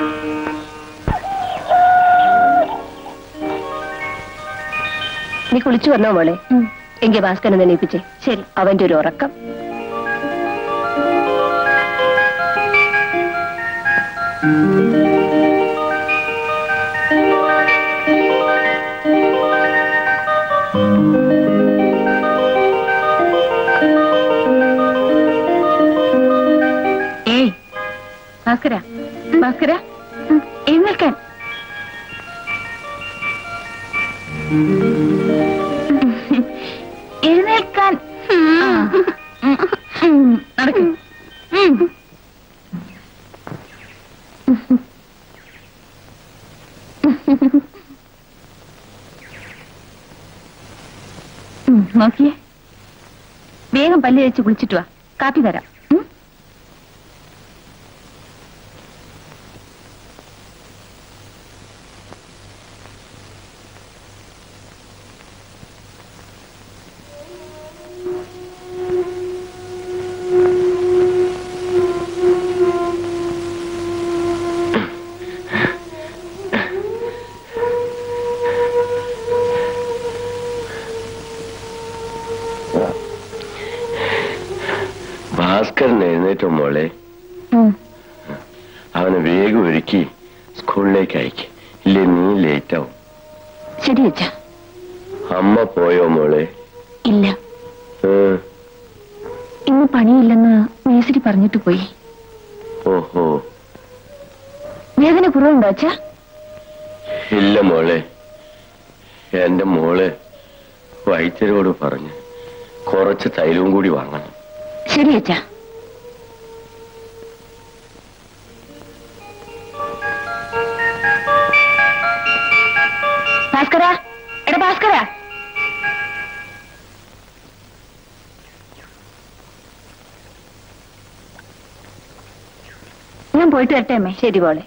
നീ കുളിച്ചു വന്നോ മോളെ എങ്കിൽ ഭാസ്കരനെ എണീപ്പിച്ചേ ശരി അവന്റെ ഒരു ഉറക്കം ഏയ് ഭാസ്കര ഭാസ്കര എഴുന്നേൽക്കാൻ എഴുന്നേൽക്കാൻ ആ. ഉം, നടക്ക് ഉം. ഉം, നോക്കിയേ വേഗം പല്ല് കഴിച്ച് കുളിച്ചിട്ട് വാ കാപ്പി തരാം ഉം? ഭാസ്കരൻ എഴുന്നേറ്റോ മോളെ ഉം. അവനെ വേഗം ഒരുക്കി സ്കൂളിലേക്ക് അയക്ക് ഇല്ലേ നീ ലേറ്റ് ആവും ശരി അച്ഛാ അമ്മ പോയോ മോളെ ഇല്ല ഏ, ഇന്ന് പണിയില്ലെന്ന് മേശരി പറഞ്ഞിട്ട് പോയി ഓഹോ വേദന കുറവുണ്ടോ അച്ഛാ ഇല്ല മോളെ എന്റെ മോള് വൈദ്യരോട് പറഞ്ഞ് കുറച്ച് തൈലവും കൂടി വാങ്ങണം ശരി അച്ഛാ ഭാസ്കര എടാ ഭാസ്കര ഞാൻ പോയിട്ട് വരട്ടെ അമ്മേ ശരി മോളെ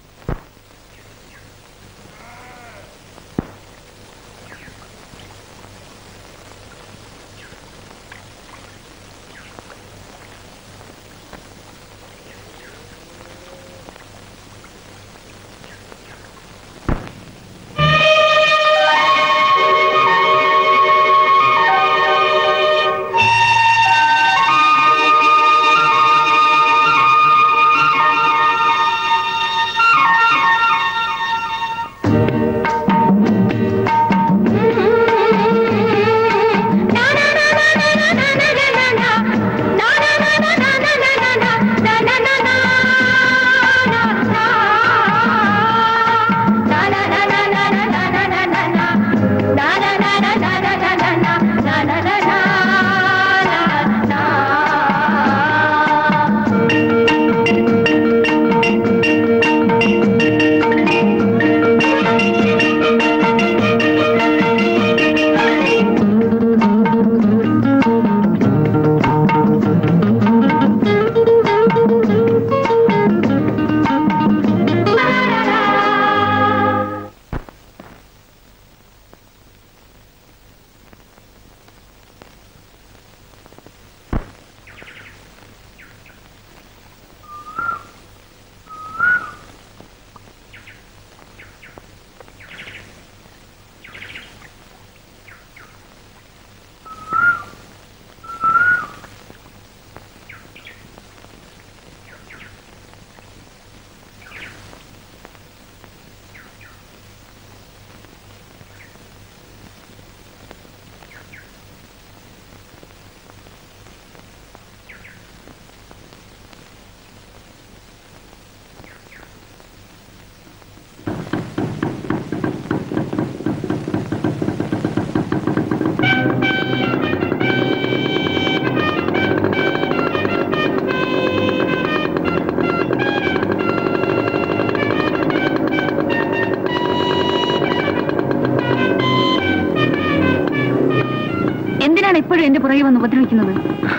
എന്തിനാണ് ഇപ്പോഴും എന്റെ പുറകെ വന്ന് ഉപദ്രവിക്കുന്നത്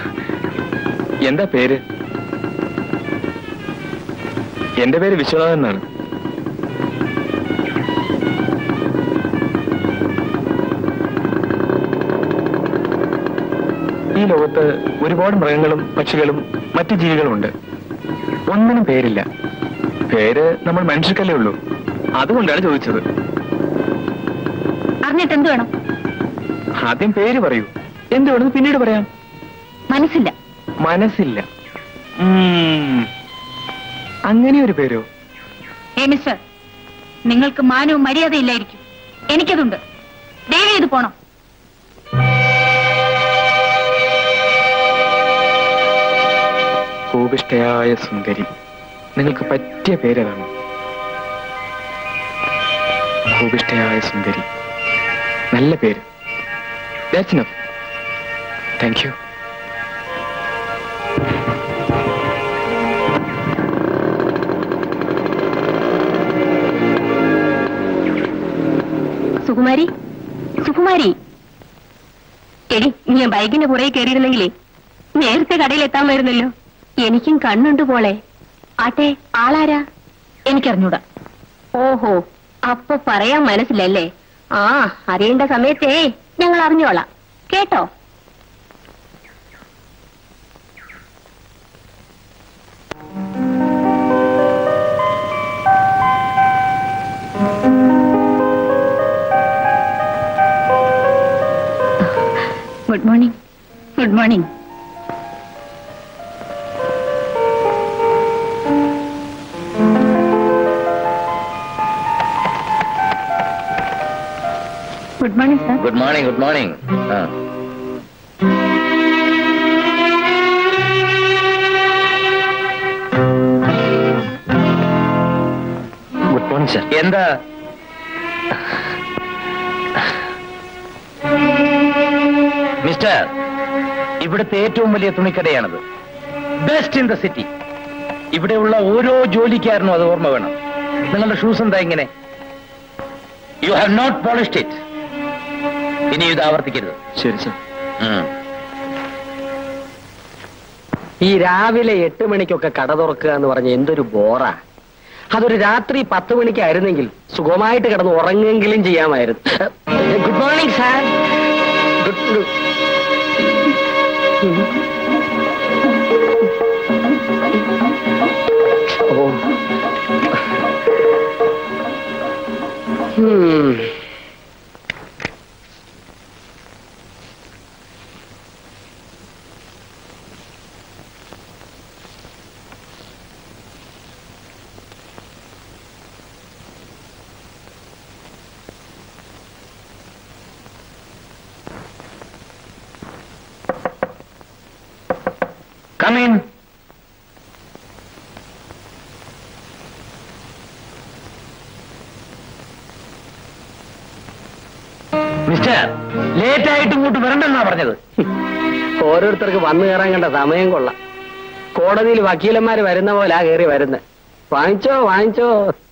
എന്താ പേര് എന്റെ പേര് വിശ്വനാഥൻ എന്നാണ് ഈ ലോകത്ത് ഒരുപാട് മൃഗങ്ങളും പക്ഷികളും മറ്റു ജീവികളും ഉണ്ട് ഒന്നിനും പേരില്ല പേര് നമ്മൾ മനുഷ്യർക്കല്ലേ ഉള്ളൂ അതുകൊണ്ടാണ് ചോദിച്ചത് അറിഞ്ഞിട്ട് എന്ത് വേണം ആദ്യം പേര് പറയൂ എന്ത് വേണമെന്ന് പിന്നീട് പറയാം മനസ്സില്ല മനസ്സില്ല ഉം. അങ്ങനെ ഒരു പേരോ ഏ മിസ്റ്റർ നിങ്ങൾക്ക് മാനവും മര്യാദയില്ലായിരിക്കും എനിക്കതുണ്ട് ദയവ് ചെയ്ത് പോണം ഭൂപിഷ്ടയായ സുന്ദരി നിങ്ങൾക്ക് പറ്റിയ പേരതാണ് ഭൂപിഷ്ടയായ സുന്ദരി നല്ല പേര് that's enough thank you Sukumari Sukumari എടി നീ ബൈക്കിന്റെ പുറകെ കയറിയിരുന്നെങ്കിലേ നേരത്തെ കടയിൽ എത്താമായിരുന്നല്ലോ എനിക്കും കണ്ണുണ്ട് പോളെ ആട്ടെ ആളാരാ എനിക്കറിഞ്ഞൂടാ ഓഹോ അപ്പൊ പറയാൻ മനസ്സിലല്ലേ ആ അറിയേണ്ട സമയത്തേ ഞങ്ങൾ അറിഞ്ഞോളാം കേട്ടോ good morning good morning good morning sir good morning good morning good morning sir എന്താ മിസ്റ്റർ ഇവിടുത്തെ ഏറ്റവും വലിയ തുണിക്കടയാണത് ബെസ്റ്റ് ഇൻ ദ സിറ്റി ഇവിടെയുള്ള ഓരോ ജോലിക്കാരനും അത് ഓർമ്മ വേണം നിങ്ങളുടെ ഷൂസ് എന്താ ഇങ്ങനെ you have not polished it ഇനി ഇത് ആവർത്തിക്കരുത് ശരി സർ ഉം. ഈ രാവിലെ എട്ട് മണിക്കൊക്കെ കട തുറക്കുക എന്ന് പറഞ്ഞ എന്തൊരു ബോറാ അതൊരു രാത്രി പത്ത് മണിക്കായിരുന്നെങ്കിൽ സുഖമായിട്ട് കിടന്ന് ഉറങ്ങെങ്കിലും ചെയ്യാമായിരുന്നു ഗുഡ് മോർണിംഗ് സാർ ഗുഡ് ഓ Hmm. Come in. Mister late ആയിട്ട് ഇങ്ങോട്ട് വരണ്ടെന്നാ പറഞ്ഞത് ഓരോരുത്തർക്ക് വന്നു കയറാൻ കണ്ട സമയം കൊള്ളാം കോടതിയിൽ വക്കീലന്മാര് വരുന്ന പോലെ ആ കയറി വരുന്നത് വാങ്ങിച്ചോ വാങ്ങിച്ചോ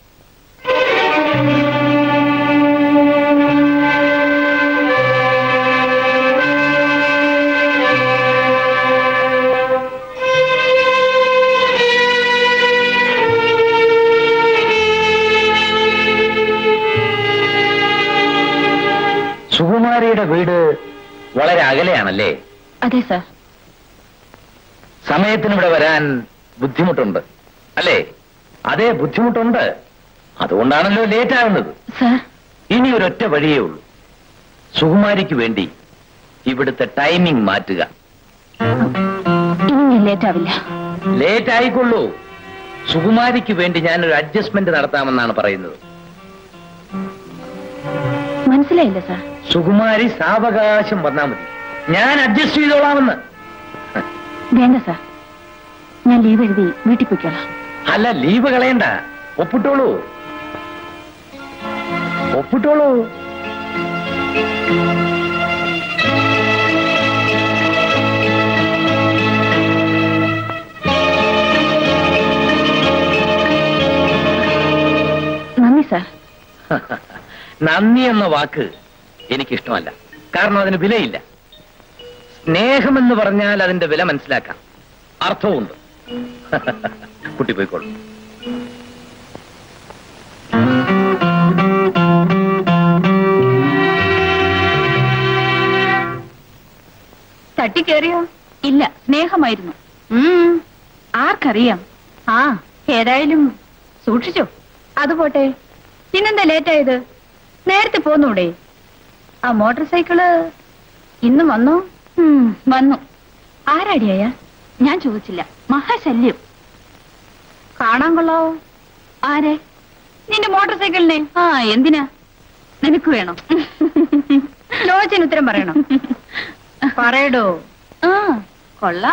സുകുമാരിയുടെ വീട് വളരെ അകലെയാണല്ലേ അതെ സാർ സമയത്തിന് ഇവിടെ വരാൻ ബുദ്ധിമുട്ടുണ്ട് അല്ലേ അതെ ബുദ്ധിമുട്ടുണ്ട് അതുകൊണ്ടാണല്ലോ ലേറ്റ് ആകുന്നത് സാർ ഇനി ഒരൊറ്റ വഴിയേ ഉള്ളൂ സുകുമാരിക്ക് വേണ്ടി ഇവിടുത്തെ ടൈമിംഗ് മാറ്റുക ഇനി ഞാൻ ലേറ്റ് ആവില്ല ലേറ്റ് ആയിക്കൊള്ളൂ സുകുമാരിക്ക് വേണ്ടി ഞാനൊരു അഡ്ജസ്റ്റ്മെന്റ് നടത്താമെന്നാണ് പറയുന്നത് മനസ്സിലായില്ല സാർ സുകുമാരി സാവകാശം വന്നാൽ മതി ഞാൻ അഡ്ജസ്റ്റ് ചെയ്തോളാമെന്ന് വേണ്ട സാർ ഞാൻ ലീവ് എഴുതി വീട്ടിൽ പോയിക്കോളാം അല്ല ലീവ് കളയണ്ട ഒപ്പിട്ടോളൂ ഒപ്പിട്ടോളൂ നന്ദി സാർ നന്ദി എന്ന വാക്ക് എനിക്കിഷ്ടമല്ല കാരണം അതിന് വിലയില്ല സ്നേഹമെന്ന് പറഞ്ഞാൽ അതിന്റെ വില മനസ്സിലാക്കാം അർത്ഥവുമുണ്ട് കുട്ടി പോയിക്കോളൂ തട്ടിക്കേറിയോ ഇല്ല സ്നേഹമായിരുന്നു ഉം, ആർക്കറിയാം ആ ഏതായാലും സൂക്ഷിച്ചോ അത് പോട്ടെ പിന്നെന്താ ലേറ്റ് ആയത് നേരത്തെ പോന്നൂടെ ആ മോട്ടോർ സൈക്കിള് ഇന്ന് വന്നോ വന്നു ആരാടിയായ ഞാൻ ചോദിച്ചില്ല മഹാശല്യം കാണാൻ കൊള്ളാവോ ആരെ നിന്റെ മോട്ടോർ സൈക്കിളിനെ ആ എന്തിനാ നിനക്ക് വേണം ചോദിച്ചതിന് ഉത്തരം പറയണം പറയടോ ആ കൊള്ളാം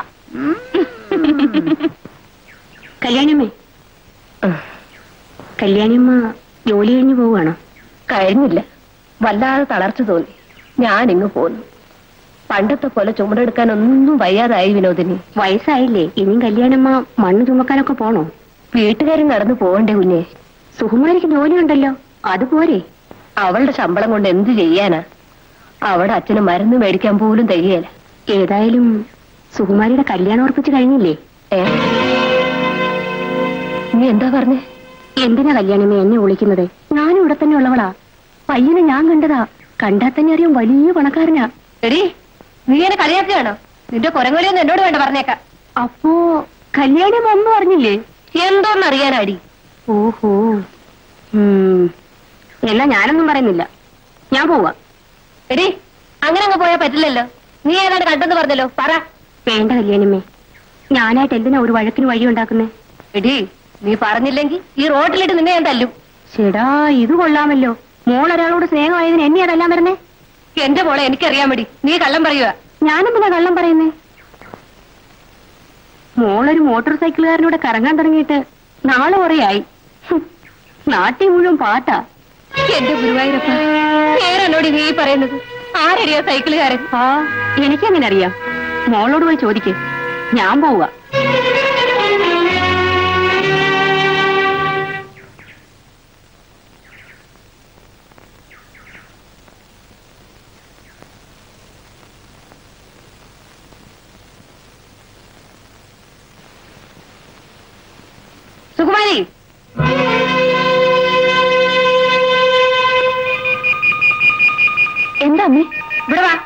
കല്യാണിയമ്മേ കല്യാണിയമ്മ ജോലി കഴിഞ്ഞു പോവുകയാണോ കഴിഞ്ഞില്ല വല്ലാതെ തളർച്ച തോന്നി ഞാൻ ഇങ്ങ് പോന്നു പണ്ടത്തെ പോലെ ചുമടെടുക്കാൻ ഒന്നും വയ്യാതായി വിനോദിനി വയസ്സായില്ലേ ഇനിയും കല്യാണമ്മ മണ്ണ് ചുമക്കാനൊക്കെ പോണോ വീട്ടുകാരും നടന്നു പോകണ്ടേ കുഞ്ഞെ സുകുമാരിക്ക് ജോലിയുണ്ടല്ലോ അതുപോരെ അവളുടെ ശമ്പളം കൊണ്ട് എന്ത് ചെയ്യാനാ അവിടെ അച്ഛന് മരുന്ന് മേടിക്കാൻ പോലും തികയല ഏതായാലും സുകുമാരിയുടെ കല്യാണം ഉറപ്പിച്ച് കഴിഞ്ഞില്ലേ ഏ നീ എന്താ പറഞ്ഞേ എന്തിനാ കല്യാണമ്മ എന്നെ വിളിക്കുന്നത് ഞാനും ഇവിടെ തന്നെ ഉള്ളവളാ പയ്യനെ ഞാൻ കണ്ടതാ കണ്ടാൽ തന്നെ അറിയാം വലിയ പണക്കാരനാ എടി നീ എന്നെ കളിയാക്കുകയാണോ നിന്റെ കുരങ്ങൊലിയൊന്നും എന്നോട് വേണ്ട പറഞ്ഞേക്കാം അപ്പോ കല്യാണം ഒന്നും അറിഞ്ഞില്ലേ എന്തോന്നറിയാനാടി ഓഹോ ഉം. എന്നാ ഞാനൊന്നും പറയുന്നില്ല ഞാൻ പോവാ എടി അങ്ങനെ അങ്ങ് പോയാൽ പറ്റില്ലല്ലോ നീ ഏതാണ്ട് കണ്ടെന്ന് പറഞ്ഞല്ലോ പറ വേണ്ട കല്യാണമ്മേ ഞാനായിട്ട് എന്തിനാ ഒരു വഴക്കിന് വഴി ഉണ്ടാക്കുന്നേ എടി നീ പറഞ്ഞില്ലെങ്കിൽ ഈ റോട്ടിലിട്ട് നിന്നെ ഞാൻ തല്ലും ചേടാ ഇത് കൊള്ളാമല്ലോ മോൾ ഒരാളോട് സ്നേഹമായതിന് എന്നെ അതെല്ലാം വരുന്നേ എന്റെ മോളെ എനിക്കറിയാൻ മതി നീ കള്ളം പറയുക ഞാനെന്തിനാ കള്ളം പറയുന്നേ മോളൊരു മോട്ടോർ സൈക്കിളുകാരനൂടെ കറങ്ങാൻ തുടങ്ങിയിട്ട് നാളെ കുറയായി ഹും, നാട്ടിൽ മുഴുവൻ പാട്ടാ എന്റെ ഗുരുവായൂരപ്പ നേരെന്നോട് നീ പറയുന്നത് ആരടിയാ സൈക്കിളുകാരൻ ആ എനിക്കെങ്ങനെ അറിയാം മോളോട് പോയി ചോദിക്ക് ഞാൻ പോവുക സുകുമാരി എന്താ അമ്മേ ഇവിടെ വാ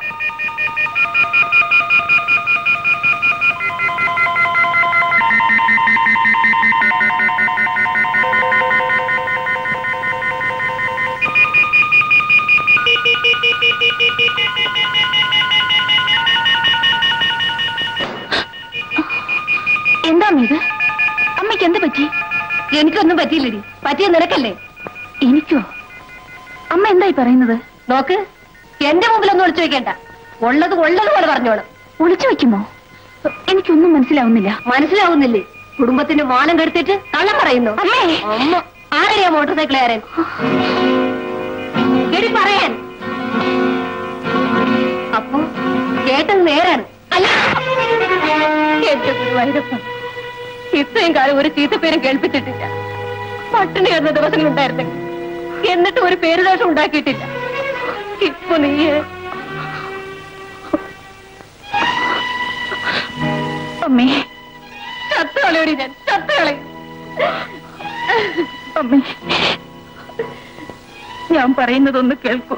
എന്താ അമ്മ ഇത് അമ്മയ്ക്ക് എന്ത് പറ്റി എനിക്കൊന്നും പറ്റിയില്ലടി പറ്റിയ നിനക്കല്ലേ എനിക്കോ അമ്മ എന്തായി പറയുന്നത് നോക്ക് എന്റെ മുമ്പിലൊന്നും ഒളിച്ചു വെക്കണ്ട ഉള്ളത് ഉള്ളത് പോലെ പറഞ്ഞോളാം ഒളിച്ചു വെക്കുമോ എനിക്കൊന്നും മനസ്സിലാവുന്നില്ല മനസ്സിലാവുന്നില്ലേ കുടുംബത്തിന്റെ മാനം കെടുത്തിട്ട് കള്ളം പറയുന്നു അമ്മേ! അമ്മ ആരെയാ മോട്ടോർ സൈക്കിളുകാരൻ എടി പറയാൻ അപ്പൊ കേട്ടത് നേരാണ് അല്ല എന്റെ ഗുരുവായൂരപ്പ ഇത്രയും കാലം ഒരു ചീത്തപ്പേരും കേൾപ്പിച്ചിട്ടില്ല പട്ടിണി എന്ന ദിവസങ്ങളുണ്ടായിരുന്നെങ്കിൽ എന്നിട്ട് ഒരു പേരുദോഷം ഉണ്ടാക്കിയിട്ടില്ല ഇപ്പൊ നീ അമ്മേ ചത്തുകളയോടി ഞാൻ ചത്തുകളെ അമ്മേ ഞാൻ പറയുന്നതൊന്ന് കേൾക്കൂ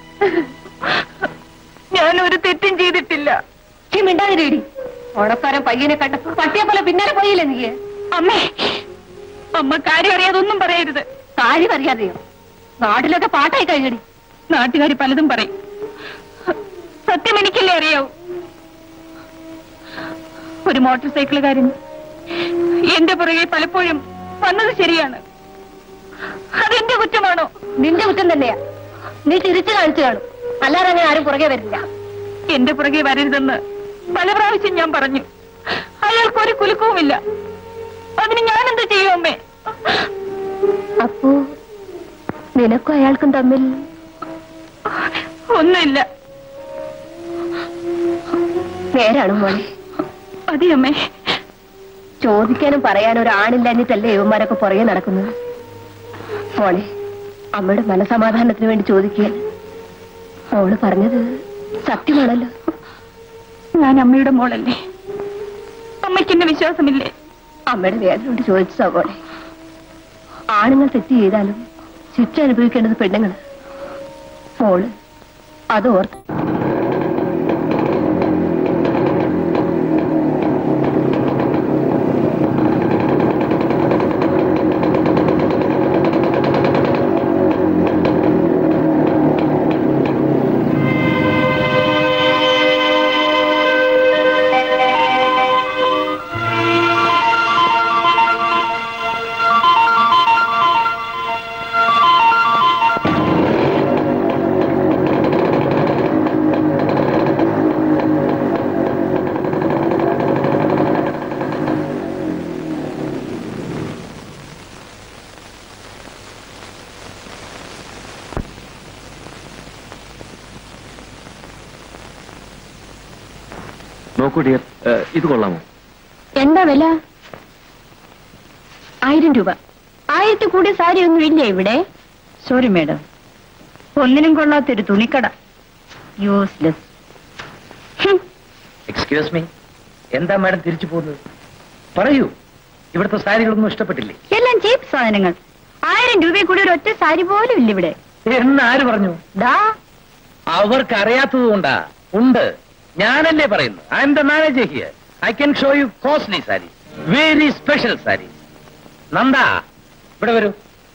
ഞാൻ ഒരു തെറ്റും ചെയ്തിട്ടില്ല നീ മിണ്ടാതിരിടി ഓടക്കാരൻ പയ്യനെ കണ്ടപ്പോ പട്ടിയെ പോലെ പിന്നാലെ പോയില്ലേ നീ അമ്മേ അമ്മ കാര്യം അറിയാതൊന്നും പറയരുത് കാര്യം അറിയാതെയോ നാട്ടിലൊക്കെ പാട്ടായി കഴിഞ്ഞടി നാട്ടുകാർ പലതും പറയും സത്യം എനിക്കല്ലേ അറിയാവൂ ഒരു മോട്ടോർ സൈക്കിളുകാരൻ എന്റെ പുറകെ പലപ്പോഴും വന്നത് ശരിയാണ് അതെന്റെ കുറ്റമാണോ നിന്റെ കുറ്റം തന്നെയാ നീ തിരിച്ചു കാണിച്ചു കാണും അല്ലാതെ അങ്ങനെ ആരും പുറകെ വരില്ല എന്റെ പുറകെ വരരുതെന്ന് പല പ്രാവശ്യം ഞാൻ പറഞ്ഞു അയാൾക്ക് ഒരു കുലുക്കവുമില്ല അതിന് ഞാൻ എന്താ ചെയ്യും അമ്മേ അപ്പോ നിനക്കും അയാൾക്കും തമ്മിൽ ഒന്നുമില്ല നേരാണ് മോളെ അതെ അമ്മേ ചോദിക്കാനും പറയാനും ഒരു ആണില്ലാഞ്ഞിട്ടല്ലേ ഇവന്മാരൊക്കെ പുറകെ നടക്കുന്നത് മോളെ അമ്മയുടെ മനസമാധാനത്തിന് വേണ്ടി ചോദിക്കുക മോള് പറഞ്ഞത് സത്യമാണല്ലോ ഞാൻ അമ്മയുടെ മോളല്ലേ അമ്മയ്ക്ക് എന്നെ വിശ്വാസമില്ലേ അമ്മയുടെ വേദന കൊണ്ട് ചോദിച്ചതാ മോളെ ആണുങ്ങൾ തെറ്റ് ചെയ്താലും ശിക്ഷ അനുഭവിക്കേണ്ടത് പെണ്ണുങ്ങൾ മോള് അത് ഓർത്ത് നോക്കൂ ഡിയർ ഇത് കൊള്ളാമോ എന്താ വില ആയിരം രൂപ ആയിരത്തി കൂടിയ സാരി ഒന്നും ഇല്ലേ ഇവിടെ സോറി മേഡം ഒന്നിനും കൊള്ളാത്തൊരു തുണിക്കട യൂസ്ലെസ് എക്സ്ക്യൂസ് മീ എന്താ മാഡം തിരിച്ചു പോകുന്നത് പറയൂ ഇവിടുത്തെ സാരികളൊന്നും ഇഷ്ടപ്പെട്ടില്ലേ എല്ലാം ചീപ്പ് സാധനങ്ങൾ ആയിരം രൂപയിൽ കൂടി ഒരു ഒറ്റ സാരി പോലും ഇല്ല ഇവിടെ എന്ന് ആര് പറഞ്ഞു ദാ അവർക്ക് അറിയാത്തത് കൊണ്ടാ ഉണ്ട് ഞാനല്ലേ പറയുന്നു I am the manager here I can show you costly sari very special sari Nanda ഇവിടെ വരൂ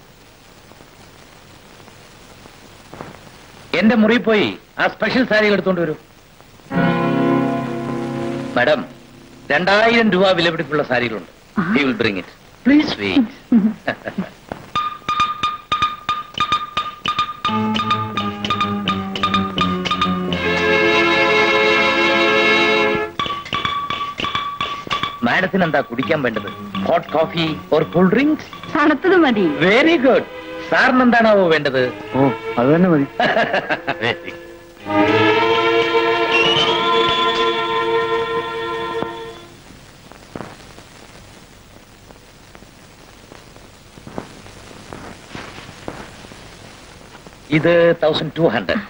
എന്റെ മുറി പോയി ആ സ്പെഷ്യൽ സാരികൾ എടുത്തോണ്ട് വരൂ മാഡം രണ്ടായിരം രൂപ വിലപിടിപ്പുള്ള സാരികളുണ്ട് he will bring it please wait മാഡത്തിന് എന്താ കുടിക്കാൻ വേണ്ടത് hot coffee or cool drinks തണുത്തത് മതി വെരി ഗുഡ് സാറിന് എന്താണാവോ വേണ്ടത് ഓ അത് തന്നെ മതി Very. ഇത് thousand two hundred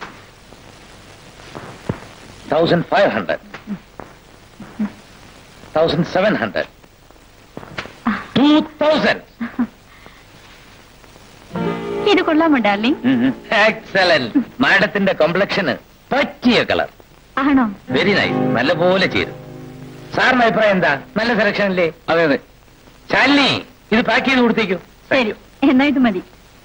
thousand five hundred thousand seven hundred two thousand ഇത് കൊള്ളാമോ ഡാർലിംഗ് എക്സലന്റ് മാഡത്തിന്റെ കോംപ്ലക്ഷന് പറ്റിയ കളർ ആണോ വെരി നൈസ് നല്ലപോലെ ചെയ്തു സാറിന്റെ അഭിപ്രായം എന്താ നല്ല സെലക്ഷൻ അല്ലേ അതെ അതെ ശാലിനി ഇത് പാക്ക് ചെയ്ത് കൊടുത്തേക്കൂ ശരി എന്നാ ഇത് മതി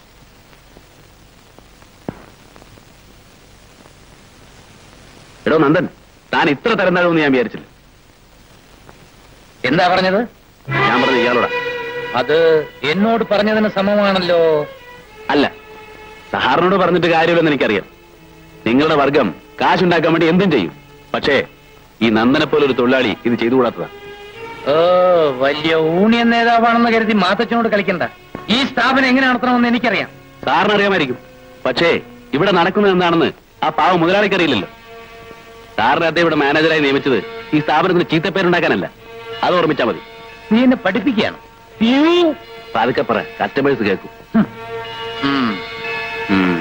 എടോ നന്ദൻ താൻ ഇത്ര തരം താഴുമെന്ന് ഞാൻ വിചാരിച്ചില്ല എന്താ പറഞ്ഞത് ഞാൻ പറഞ്ഞത് ഇയാളോടാ അത് എന്നോട് പറഞ്ഞതിന് സമമാണല്ലോ അല്ല സഹാറിനോട് പറഞ്ഞിട്ട് കാര്യമില്ലെന്ന് എനിക്കറിയാം നിങ്ങളുടെ വർഗം കാശുണ്ടാക്കാൻ വേണ്ടി എന്തും ചെയ്യും പക്ഷേ ഈ നന്ദനെ പോലെ ഒരു തൊഴിലാളി ഇത് ചെയ്തുകൂടാത്തതാ ഓ വലിയ ഊണിയൻ നേതാവാണെന്ന് കരുതി മാത്തച്ഛനോട് കളിക്കണ്ട ഈ സ്ഥാപനം എങ്ങനെ നടത്തണമെന്ന് എനിക്കറിയാം സാറിന് അറിയാമായിരിക്കും പക്ഷേ ഇവിടെ നടക്കുന്നത് എന്താണെന്ന് ആ പാവ മുതലാളിക്ക് അറിയില്ലല്ലോ സാറിനെ അദ്ദേഹം ഇവിടെ മാനേജറായി നിയമിച്ചത് ഈ സ്ഥാപനത്തിന് ചീത്തപ്പേരുണ്ടാക്കാനല്ല അത് ഓർമ്മിച്ചാൽ മതി നീ എന്നെ പഠിപ്പിക്കുകയാണ് പതുക്കെ പറ കസ്റ്റമേഴ്സ് കേൾക്കും ഉം. ഉം.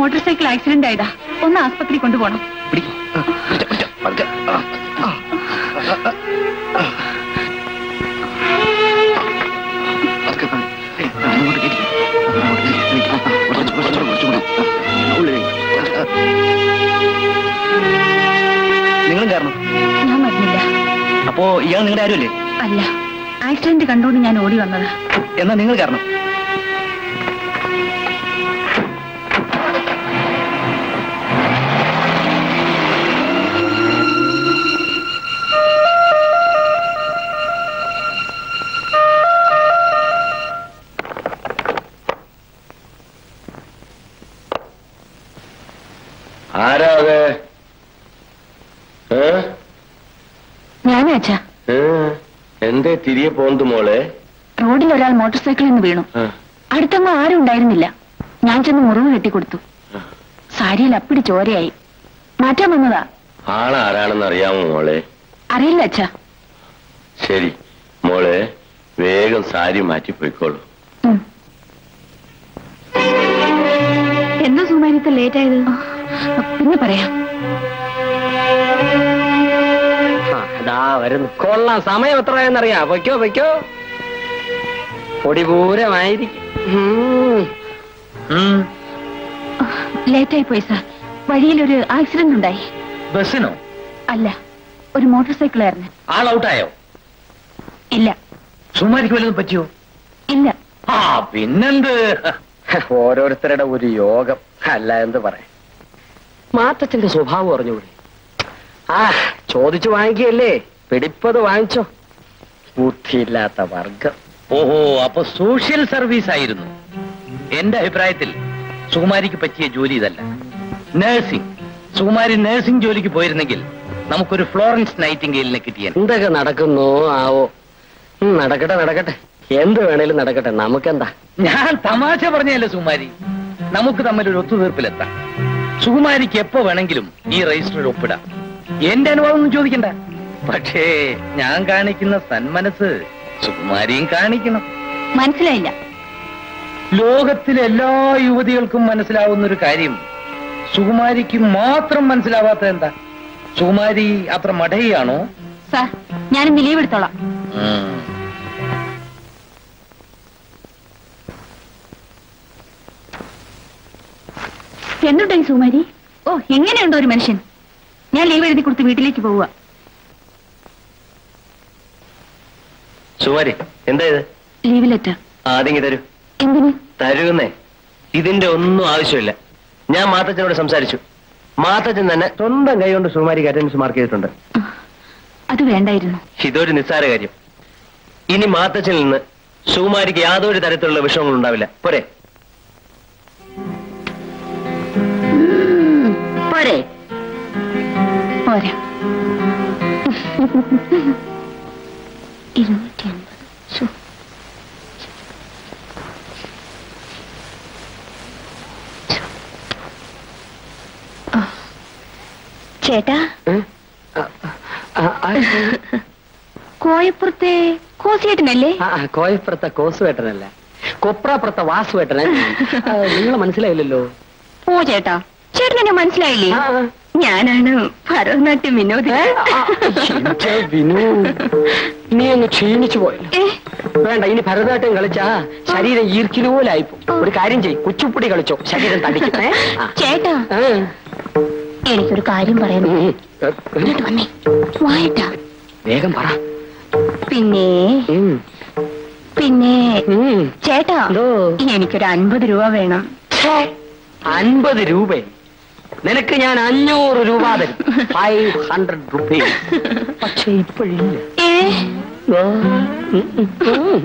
മോട്ടോർ സൈക്കിൾ ആക്സിഡന്റ് ആയതാ ഒന്ന് ആസ്പത്രി കൊണ്ടുപോകണം പിടിക്ക്. ആ, പിടിച്ചോ, പിടിച്ചോ. പതുക്കെ. ആ, ആ. പതുക്കെ, പതുക്കെ. ഏയ്, അങ്ങോട്ട് കയറ്റി. അങ്ങോട്ട് കയറ്റി. ആ, കുറച്ച്, കുറച്ചുകൂടെ, കുറച്ചുകൂടെ. ആ, ഉള്ളിലേക്ക്. ആ, ആ. നിങ്ങളും കാരണം ഞാൻ വരുന്നില്ല അപ്പോ ഇയാൾ നിങ്ങളുടെ ആരുമല്ലേ അല്ല ആക്സിഡന്റ് കണ്ടുകൊണ്ട് ഞാൻ ഓടി വന്നതാ എന്നാ നിങ്ങൾ കാരണം ആരാ അത് ഏ? ഞാനാ അച്ഛാ ഏ? എന്തേ തിരികെ പോന്ത് മോളെ റോഡിൽ ഒരാൾ മോട്ടോർ സൈക്കിളിൽ നിന്ന് വീണു ആ, അടുത്തൊന്നും ആരും ഉണ്ടായിരുന്നില്ല ഞാൻ ചെന്ന് മുറിവ് കെട്ടിക്കൊടുത്തു സാരിയിൽ അപ്പിടി ചോരയായി മാറ്റാൻ വന്നതാ ആളാരാണെന്ന് അറിയാമോ മോളെ അറിയില്ല അച്ഛാ ശരി മോളെ വേഗം സാരി മാറ്റി പോയിക്കോളൂ ഉം. എന്താ സുമാരിത്തെ ലേറ്റ് ആയത് പിന്നെ പറയാം ആ, ദാ വരുന്നു കൊള്ളാം സമയം എത്രയെന്നറിയാ പൊയ്ക്കോ പൊയ്ക്കോ പൊടിപൂരമായിരിക്കും ഉം. ലേറ്റ് ആയി പോയി സാർ വഴിയിലൊരു ആക്സിഡന്റ് ഉണ്ടായി ബസ്സിനോ അല്ല ഒരു മോട്ടോർ സൈക്കിളായിരുന്നു ആൾ ഔട്ടായോ ഇല്ല സുമാരിക്ക് വല്ലതും പറ്റിയോ ഇല്ല ആ പിന്നെന്ത് ഓരോരുത്തരുടെ ഒരു യോഗം അല്ല എന്ത് പറയാം മാത്തച്ഛന്റെ സ്വഭാവം അറിഞ്ഞുകൂടി ആ ചോദിച്ചു വാങ്ങിക്കല്ലേ പിടിപ്പത് വാങ്ങിച്ചോ ബുദ്ധിയില്ലാത്ത വർഗം ഓഹോ അപ്പൊ സോഷ്യൽ സർവീസ് ആയിരുന്നു എന്റെ അഭിപ്രായത്തിൽ സുകുമാരിക്ക് പറ്റിയ ജോലി ഇതല്ല നഴ്സിംഗ് സുകുമാരി നഴ്സിംഗ് ജോലിക്ക് പോയിരുന്നെങ്കിൽ നമുക്കൊരു ഫ്ലോറൻസ് നൈറ്റിംഗേലിനെ കിട്ടിയാൽ എന്തൊക്കെ നടക്കുന്നു ആവോ ഉം, നടക്കട്ടെ നടക്കട്ടെ എന്ത് വേണേലും നടക്കട്ടെ നമുക്കെന്താ ഞാൻ തമാശ പറഞ്ഞല്ലേ സുകുമാരി നമുക്ക് തമ്മിൽ ഒരു ഒത്തുതീർപ്പിലെത്താം സുകുമാരിക്ക് എപ്പോ വേണമെങ്കിലും ഈ രജിസ്റ്ററിൽ ഒപ്പിടാം എന്റെ അനുവാദം ഒന്നും ചോദിക്കണ്ട പക്ഷേ ഞാൻ കാണിക്കുന്ന സന്മനസ് സുകുമാരിയും കാണിക്കണം മനസ്സിലായില്ല ലോകത്തിലെ എല്ലാ യുവതികൾക്കും മനസ്സിലാവുന്ന ഒരു കാര്യം സുകുമാരിക്ക് മാത്രം മനസ്സിലാവാത്ത എന്താ സുകുമാരി അത്ര മടയാണോ സാർ ഞാനിന്ന് ലീവ് എടുത്തോളാം എന്തുണ്ടായി സുമാരി ഓ എങ്ങനെയുണ്ടോ ഒരു മനുഷ്യൻ ഞാൻ ലീവ് എഴുതി കൊടുത്ത് വീട്ടിലേക്ക് പോവുക സുമാരി എന്താ ഇത് ലീവ് ലെറ്റർ ആദ്യം തരൂ എന്തിന് തരുന്നേ ഇതിന്റെ ഒന്നും ആവശ്യമില്ല ഞാൻ മാത്തച്ഛനോട് സംസാരിച്ചു മാത്തച്ഛൻ തന്നെ സ്വന്തം കൈ കൊണ്ട് സുമാരിക്ക് അറ്റൻഡൻസ് മാർക്ക് ചെയ്തിട്ടുണ്ട് അത് വേണ്ടായിരുന്നു ഇതൊരു നിസ്സാര കാര്യം ഇനി മാത്തച്ഛനിൽ നിന്ന് സുകുമാരിക്ക് യാതൊരു തരത്തിലുള്ള വിഷമങ്ങളും ഉണ്ടാവില്ല പോരെ പോരെ പോരാ ഇരുന്നൂറ്റി അൻപത് ശ്ശോ. ആ. ചേട്ടാ ഏ? ആ, ആ, ആ, കോയപ്പുറത്തെ കോസിയേട്ടനല്ലേ ആ, ആ, കോയപ്പുറത്തെ കോസുവേട്ടനല്ല കൊപ്രാപ്പുറത്തെ വാസുവേട്ടനെ നിങ്ങൾ മനസ്സിലായില്ലല്ലോ ഓ ചേട്ടാ ചേട്ടൻ എന്നെ മനസ്സിലായില്ലേ ആ, ആ. ഞാനാണ് ഭരതനാട്യം വിനോദി ഏ? ആ, എന്റെ വിനു നീ അങ്ങ് ക്ഷീണിച്ചു പോയല്ലോ ഏ, വേണ്ട ഇനി ഭരതനാട്യം കളിച്ചാ ശരീരം ഈർക്കിലുപോലായിപ്പോ ഒരു കാര്യം ചെയ് കുച്ചുപ്പുടി കളിച്ചോ ശരീരം തടിക്കും ഏ? ആ. ചേട്ടാ ആ. എനിക്കൊരു കാര്യം പറയാൻ ഉം. ഇങ്ങോട്ട് വന്നേ വായിട്ടാ വേഗം പറ പിന്നെ ഉം. പിന്നെ ഉം. ചേട്ടാ എന്തോ? എനിക്കൊരു അൻപത് രൂപ വേണം ഛേ, അൻപത് രൂപ നിനക്ക് ഞാൻ അഞ്ഞൂറ് രൂപ തരും ഫൈവ് ഹൺഡ്രഡ് റുപ്പീസ് പക്ഷെ ഇപ്പോഴില്ല ഏ ആ, ഉം, ഉം, ഉം.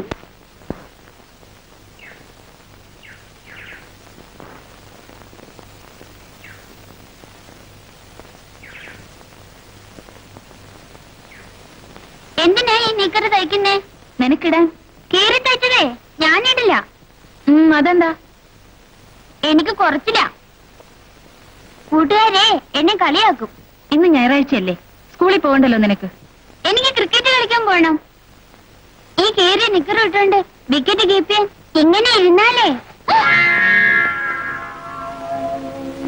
എന്തിനാ ഈ നിക്കറ് തയ്ക്കുന്നേ നിനക്കിടാൻ കീറി തയ്ച്ചതേ ഞാനിടില്ല ഉം, അതെന്താ എനിക്ക് കുറച്ചില്ല കൂട്ടുകാരെ എന്നെ കളിയാക്കും ഇന്ന് ഞായറാഴ്ചയല്ലേ സ്കൂളിൽ പോകണ്ടല്ലോ നിനക്ക് എനിക്ക് ക്രിക്കറ്റ് കളിക്കാൻ പോണം ഈ കീറി നിക്കർ ഇട്ടുകൊണ്ട് വിക്കറ്റ് കീപ്പ് ചെയ്യാൻ ഇങ്ങനെ ഇരുന്നാലേ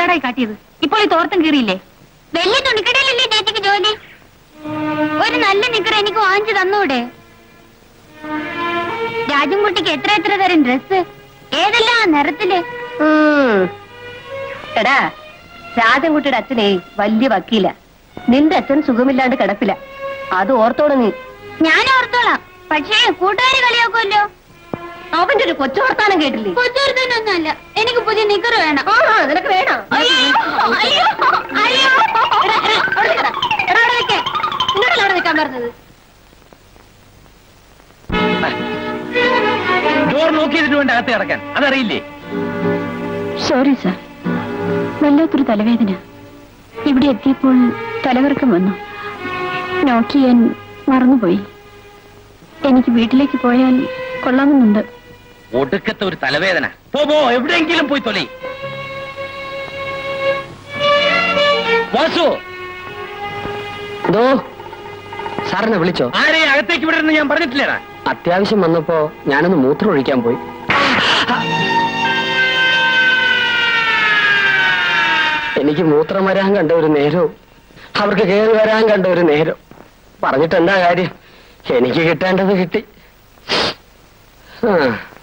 വൃത്തികേടായി കാട്ടിയത് ഇപ്പോൾ ഈ തോർത്തം കീറിയില്ലേ വലിയ തുണിക്കടയിലല്ലേ ചേച്ചിക്ക് ജോലി ഒരു നല്ല നിക്കർ എനിക്ക് വാങ്ങിച്ചു തന്നൂടെ രാജൻകുട്ടിക്ക് എത്ര എത്ര തരം ഡ്രസ് ഏതെല്ലാം നിറത്തില് ഉം. എടാ രാജൻകുട്ടിയുടെ അച്ഛനെ വലിയ വക്കീല നിന്റെ അച്ഛൻ സുഖമില്ലാണ്ട് കിടപ്പില്ല അത് ഓർത്തോളൂ നീ ഞാൻ ഓർത്തോളാം പക്ഷേ കൂട്ടുകാര് കളിയാക്കുമല്ലോ അവന്റെ ഒരു കൊച്ചു വർത്താനം കേട്ടില്ലേ കൊച്ചുവരുത്തനൊന്നുമല്ല എനിക്ക് പുതിയ നിക്കർ വേണം ആ നിനക്ക് വേണോ അയ്യോ അയ്യോ അയ്യോ എടാ, എടാ, അവിടെ നിൽക്കടാ. എടാ, അവിടെ നിൽക്ക്. നിന്നോടല്ലേ അവിടെ നിൽക്കാൻ പറഞ്ഞത് ഡോർ നോക്കി ചെയ്തിട്ട് വേണ്ട അകത്ത് കിടക്കാൻ അതറിയില്ലേ സോറി സാർ വല്ലാത്തൊരു തലവേദന ഇവിടെ എത്തിയപ്പോൾ തലകറക്കം വന്നു നോക്കി ഞാൻ മറന്നുപോയി എനിക്ക് വീട്ടിലേക്ക് പോയാൽ കൊള്ളാമെന്നുണ്ട് ഒടുക്കത്തെ ഒരു തലവേദന പോ പോ എവിടെയെങ്കിലും പോയി തൊലി വാസു എന്തോ സാറിനെ വിളിച്ചോ ആരെയും അകത്തേക്ക് വിടരുന്ന് ഞാൻ പറഞ്ഞിട്ടില്ലേടാ അത്യാവശ്യം വന്നപ്പോ ഞാനൊന്ന് മൂത്രം ഒഴിക്കാൻ പോയി എനിക്ക് മൂത്രം വരാൻ കണ്ട ഒരു നേരവും അവർക്ക് കയറി വരാൻ കണ്ട ഒരു നേരം പറഞ്ഞിട്ട് എന്താ കാര്യം എനിക്ക് കിട്ടേണ്ടത് കിട്ടി ആ.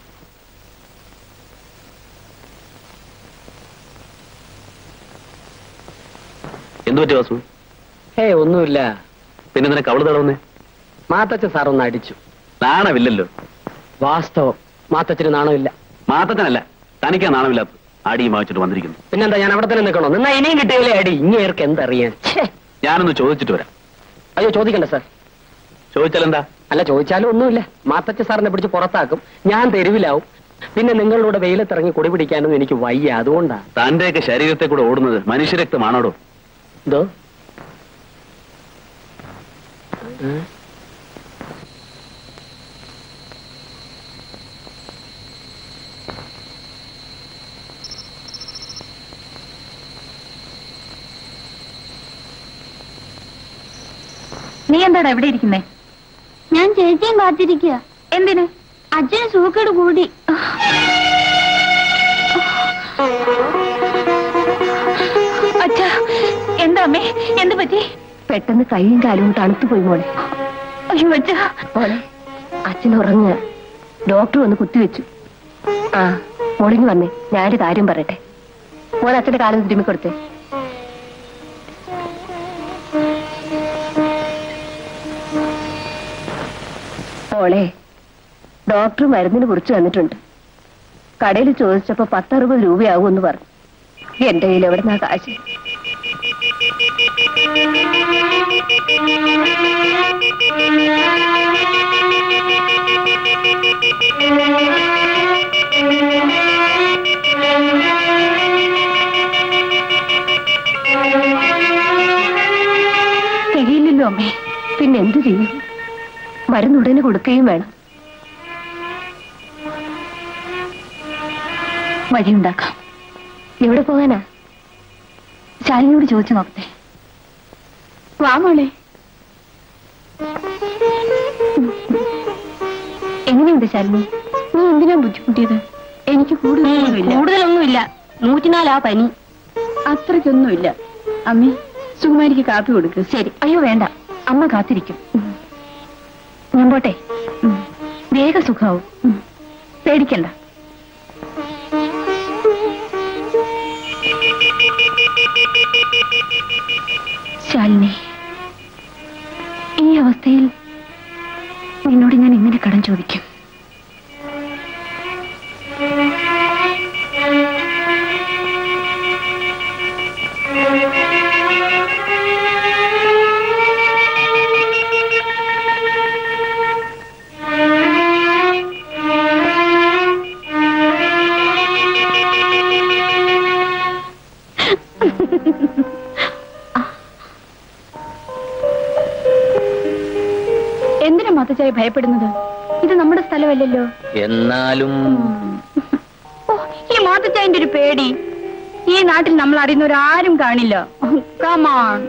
എന്തു പറ്റി വാസു ഏയ് ഒന്നുമില്ല പിന്നെ നിനക്ക് അവള് തടവുന്നേ മാത്തച്ഛൻ സാർ ഒന്ന് അടിച്ചു നാണമില്ലല്ലോ വാസ്തവം മാത്തച്ഛന് നാണമില്ല മാത്തച്ഛനല്ല തനിക്കാ നാണമില്ലാത്ത ആടിയും വാങ്ങിച്ചിട്ട് വന്നിരിക്കുന്നു പിന്നെന്താ ഞാൻ അവിടെ തന്നെ നിൽക്കണോ നിന്നാ ഇനിയും കിട്ടിയില്ലേ അടി ഇങ്ങേർക്ക് എന്തറിയാൻ ഛേ. ഞാനൊന്ന് ചോദിച്ചിട്ട് വരാം അയ്യോ ചോദിക്കണ്ട സാർ ചോദിച്ചാൽ എന്താ അല്ല ചോദിച്ചാലും ഒന്നുമില്ല മാത്തച്ഛ സാറിനെ പിടിച്ച് പുറത്താക്കും ഞാൻ തെരുവിലാവും പിന്നെ നിങ്ങളുടെ വെയിലത്തിറങ്ങി കുടി പിടിക്കാനൊന്നും എനിക്ക് വയ്യ അതുകൊണ്ടാ തന്റെയൊക്കെ ശരീരത്തെ കൂടെ ഓടുന്നത് മനുഷ്യരക്തമാണോടോ എന്തോ നീ എന്താടാ ഇവിടെ ഇരിക്കുന്നേ ഞാൻ ചേച്ചിയും കാത്തിരിക്കുക എന്തിന് അച്ഛന് സൂക്കേട് കൂടി അച്ഛാ എന്താ അമ്മേ എന്ത് പറ്റി പെട്ടെന്ന് കൈയും കാലും തണുത്തു പോയി മോളെ അയ്യോ അച്ഛാ മോളെ അച്ഛൻ ഉറങ്ങുക ഡോക്ടർ വന്ന് കുത്തിവെച്ചു ആ മോളിങ് വന്നേ ഞാനൊരു കാര്യം പറയട്ടെ മോൾ അച്ഛന്റെ കാലം തിരുമ്മി കൊടുത്തേ മോളെ ഡോക്ടർ മരുന്നിന് കുറിച്ച് വന്നിട്ടുണ്ട് കടയിൽ ചോദിച്ചപ്പോ പത്തറുപത് രൂപയാകുമെന്ന് പറഞ്ഞു എന്റെ കയ്യിൽ എവിടുന്നാ കാശ് തികയില്ലല്ലോ അമ്മേ പിന്നെ എന്തു ചെയ്യും മരുന്നുടനെ കൊടുക്കുകയും വേണം വഴിയുണ്ടാക്കാം എവിടെ പോകാനാ ശാലിനിയോട് ചോദിച്ചു നോക്കട്ടെ വാ മോളെ എങ്ങനെയുണ്ട് ശാലിനി നീ എന്തിനാ ബുദ്ധിമുട്ടിയത് എനിക്ക് കൂടുതലൊന്നുമില്ല കൂടുതലൊന്നുമില്ല നൂറ്റിനാലാ പനി അത്രയ്ക്കൊന്നുമില്ല അമ്മേ സുകുമാരിക്ക് കാപ്പി കൊടുക്ക് ശരി അയ്യോ വേണ്ട അമ്മ കാത്തിരിക്കും ഞാൻ പോട്ടെ വേഗ സുഖാവും പേടിക്കണ്ട ശാലിനി ഈ അവസ്ഥയിൽ നിന്നോട് ഞാൻ എങ്ങനെ കടം ചോദിക്കും എന്തിനാ മതച്ചായി ഭയപ്പെടുന്നത് ഇത് നമ്മുടെ സ്ഥലമല്ലല്ലോ എന്നാലും ഓ, ഈ മാതച്ചായന്റെ ഒരു പേടി ഈ നാട്ടിൽ നമ്മൾ അറിയുന്നവരാരും കാണില്ല കമാൺ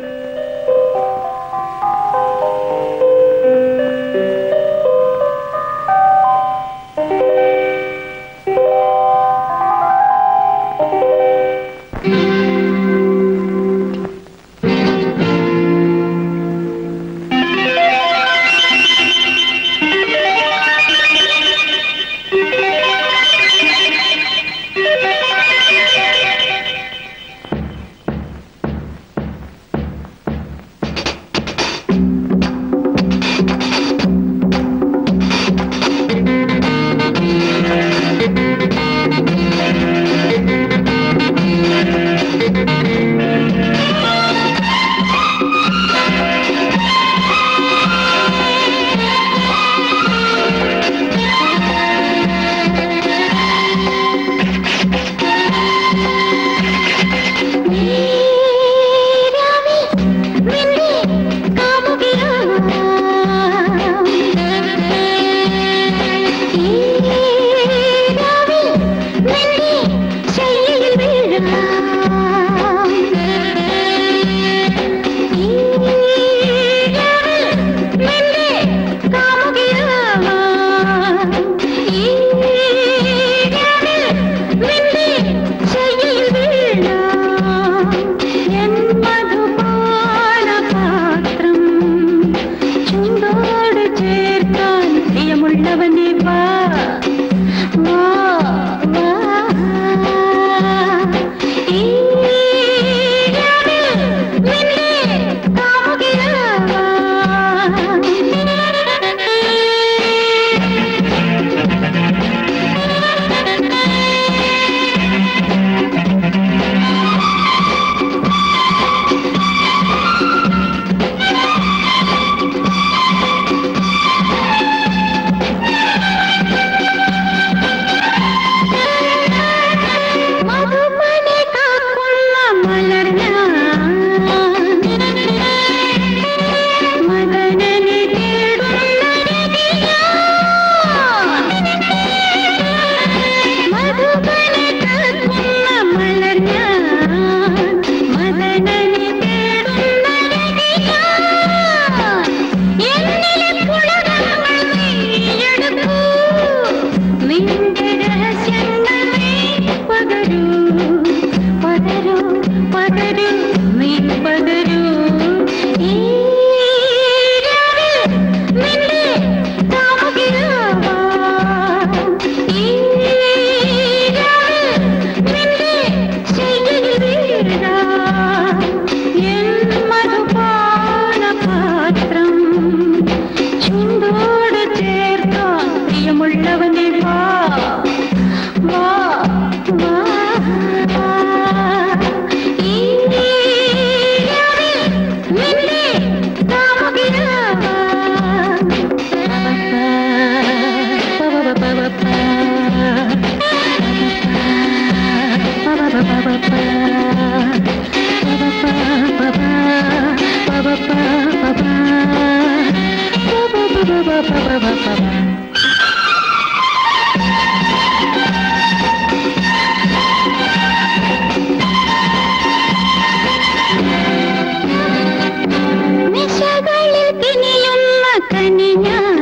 നിശകളിൽ കിനിയുന്ന കനിഞ്ഞാൻ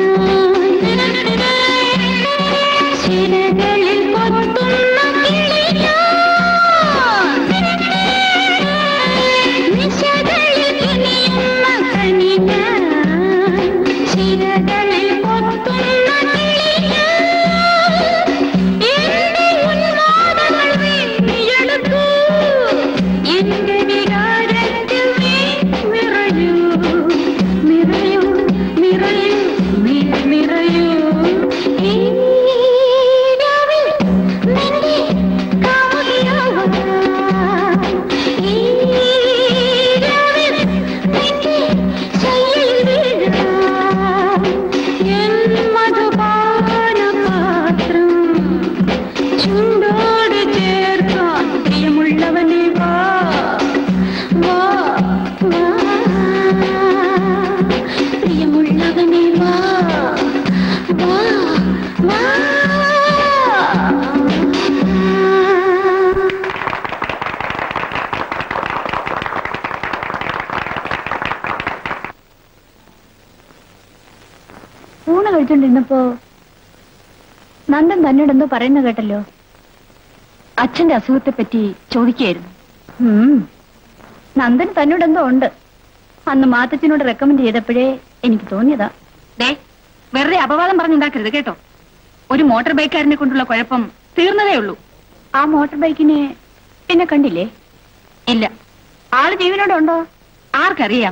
ശിലകളിൽ കൊത്തുന്ന കിളിയാൻ നിശകളിൽ കിനിയുന്ന കനിഞ്ഞാൻ ശിലകളിൽ കൊത്തുന്ന കിളിയാൻ എന്റെ ഉന്മാദങ്ങൾ വീണ്ടെടുക്കൂ എന്റെ വികാരത്തിൽ നീ നിറയൂ നിറയൂ നിറയൂ നീ നിറയൂ ഈ രാവിൽ നിന്റെ കാമുകിയാവാൻ. ഈ രാവിൽ നിന്റെ ശയ്യയിൽ വീഴാൻ. എൻ മധുപാനപാത്രം ചുണ്ടോട് ചേർക്കാൻ പ്രിയമുള്ളവനെ വാ വാ വാ പ്രിയമുള്ളവനെ വാ വാ വാ ഊണ് കഴിച്ചോണ്ടിരുന്നപ്പോ നന്ദൻ തന്നോട് എന്തോ പറയുന്ന കേട്ടല്ലോ അച്ഛന്റെ അസുഖത്തെ പറ്റി ചോദിക്കായിരുന്നു നന്ദൻ തന്നോട് എന്തോ ഉണ്ട് അന്ന് മാത്തച്ഛനോട് റെക്കമെൻഡ് ചെയ്തപ്പോഴേ എനിക്ക് തോന്നിയതാ ദേ വെറുതെ അപവാദം പറഞ്ഞുണ്ടാക്കരുത് കേട്ടോ ഒരു മോട്ടോർ ബൈക്കാരനെ കൊണ്ടുള്ള കുഴപ്പം തീർന്നതേ ഉള്ളൂ ആ മോട്ടോർ ബൈക്കിനെ പിന്നെ കണ്ടില്ലേ ഇല്ല ആള് ജീവനോടുണ്ടോ ആർക്കറിയാം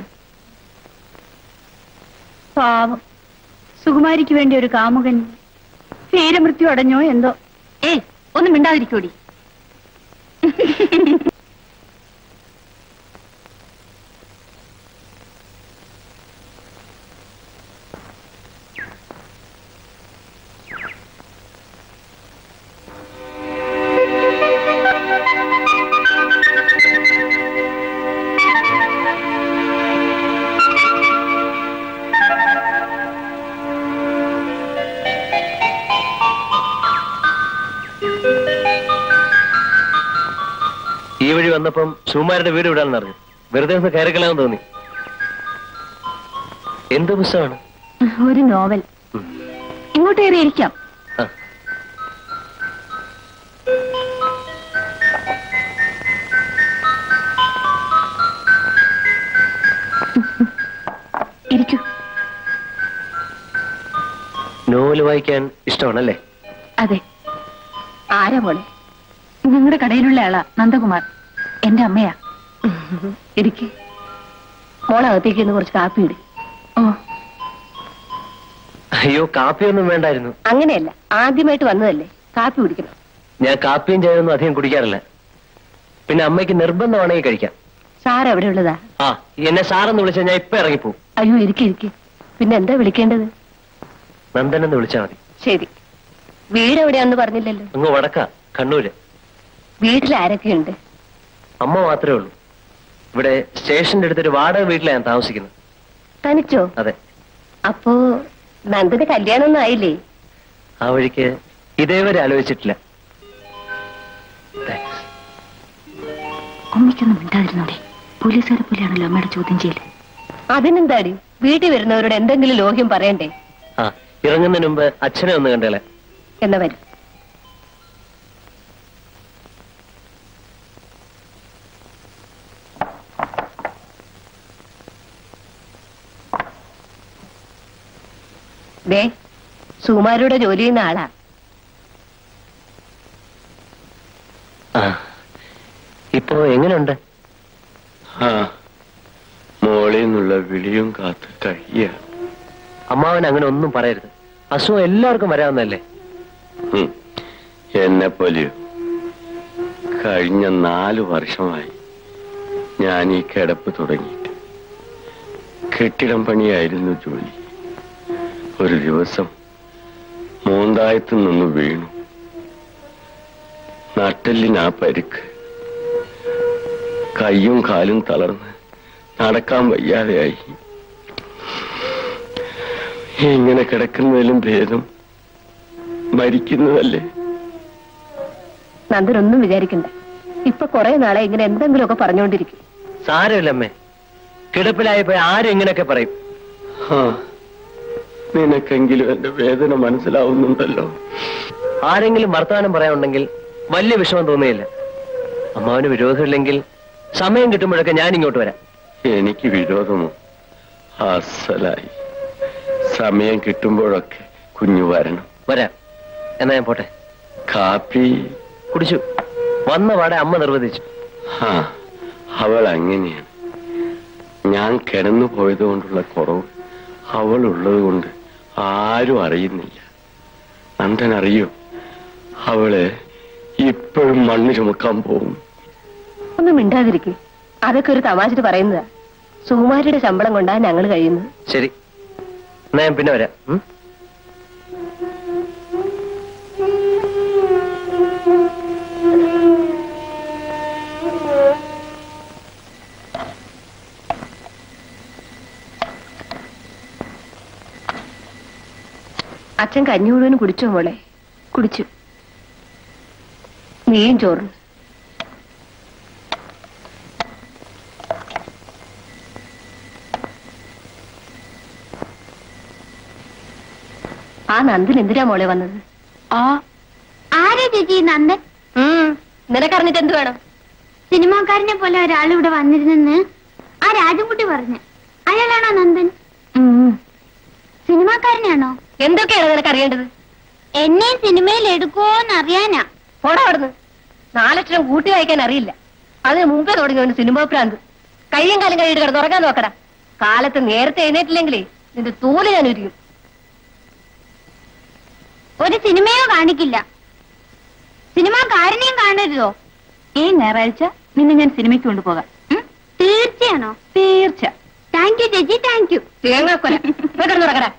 പാവം സുകുമാരിക്ക് വേണ്ടി ഒരു കാമുകൻ വീരമൃത്യു അടഞ്ഞോ എന്തോ ഏയ് ഒന്നും മിണ്ടാതിരിക്കൂടി ഈ വഴി വന്നപ്പം സുകുമാരുടെ വീട് വിടാന്ന് അറിഞ്ഞു വെറുതെ ഒന്ന് കയറിക്കളയാൻ തോന്നി എന്ത് പുസ്തകമാണ് ഒരു നോവൽ ഇങ്ങോട്ട് കയറി ഇരിക്കാം ആ. ഇരിക്കൂ നോവൽ വായിക്കാൻ ഇഷ്ടമാണല്ലേ അതെ ആരാ മോളെ നിങ്ങളുടെ കടയിലുള്ള ആളാ നന്ദകുമാർ എന്റെ അമ്മയാ ഇരിക്ക് മോളകത്തേക്ക് ഇന്ന് കുറച്ച് കാപ്പി ഇട് ഓ അയ്യോ കാപ്പിയൊന്നും വേണ്ടായിരുന്നു അങ്ങനെയല്ല ആദ്യമായിട്ട് വന്നതല്ലേ കാപ്പി കുടിക്കണം ഞാൻ കാപ്പിയും ചായയൊന്നും അധികം കുടിക്കാറില്ല പിന്നെ അമ്മയ്ക്ക് നിർബന്ധമാണെങ്കിൽ കഴിക്കാം സാർ എവിടെ ഉള്ളതാ ആ എന്നെ സാറെന്ന് വിളിച്ചാൽ ഞാൻ ഇപ്പൊ ഇറങ്ങിപ്പോവും അയ്യോ ഇരിക്കെ ഇരിക്കെ പിന്നെ എന്താ വിളിക്കേണ്ടത് നന്ദൻ എന്ന് വിളിച്ചാൽ മതി ശരി വീട് എവിടെയാന്ന് പറഞ്ഞില്ലല്ലോ അങ്ങ് വടക്ക കണ്ണൂര് വീട്ടിൽ ആരൊക്കെയുണ്ട് അമ്മ മാത്രമേ ഉള്ളൂ ഇവിടെ സ്റ്റേഷന്റെ അടുത്തൊരു വാടക വീട്ടിലാണ് ഞാൻ താമസിക്കുന്നത് തനിച്ചോ അതെ അപ്പോ നന്ദന് കല്യാണമൊന്നും ആയില്ലേ ആ വഴിക്ക് ഇതേവരെ ആലോചിച്ചിട്ടില്ല Thanks. അമ്മയ്ക്കൊന്നും മിണ്ടാതിരുന്നോടെ പോലീസുകാരെ പോലെയാണല്ലോ അമ്മയുടെ ചോദ്യം ചെയ്യല് അതിനെന്താടി വീട്ടിൽ വരുന്നവരോട് എന്തെങ്കിലും ലോഹ്യം പറയണ്ടേ ആ ഇറങ്ങുന്നതിന് മുമ്പ് അച്ഛനെ ഒന്ന് കണ്ടേലെ എന്നാ വരും ദേ സുമാരുടെ ജോലി ചെയ്യുന്ന ആളാ ആ ഇപ്പോ എങ്ങനെയുണ്ട് ആ മോളിൽ നിന്നുള്ള വിളിയും കാത്ത് കഴിയ അമ്മാവൻ അങ്ങനെ ഒന്നും പറയരുത് അസുഖം എല്ലാവർക്കും വരാവുന്നതല്ലേ എന്നെ പോലെയോ കഴിഞ്ഞ നാല് വർഷമായി ഞാൻ ഈ കിടപ്പ് തുടങ്ങിയിട്ട് കെട്ടിടം പണിയായിരുന്നു ജോലി ഒരു ദിവസം മൂന്തായത്തു നിന്ന് വീണു നട്ടെല്ലിനാ പരിക്ക് കയ്യും കാലും തളർന്ന് നടക്കാൻ വയ്യാതെയായി ഇങ്ങനെ കിടക്കുന്നതിലും ഭേദം മരിക്കുന്നതല്ലേ നന്ദനൊന്നും വിചാരിക്കണ്ട ഇപ്പൊ കുറെ നാളെ ഇങ്ങനെ എന്തെങ്കിലുമൊക്കെ പറഞ്ഞുകൊണ്ടിരിക്കും സാരമില്ല അമ്മേ കിടപ്പിലായപ്പോ ആരും ഇങ്ങനെയൊക്കെ പറയും ആ നിനക്കെങ്കിലും എന്റെ വേദന മനസ്സിലാവുന്നുണ്ടല്ലോ ആരെങ്കിലും വർത്തമാനം പറയാനുണ്ടെങ്കിൽ വലിയ വിഷമം തോന്നുകയില്ല അമ്മാവന് വിരോധമില്ലെങ്കിൽ സമയം കിട്ടുമ്പോഴൊക്കെ ഞാൻ ഇങ്ങോട്ട് വരാം എനിക്ക് വിരോധമോ അസലായി സമയം കിട്ടുമ്പോഴൊക്കെ കുഞ്ഞു വരണം വരാം എന്നാ ഞാൻ പോട്ടെ കാപ്പി കുടിച്ചു വന്ന പാടെ അമ്മ നിർബന്ധിച്ചു ആ അവൾ അങ്ങനെയാണ് ഞാൻ കിടന്നു പോയത് കൊണ്ടുള്ള കുറവ് അവൾ ഉള്ളത് കൊണ്ട് ആരും അറിയുന്നില്ല നന്ദൻ അറിയോ അവള് ഇപ്പോഴും മണ്ണ് ചുമക്കാൻ പോകും ഒന്നും മിണ്ടാതിരിക്കും അതൊക്കെ ഒരു തമാശ പറയുന്നതാ സുകുമാരിയുടെ ശമ്പളം കൊണ്ടാ ഞങ്ങൾ കഴിയുന്നത് ശരി എന്നാ ഞാൻ പിന്നെ വരാം ഉം? അച്ഛൻ കഞ്ഞി മുഴുവൻ കുടിച്ചോ മോളെ കുടിച്ചു നീയും ചോറും ആ നന്ദൻ എന്തിനാ മോളെ വന്നത് ആ ആരാ ചേച്ചി ഈ നന്ദൻ നിനക്കറിഞ്ഞിട്ട് എന്ത് വേണം സിനിമാക്കാരനെ പോലെ ഒരാൾ ഇവിടെ വന്നിരുന്നെന്ന് ആ രാജൻകുട്ടി പറഞ്ഞു അയാളാണോ നന്ദൻ സിനിമാക്കാരനാണോ എന്തൊക്കെയാണ് നിനക്കറിയേണ്ടത് എന്നെ സിനിമയിൽ എടുക്കുമോന്ന് അറിയാനാ പോടാ അവിടുന്ന് നാലക്ഷരം കൂട്ടി വായിക്കാൻ അറിയില്ല അതിന് മുമ്പേ തുടങ്ങിയ സിനിമ പ്രാന്ത് കയ്യും കാലം കഴിയിട്ട് കിടന്ന് ഉറങ്ങാൻ നോക്കടാ കാലത്ത് നേരത്തെ എഴുന്നേറ്റില്ലെങ്കിലേ നിന്റെ തൂല് ഞാൻ ഉരിക്കും ഒരു സിനിമയോ കാണിക്കില്ല സിനിമാക്കാരനെയും കാണരുതോ ഈ ഞായറാഴ്ച നിന്നെ ഞാൻ സിനിമയ്ക്ക് കൊണ്ടുപോകാം ഉം? തീർച്ചയാണോ തീർച്ച താങ്ക് യു ചേച്ചി താങ്ക് യു തേങ്ങാക്കൊല പോയി കിടന്നുറങ്ങടാ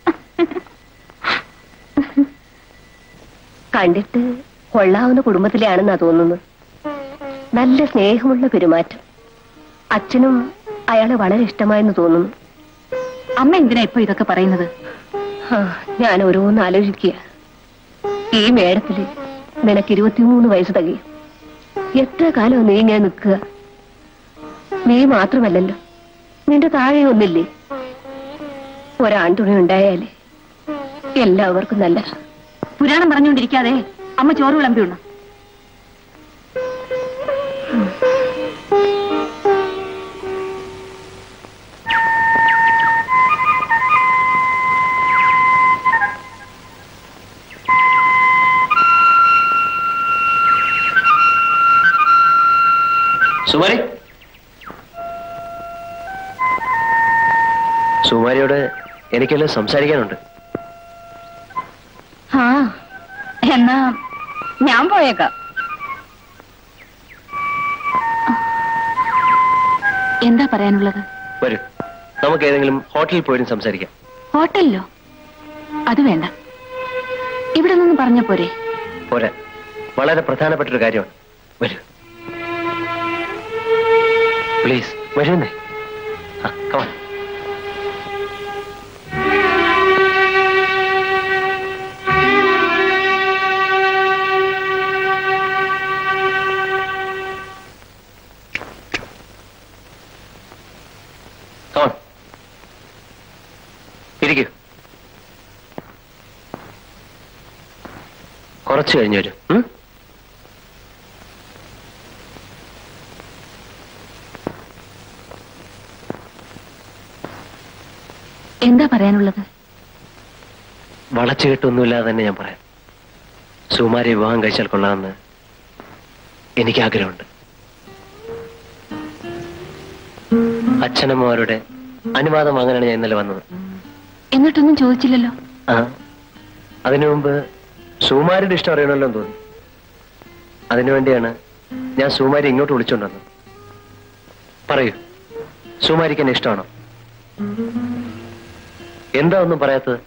കണ്ടിട്ട് കൊള്ളാവുന്ന കുടുംബത്തിലെയാണെന്നാ തോന്നുന്നത് നല്ല സ്നേഹമുള്ള പെരുമാറ്റം അച്ഛനും അയാളെ വളരെ ഇഷ്ടമായെന്ന് തോന്നുന്നു അമ്മ എന്തിനാ ഇപ്പൊ ഇതൊക്കെ പറയുന്നത് ആ, ഞാൻ ഓരോന്ന് ആലോചിക്കുക ഈ മേടത്തില് നിനക്ക് ഇരുപത്തിമൂന്ന് വയസ്സ് തികയും എത്ര കാലം നീ ഇങ്ങനെ നിൽക്കുക നീ മാത്രമല്ലല്ലോ നിന്റെ താഴെ ഒന്നില്ലേ ഒരാൺതുണി ഉണ്ടായാലേ എല്ലാവർക്കും നല്ല പുരാണം പറഞ്ഞുകൊണ്ടിരിക്കാതെ അമ്മ ചോറ് വിളമ്പിയുണ്ടോ സുമാരി സുമാരിയോട് എനിക്കെല്ലാം സംസാരിക്കാനുണ്ട് ആ എന്നാ ഞാൻ പോയേക്കാം എന്താ പറയാനുള്ളത് വരൂ നമുക്ക് ഏതെങ്കിലും ഹോട്ടലിൽ പോയിട്ട് സംസാരിക്കാം ഹോട്ടലിലോ അത് വേണ്ട ഇവിടെ നിന്ന് പറഞ്ഞ പോരെ പോരാ വളരെ പ്രധാനപ്പെട്ട ഒരു കാര്യമാണ് വരൂ പ്ലീസ് വരുന്നേ ആ കമാ കമാ ഇരിക്കൂ കുറച്ച് കഴിഞ്ഞു വരും ഉം? എന്താ പറയാനുള്ളത് വളച്ചുകെട്ടൊന്നുമില്ലാതെ തന്നെ ഞാൻ പറയാം സുമാരി വിവാഹം കഴിച്ചാൽ കൊള്ളാമെന്ന് എനിക്ക് ആഗ്രഹമുണ്ട് അച്ഛനമ്മമാരുടെ അനുവാദം വാങ്ങാനാണ് ഞാൻ ഇന്നലെ വന്നത് എന്നിട്ടൊന്നും ചോദിച്ചില്ലല്ലോ ആ അതിനു മുമ്പ് സുമാരിയുടെ ഇഷ്ടം അറിയണമല്ലോ എന്ന് തോന്നി അതിനുവേണ്ടിയാണ് ഞാൻ സുമാരി ഇങ്ങോട്ട് വിളിച്ചോണ്ടുവന്നത് പറയൂ സുമാരിക്ക് എന്നെ ഇഷ്ടമാണോ എന്താ ഒന്നും പറയാത്തത്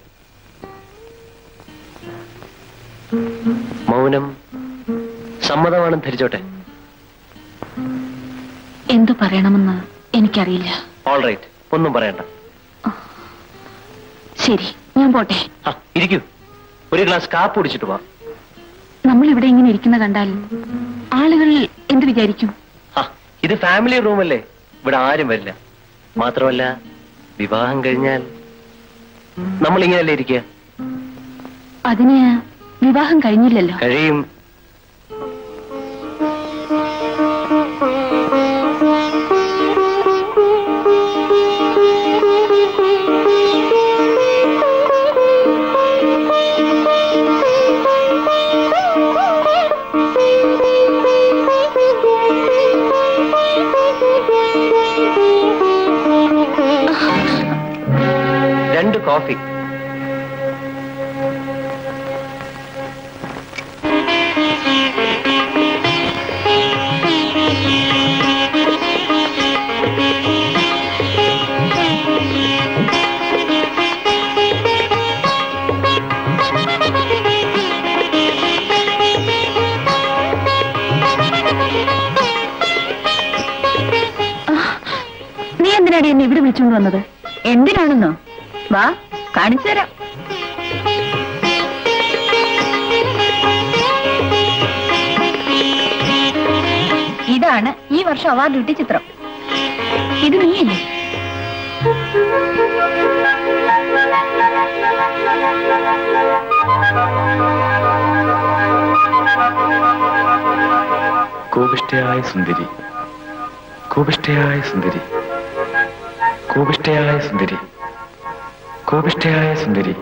മൗനം സമ്മതമാണെന്ന് ധരിച്ചോട്ടെ എന്തു പറയണമെന്ന് എനിക്കറിയില്ല ഓൾ റൈറ്റ് ഒന്നും പറയണ്ട ശരി ഞാൻ പോട്ടെ ആ ഇരിക്കൂ ഒരു ഗ്ലാസ് കാപ്പ് കുടിച്ചിട്ട് പോവാം നമ്മൾ ഇവിടെ ഇങ്ങനെ ഇരിക്കുന്ന കണ്ടാൽ ആളുകൾ എന്ത് വിചാരിക്കും ആ ഇത് ഫാമിലി റൂമല്ലേ ഇവിടെ ആരും വരില്ല മാത്രമല്ല വിവാഹം കഴിഞ്ഞാൽ നമ്മൾ ഇങ്ങനെയല്ലേ ഇരിക്കുക അതിന് വിവാഹം കഴിഞ്ഞില്ലല്ലോ കഴിയും രണ്ട് കോഫി നീ എന്തിനാടി എന്നെ ഇവിടെ വിളിച്ചുകൊണ്ട് വന്നത് എന്തിനാണെന്നോ വാ കാണിച്ചു തരാം ഇതാണ് ഈ വർഷം അവാർഡ് കിട്ടിയ ചിത്രം ഇത് നീയല്ലേ കോപിഷ്ഠയായ സുന്ദരി കോപിഷ്ഠയായ സുന്ദരി കോപിഷ്ഠയായ സുന്ദരി കോപിഷ്ഠയായ സുന്ദരി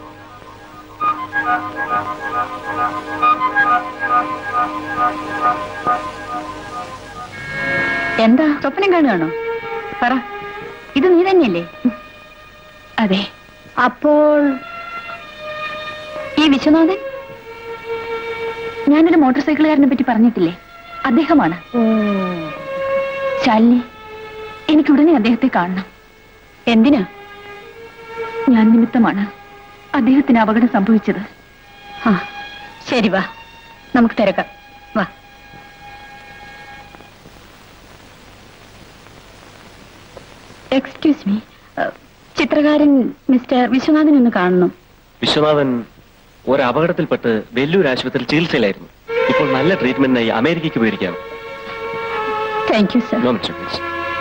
എന്താ സ്വപ്നം കാണുകയാണോ പറ ഇത് നീ തന്നെയല്ലേ അതെ അപ്പോൾ ഈ വിശ്വനാഥൻ ഞാനൊരു മോട്ടോർ സൈക്കിളുകാരനെ പറ്റി പറഞ്ഞിട്ടില്ലേ അദ്ദേഹമാണ് ശാലിനി എനിക്ക് ഉടനെ അദ്ദേഹത്തെ കാണണം എന്തിനാ ഞാൻ നിമിത്തമാണ് അദ്ദേഹത്തിന് അപകടം സംഭവിച്ചത് ആ ശരി വാ നമുക്ക് തിരക്കാം വാ എക്സ്ക്യൂസ് മീ ചിത്രകാരൻ മിസ്റ്റർ വിശ്വനാഥൻ ഒന്ന് കാണണം വിശ്വനാഥൻ ഒരു അപകടത്തിൽപ്പെട്ട് വെല്ലൂർ ആശുപത്രിയിൽ ചികിത്സയിലായിരുന്നു ഇപ്പോൾ നല്ല ട്രീറ്റ്മെന്റിനായി അമേരിക്കയ്ക്ക് പോയിരിക്കുകയാണ് thank you sir No, Mr. Prince.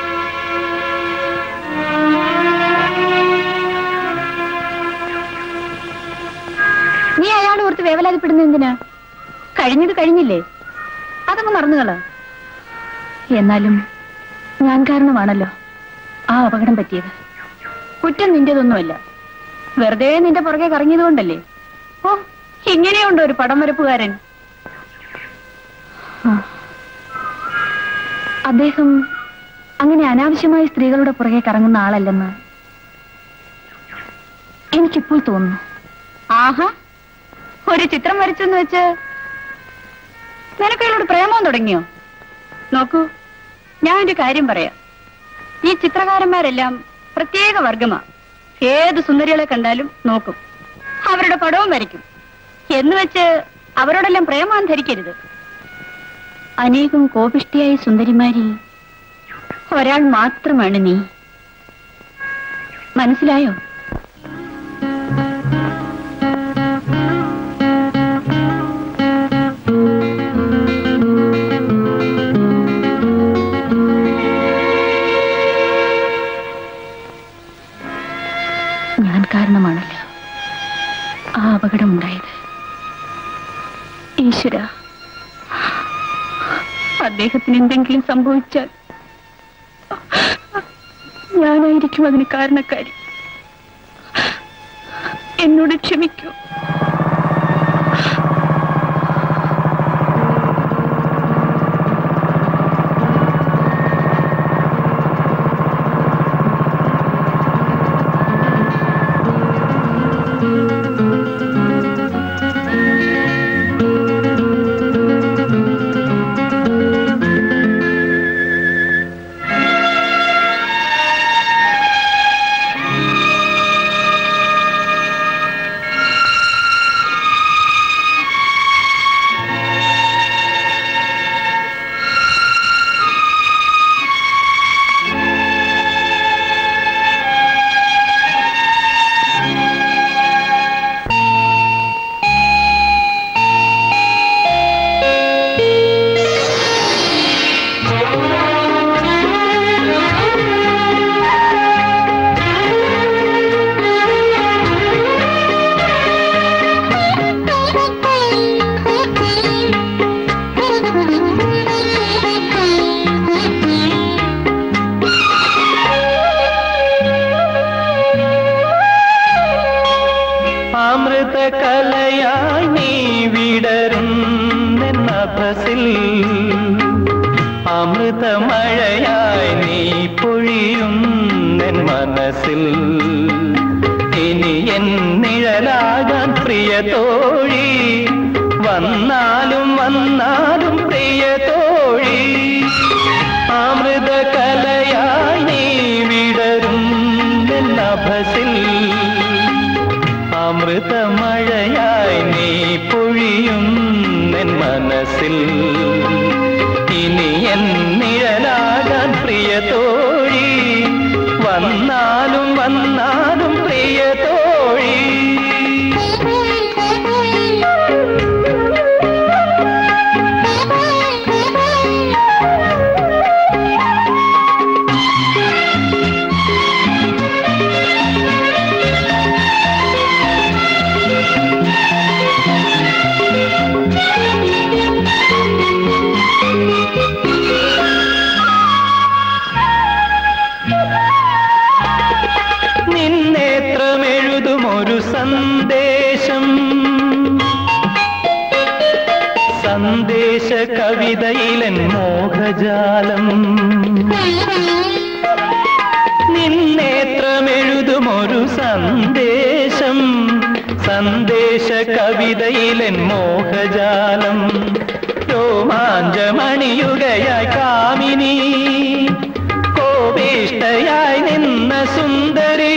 നീ അയാൾ ഓർത്ത് വേവലാതിപ്പെടുന്നത് എന്തിനാ കഴിഞ്ഞത് കഴിഞ്ഞില്ലേ അതങ്ങ് മറന്നുകള എന്നാലും ഞാൻ കാരണമാണല്ലോ ആ അപകടം പറ്റിയത് കുറ്റം നിന്റേതൊന്നുമല്ല വെറുതെ നിന്റെ പുറകെ കറങ്ങിയത് കൊണ്ടല്ലേ ഓ ഇങ്ങനെയുണ്ടോ ഒരു പടം വരപ്പുകാരൻ ആ. അദ്ദേഹം അങ്ങനെ അനാവശ്യമായി സ്ത്രീകളുടെ പുറകെ കറങ്ങുന്ന ആളല്ലെന്ന് എനിക്കിപ്പോൾ തോന്നുന്നു ആഹാ ഒരു ചിത്രം വരച്ചെന്ന് വെച്ച് നിനക്ക് അയാളോട് പ്രേമം തുടങ്ങിയോ നോക്കൂ ഞാൻ ഒരു കാര്യം പറയാം ഈ ചിത്രകാരന്മാരെല്ലാം പ്രത്യേക വർഗമാ ഏത് സുന്ദരികളെ കണ്ടാലും നോക്കും അവരുടെ പടവും വരയ്ക്കും എന്ന് വെച്ച് അവരോടെല്ലാം പ്രേമാൻ ധരിക്കരുത് അനേകം കോപിഷ്ടിയായ സുന്ദരിമാരിൽ ഒരാൾ മാത്രമാണ് നീ മനസ്സിലായോ ഞാൻ കാരണമാണല്ലോ ആ അപകടമുണ്ടായത് ഈശ്വര അദ്ദേഹത്തിന് എന്തെങ്കിലും സംഭവിച്ചാൽ ഞാനായിരിക്കും അതിന് കാരണക്കാരി എന്നോട് ക്ഷമിക്കൂ നഭസിൽ അമൃതമഴയായി നീ പൊഴിയും എൻ മനസ്സിൽ ഇനി എൻ നിഴലാകാൻ പ്രിയ തോഴി വന്നാലും വന്നാലും പ്രിയ തോഴി അമൃത കലയായി നീ വിടരും എൻ നഭസിൽ അമൃതമഴയായി നീ പൊഴിയും എൻ മനസ്സിൽ ഇനി എൻ നിഴലാകാൻ പ്രിയ തോഴി വന്നാലും വന്നാലും പ്രിയ തോഴി നിന്നേത്രമെഴുതുമൊരു സന്ദേശം സന്ദേശ കവിതയിലൻ മോഹജാലം നിന്നേത്രമെഴുതുമൊരു സന്ദേശം സന്ദേശ കവിതയിലൻ മോഹജാലം രോമാഞ്ചമണിയുകയായി കാമിനി കോപിഷ്ടയായി നിന്ന സുന്ദരി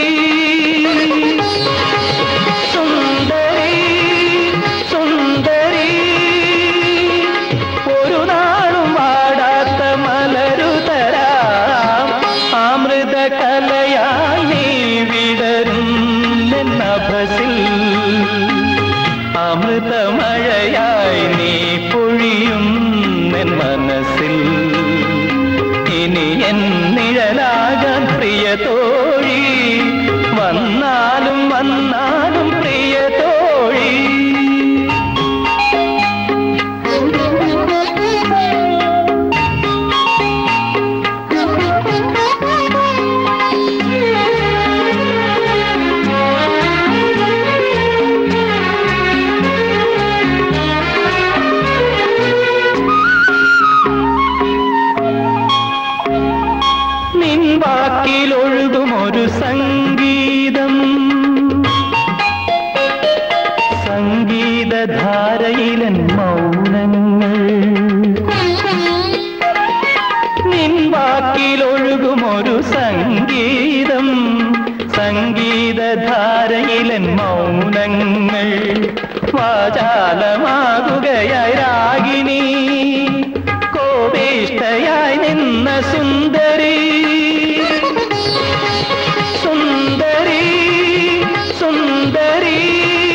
സുന്ദരി സുന്ദരി ഒരു നാളും വാടാത്ത മലരുതരാം അമൃത കലയായി നീ വിടരും നഭസിൽ അമൃതമഴയായി നീ പൊഴിയും എൻ മനസ്സിൽ ഇനി എൻ നിഴലാകാൻ പ്രിയ തോഴി വന്നാലും വന്നാലും പ്രിയ തോഴി നിൻ വാക്കിലൊഴുകുമൊരു സംഗീതം സംഗീതധാരയിലൻ മൗനങ്ങൾ നിൻ വാക്കിലൊഴുകുമൊരു സംഗീതം സംഗീതധാരയിലൻ മൗനങ്ങൾ വാചാലമാകുകയായി രാഗിണി കോപിഷ്ടയായി നിന്ന സുന്ദരി സുന്ദരി സുന്ദരി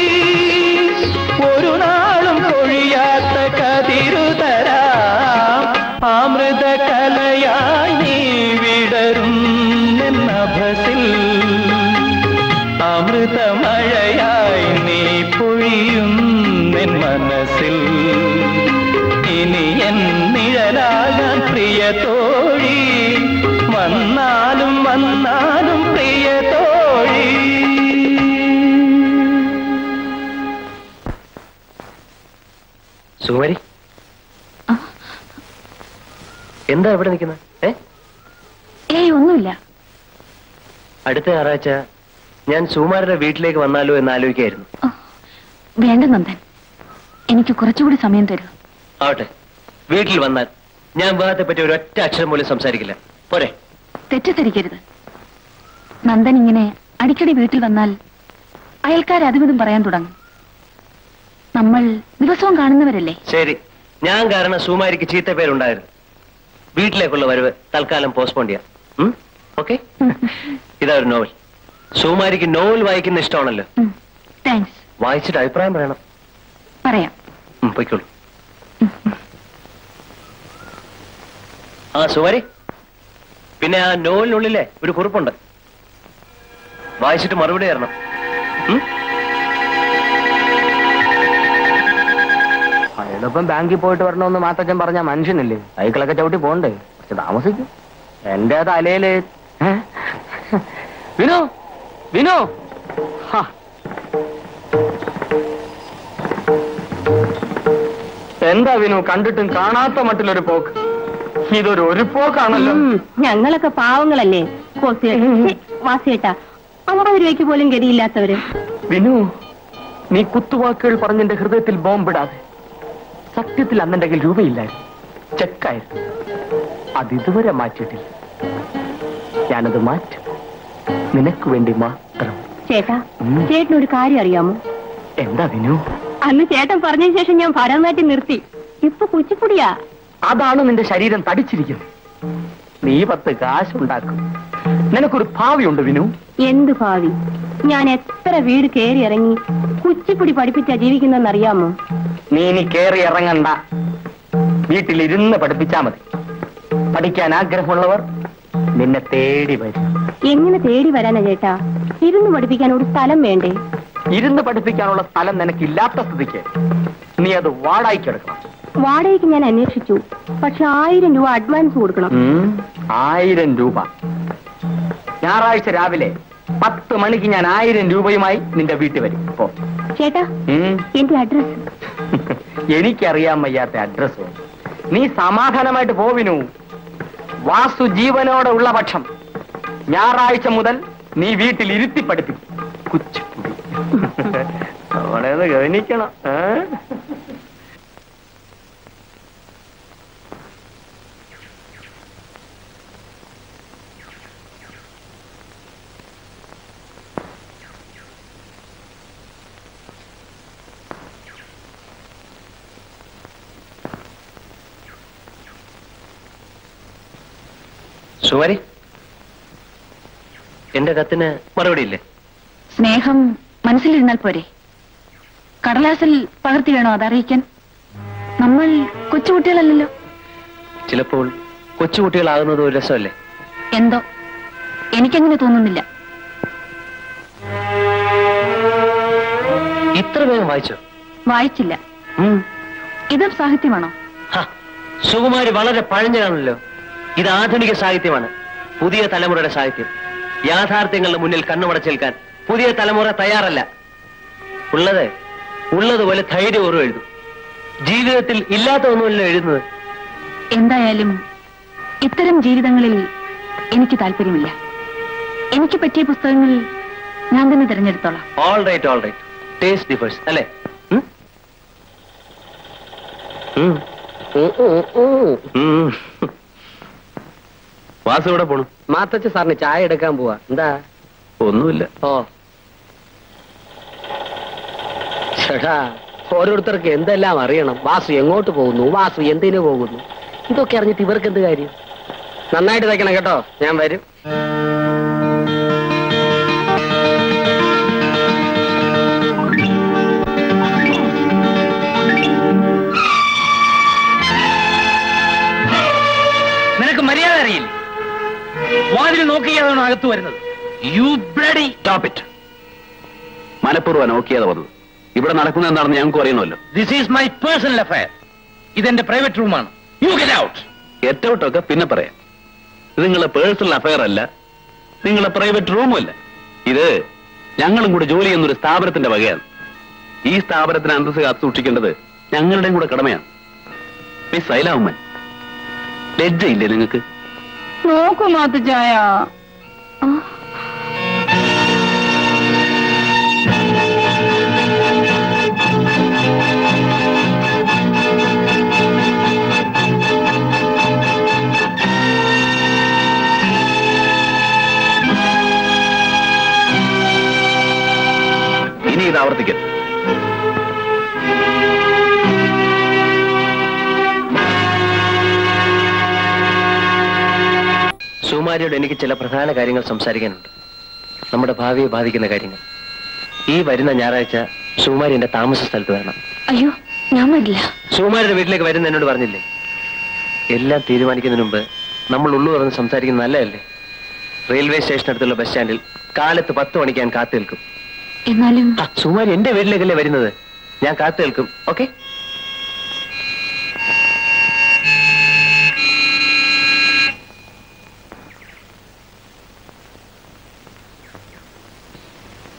ഒരു നാളും പൊഴിയാത്ത കതിരുതരാം അമൃത കലയായി നീ വിടരും നഭസിൽ അമൃതമഴയായി നീ പൊഴിയും എൻ മനസ്സിൽ ഇനി എൻ നിഴലാകാൻ പ്രിയ തോഴി വന്നാലും വന്നാലും പ്രിയ തോഴി സുകുമാരി എന്താ ഇവിടെ നിൽക്കുന്നത് ഏ ഏയ് ഒന്നുമില്ല അടുത്ത ഞായറാഴ്ച ഞാൻ സുകുമാരുടെ വീട്ടിലേക്ക് വന്നാലോ എന്ന് ആലോചിക്കായിരുന്നു വേണ്ട നന്ദൻ എനിക്ക് കുറച്ചുകൂടി സമയം തരൂ ആവട്ടെ വീട്ടിൽ വന്നാൽ ഞാൻ വിവാഹത്തെ പറ്റി ഒരു ഒറ്റ അക്ഷരം പോലും സംസാരിക്കില്ല പോരെ തെറ്റിദ്ധരിക്കരുത് നന്ദൻ ഇങ്ങനെ അടിക്കടി വീട്ടിൽ വന്നാൽ അയൽക്കാർ അതുമിതും പറയാൻ തുടങ്ങും നമ്മൾ ദിവസവും കാണുന്നവരല്ലേ ശരി ഞാൻ കാരണം സുകുമാരിക്ക് ചീത്ത പേരുണ്ടായിരുന്നു വീട്ടിലേക്കുള്ള വരവ് തൽക്കാലം പോസ്റ്റ്പോൺ ചെയ്യാം ഓക്കെ ഇതാ ഒരു നോവൽ സുകുമാരിക്ക് നോവൽ വായിക്കുന്ന ഇഷ്ടമാണല്ലോ താങ്ക്സ് വായിച്ചിട്ട് അഭിപ്രായം പറയണം പറയാം ഉം, പൊയ്ക്കോളൂ ആ സുമാരി പിന്നെ ആ നോവലിനുള്ളിലെ ഒരു കുറിപ്പുണ്ട് വായിച്ചിട്ട് മറുപടി തരണം ഉം? അയാളിപ്പം ബാങ്കിൽ പോയിട്ട് വരണമെന്ന് മാത്തച്ഛൻ പറഞ്ഞ മനുഷ്യനല്ലേ സൈക്കിളൊക്കെ ചവിട്ടി പോണ്ടേ കുറച്ച് താമസിക്കും എന്റെ തലയില് ഏ? വിനു വിനു ഹാ. എന്താ വിനു കണ്ടിട്ടും കാണാത്ത മട്ടിലൊരു പോക്ക് ഇതൊരു ഒരു പോക്കാണല്ലോ ഉം, ഞങ്ങളൊക്കെ പാവങ്ങളല്ലേ വാസിയേട്ടാ അമ്പത് രൂപയ്ക്ക് പോലും ഗതിയില്ലാത്തവര് വിനു നീ കുത്തുവാക്കുകൾ പറഞ്ഞെന്റെ ഹൃദയത്തിൽ ബോംബിടാതെ സത്യത്തിൽ അന്നെന്റെ കയ്യിൽ രൂപയില്ലായിരുന്നു ചെക്കായിരുന്നു അതിതുവരെ മാറ്റിയിട്ടില്ല ഞാനത് മാറ്റും നിനക്ക് വേണ്ടി മാത്രം ചേട്ടാ ഉം. ചേട്ടനൊരു കാര്യം അറിയാമോ എന്താ വിനു അന്ന് ചേട്ടൻ പറഞ്ഞതിന് ശേഷം ഞാൻ ഭരതനാട്യം നിർത്തി ഇപ്പൊ കുച്ചിപ്പുടിയാ അതാണ് നിന്റെ ശരീരം തടിച്ചിരിക്കുന്നത് നീ പത്ത് കാശുണ്ടാക്കും നിനക്കൊരു ഭാവിയുണ്ട് വിനു എന്ത് ഭാവി ഞാൻ എത്ര വീട് കയറി ഇറങ്ങി കുച്ചിപ്പുടി പഠിപ്പിച്ചാ ജീവിക്കുന്നറിയാമോ നീ ഇനി കേറി ഇറങ്ങണ്ട വീട്ടിലിരുന്ന് പഠിപ്പിച്ചാ മതി പഠിക്കാൻ ആഗ്രഹമുള്ളവർ നിന്നെ തേടി വരും എങ്ങനെ തേടി വരാനാ ചേട്ടാ ഇരുന്ന് പഠിപ്പിക്കാൻ ഒരു സ്ഥലം വേണ്ടേ ഇരുന്ന് പഠിപ്പിക്കാനുള്ള സ്ഥലം നിനക്കില്ലാത്ത സ്ഥിതിക്ക് നീ അത് വാടായിക്കെടുക്കണം വാടകയ്ക്ക് ഞാൻ അന്വേഷിച്ചു പക്ഷെ ആയിരം രൂപ അഡ്വാൻസ് കൊടുക്കണം ഉം, ആയിരം രൂപ ഞായറാഴ്ച രാവിലെ പത്ത് മണിക്ക് ഞാൻ ആയിരം രൂപയുമായി നിന്റെ വീട്ടിൽ വരും പോ ചേട്ടാ ഉം. എന്റെ അഡ്രസ് എനിക്കറിയാൻ വയ്യാത്ത അഡ്രസ് നീ സമാധാനമായിട്ട് പോവിനു വാസു ജീവനോടെ ഉള്ള പക്ഷം ഞായറാഴ്ച മുതൽ നീ വീട്ടിൽ ഇരുത്തി പഠിപ്പിക്കും കുച്ചിപ്പുടി അവിടെ ഒന്ന് ഗവനിക്കണം ഏ? സുമാരി എന്റെ കത്തിന് മറുപടി ഇല്ലേ സ്നേഹം മനസ്സിലിരുന്നാൽ പോരെ കടലാസിൽ പകർത്തി വേണോ അതറിയിക്കാൻ നമ്മൾ കൊച്ചുകുട്ടികളല്ലല്ലോ ചിലപ്പോൾ കൊച്ചുകുട്ടികളാകുന്നത് ഒരു രസമല്ലേ എന്തോ എനിക്കങ്ങനെ തോന്നുന്നില്ല ഇത്ര വേഗം വായിച്ചോ വായിച്ചില്ല ഇതും സാഹിത്യമാണോ ഹ, സുകുമാരി വളരെ പഴഞ്ഞതാണല്ലോ ഇത് ആധുനിക സാഹിത്യമാണ് പുതിയ തലമുറയുടെ സാഹിത്യം യാഥാർത്ഥ്യങ്ങളുടെ മുന്നിൽ കണ്ണുമടച്ചേൽക്കാൻ പുതിയ തലമുറ തയ്യാറല്ല ഉള്ളത് ഉള്ളതുപോലെ ധൈര്യപൂർവ്വം എഴുതും ജീവിതത്തിൽ ഇല്ലാത്ത ഒന്നുമല്ലോ എഴുതുന്നത് എന്തായാലും ഇത്തരം ജീവിതങ്ങളിൽ എനിക്ക് താല്പര്യമില്ല എനിക്ക് പറ്റിയ പുസ്തകങ്ങൾ ഞാൻ തന്നെ തിരഞ്ഞെടുത്തോളാം all right all right taste differs അല്ലേ ഉം? ഉം. ഉം. വാസു എവിടെ പോണു മാത്തച്ഛ സാറിന് ചായ എടുക്കാൻ പോവാ എന്താ ഒന്നുമില്ല ഓ ചേട്ടാ ഓരോരുത്തർക്ക് എന്തെല്ലാം അറിയണം വാസു എങ്ങോട്ട് പോകുന്നു വാസു എന്തിനു പോകുന്നു ഇതൊക്കെ അറിഞ്ഞിട്ട് ഇവർക്ക് എന്ത് കാര്യം നന്നായിട്ട് തയ്ക്കണം കേട്ടോ ഞാൻ വരും നിനക്ക് മര്യാദ അറിയില്ല വാതിൽ നോക്കിയാണോ അകത്ത് വരുന്നത് യു ബ്ലഡി സ്റ്റോപ്പ് ഇറ്റ് മനഃപൂർവ്വം നോക്കിയാതെ വന്നത് ഇവിടെ നടക്കുന്നത് എന്താണെന്ന് ഞങ്ങൾക്ക് അറിയണമല്ലോ this is my personal affair ഇതെന്റെ പ്രൈവറ്റ് റൂമാണ് യു ഗെറ്റ് ഔട്ട് ഏറ്റവുമൊക്കെ പിന്നെ പറയാം ഇത് നിങ്ങളെ പേഴ്സണൽ അഫയർ അല്ല നിങ്ങളെ പ്രൈവറ്റ് റൂമും അല്ല ഇത് ഞങ്ങളും കൂടെ ജോലി ചെയ്യുന്ന ഒരു സ്ഥാപനത്തിന്റെ വകയാണ് ഈ സ്ഥാപനത്തിന് അന്തസ് കാത്തു സൂക്ഷിക്കേണ്ടത് ഞങ്ങളുടെയും കൂടെ കടമയാണ് മിസ് ഐലാവുമ്മൻ ലജ്ജയില്ലേ നിങ്ങൾക്ക് നോക്കൂ മാത്തുചായ ഇനി ഇത് ആവർത്തിക്കരുത് സുകുമാരിയോട് എനിക്ക് ചില പ്രധാന കാര്യങ്ങൾ സംസാരിക്കാനുണ്ട് നമ്മുടെ ഭാവിയെ ബാധിക്കുന്ന കാര്യങ്ങൾ ഈ വരുന്ന ഞായറാഴ്ച സുകുമാരി എന്റെ താമസ സ്ഥലത്ത് വരണം അയ്യോ ഞാൻ വരില്ല സുകുമാരിയുടെ വീട്ടിലേക്ക് വരുന്ന എന്നോട് പറഞ്ഞില്ലേ എല്ലാം തീരുമാനിക്കുന്നതിന് മുമ്പ് നമ്മൾ ഉള്ളു തുറന്ന് സംസാരിക്കുന്നത് നല്ലതല്ലേ റെയിൽവേ സ്റ്റേഷനടുത്തുള്ള ബസ് സ്റ്റാൻഡിൽ കാലത്ത് പത്ത് മണിക്ക് ഞാൻ കാത്തു നിൽക്കും എന്നാലും ആ, സുകുമാരി എന്റെ വീട്ടിലേക്കല്ലേ വരുന്നത് ഞാൻ കാത്തു നിൽക്കും ഓക്കെ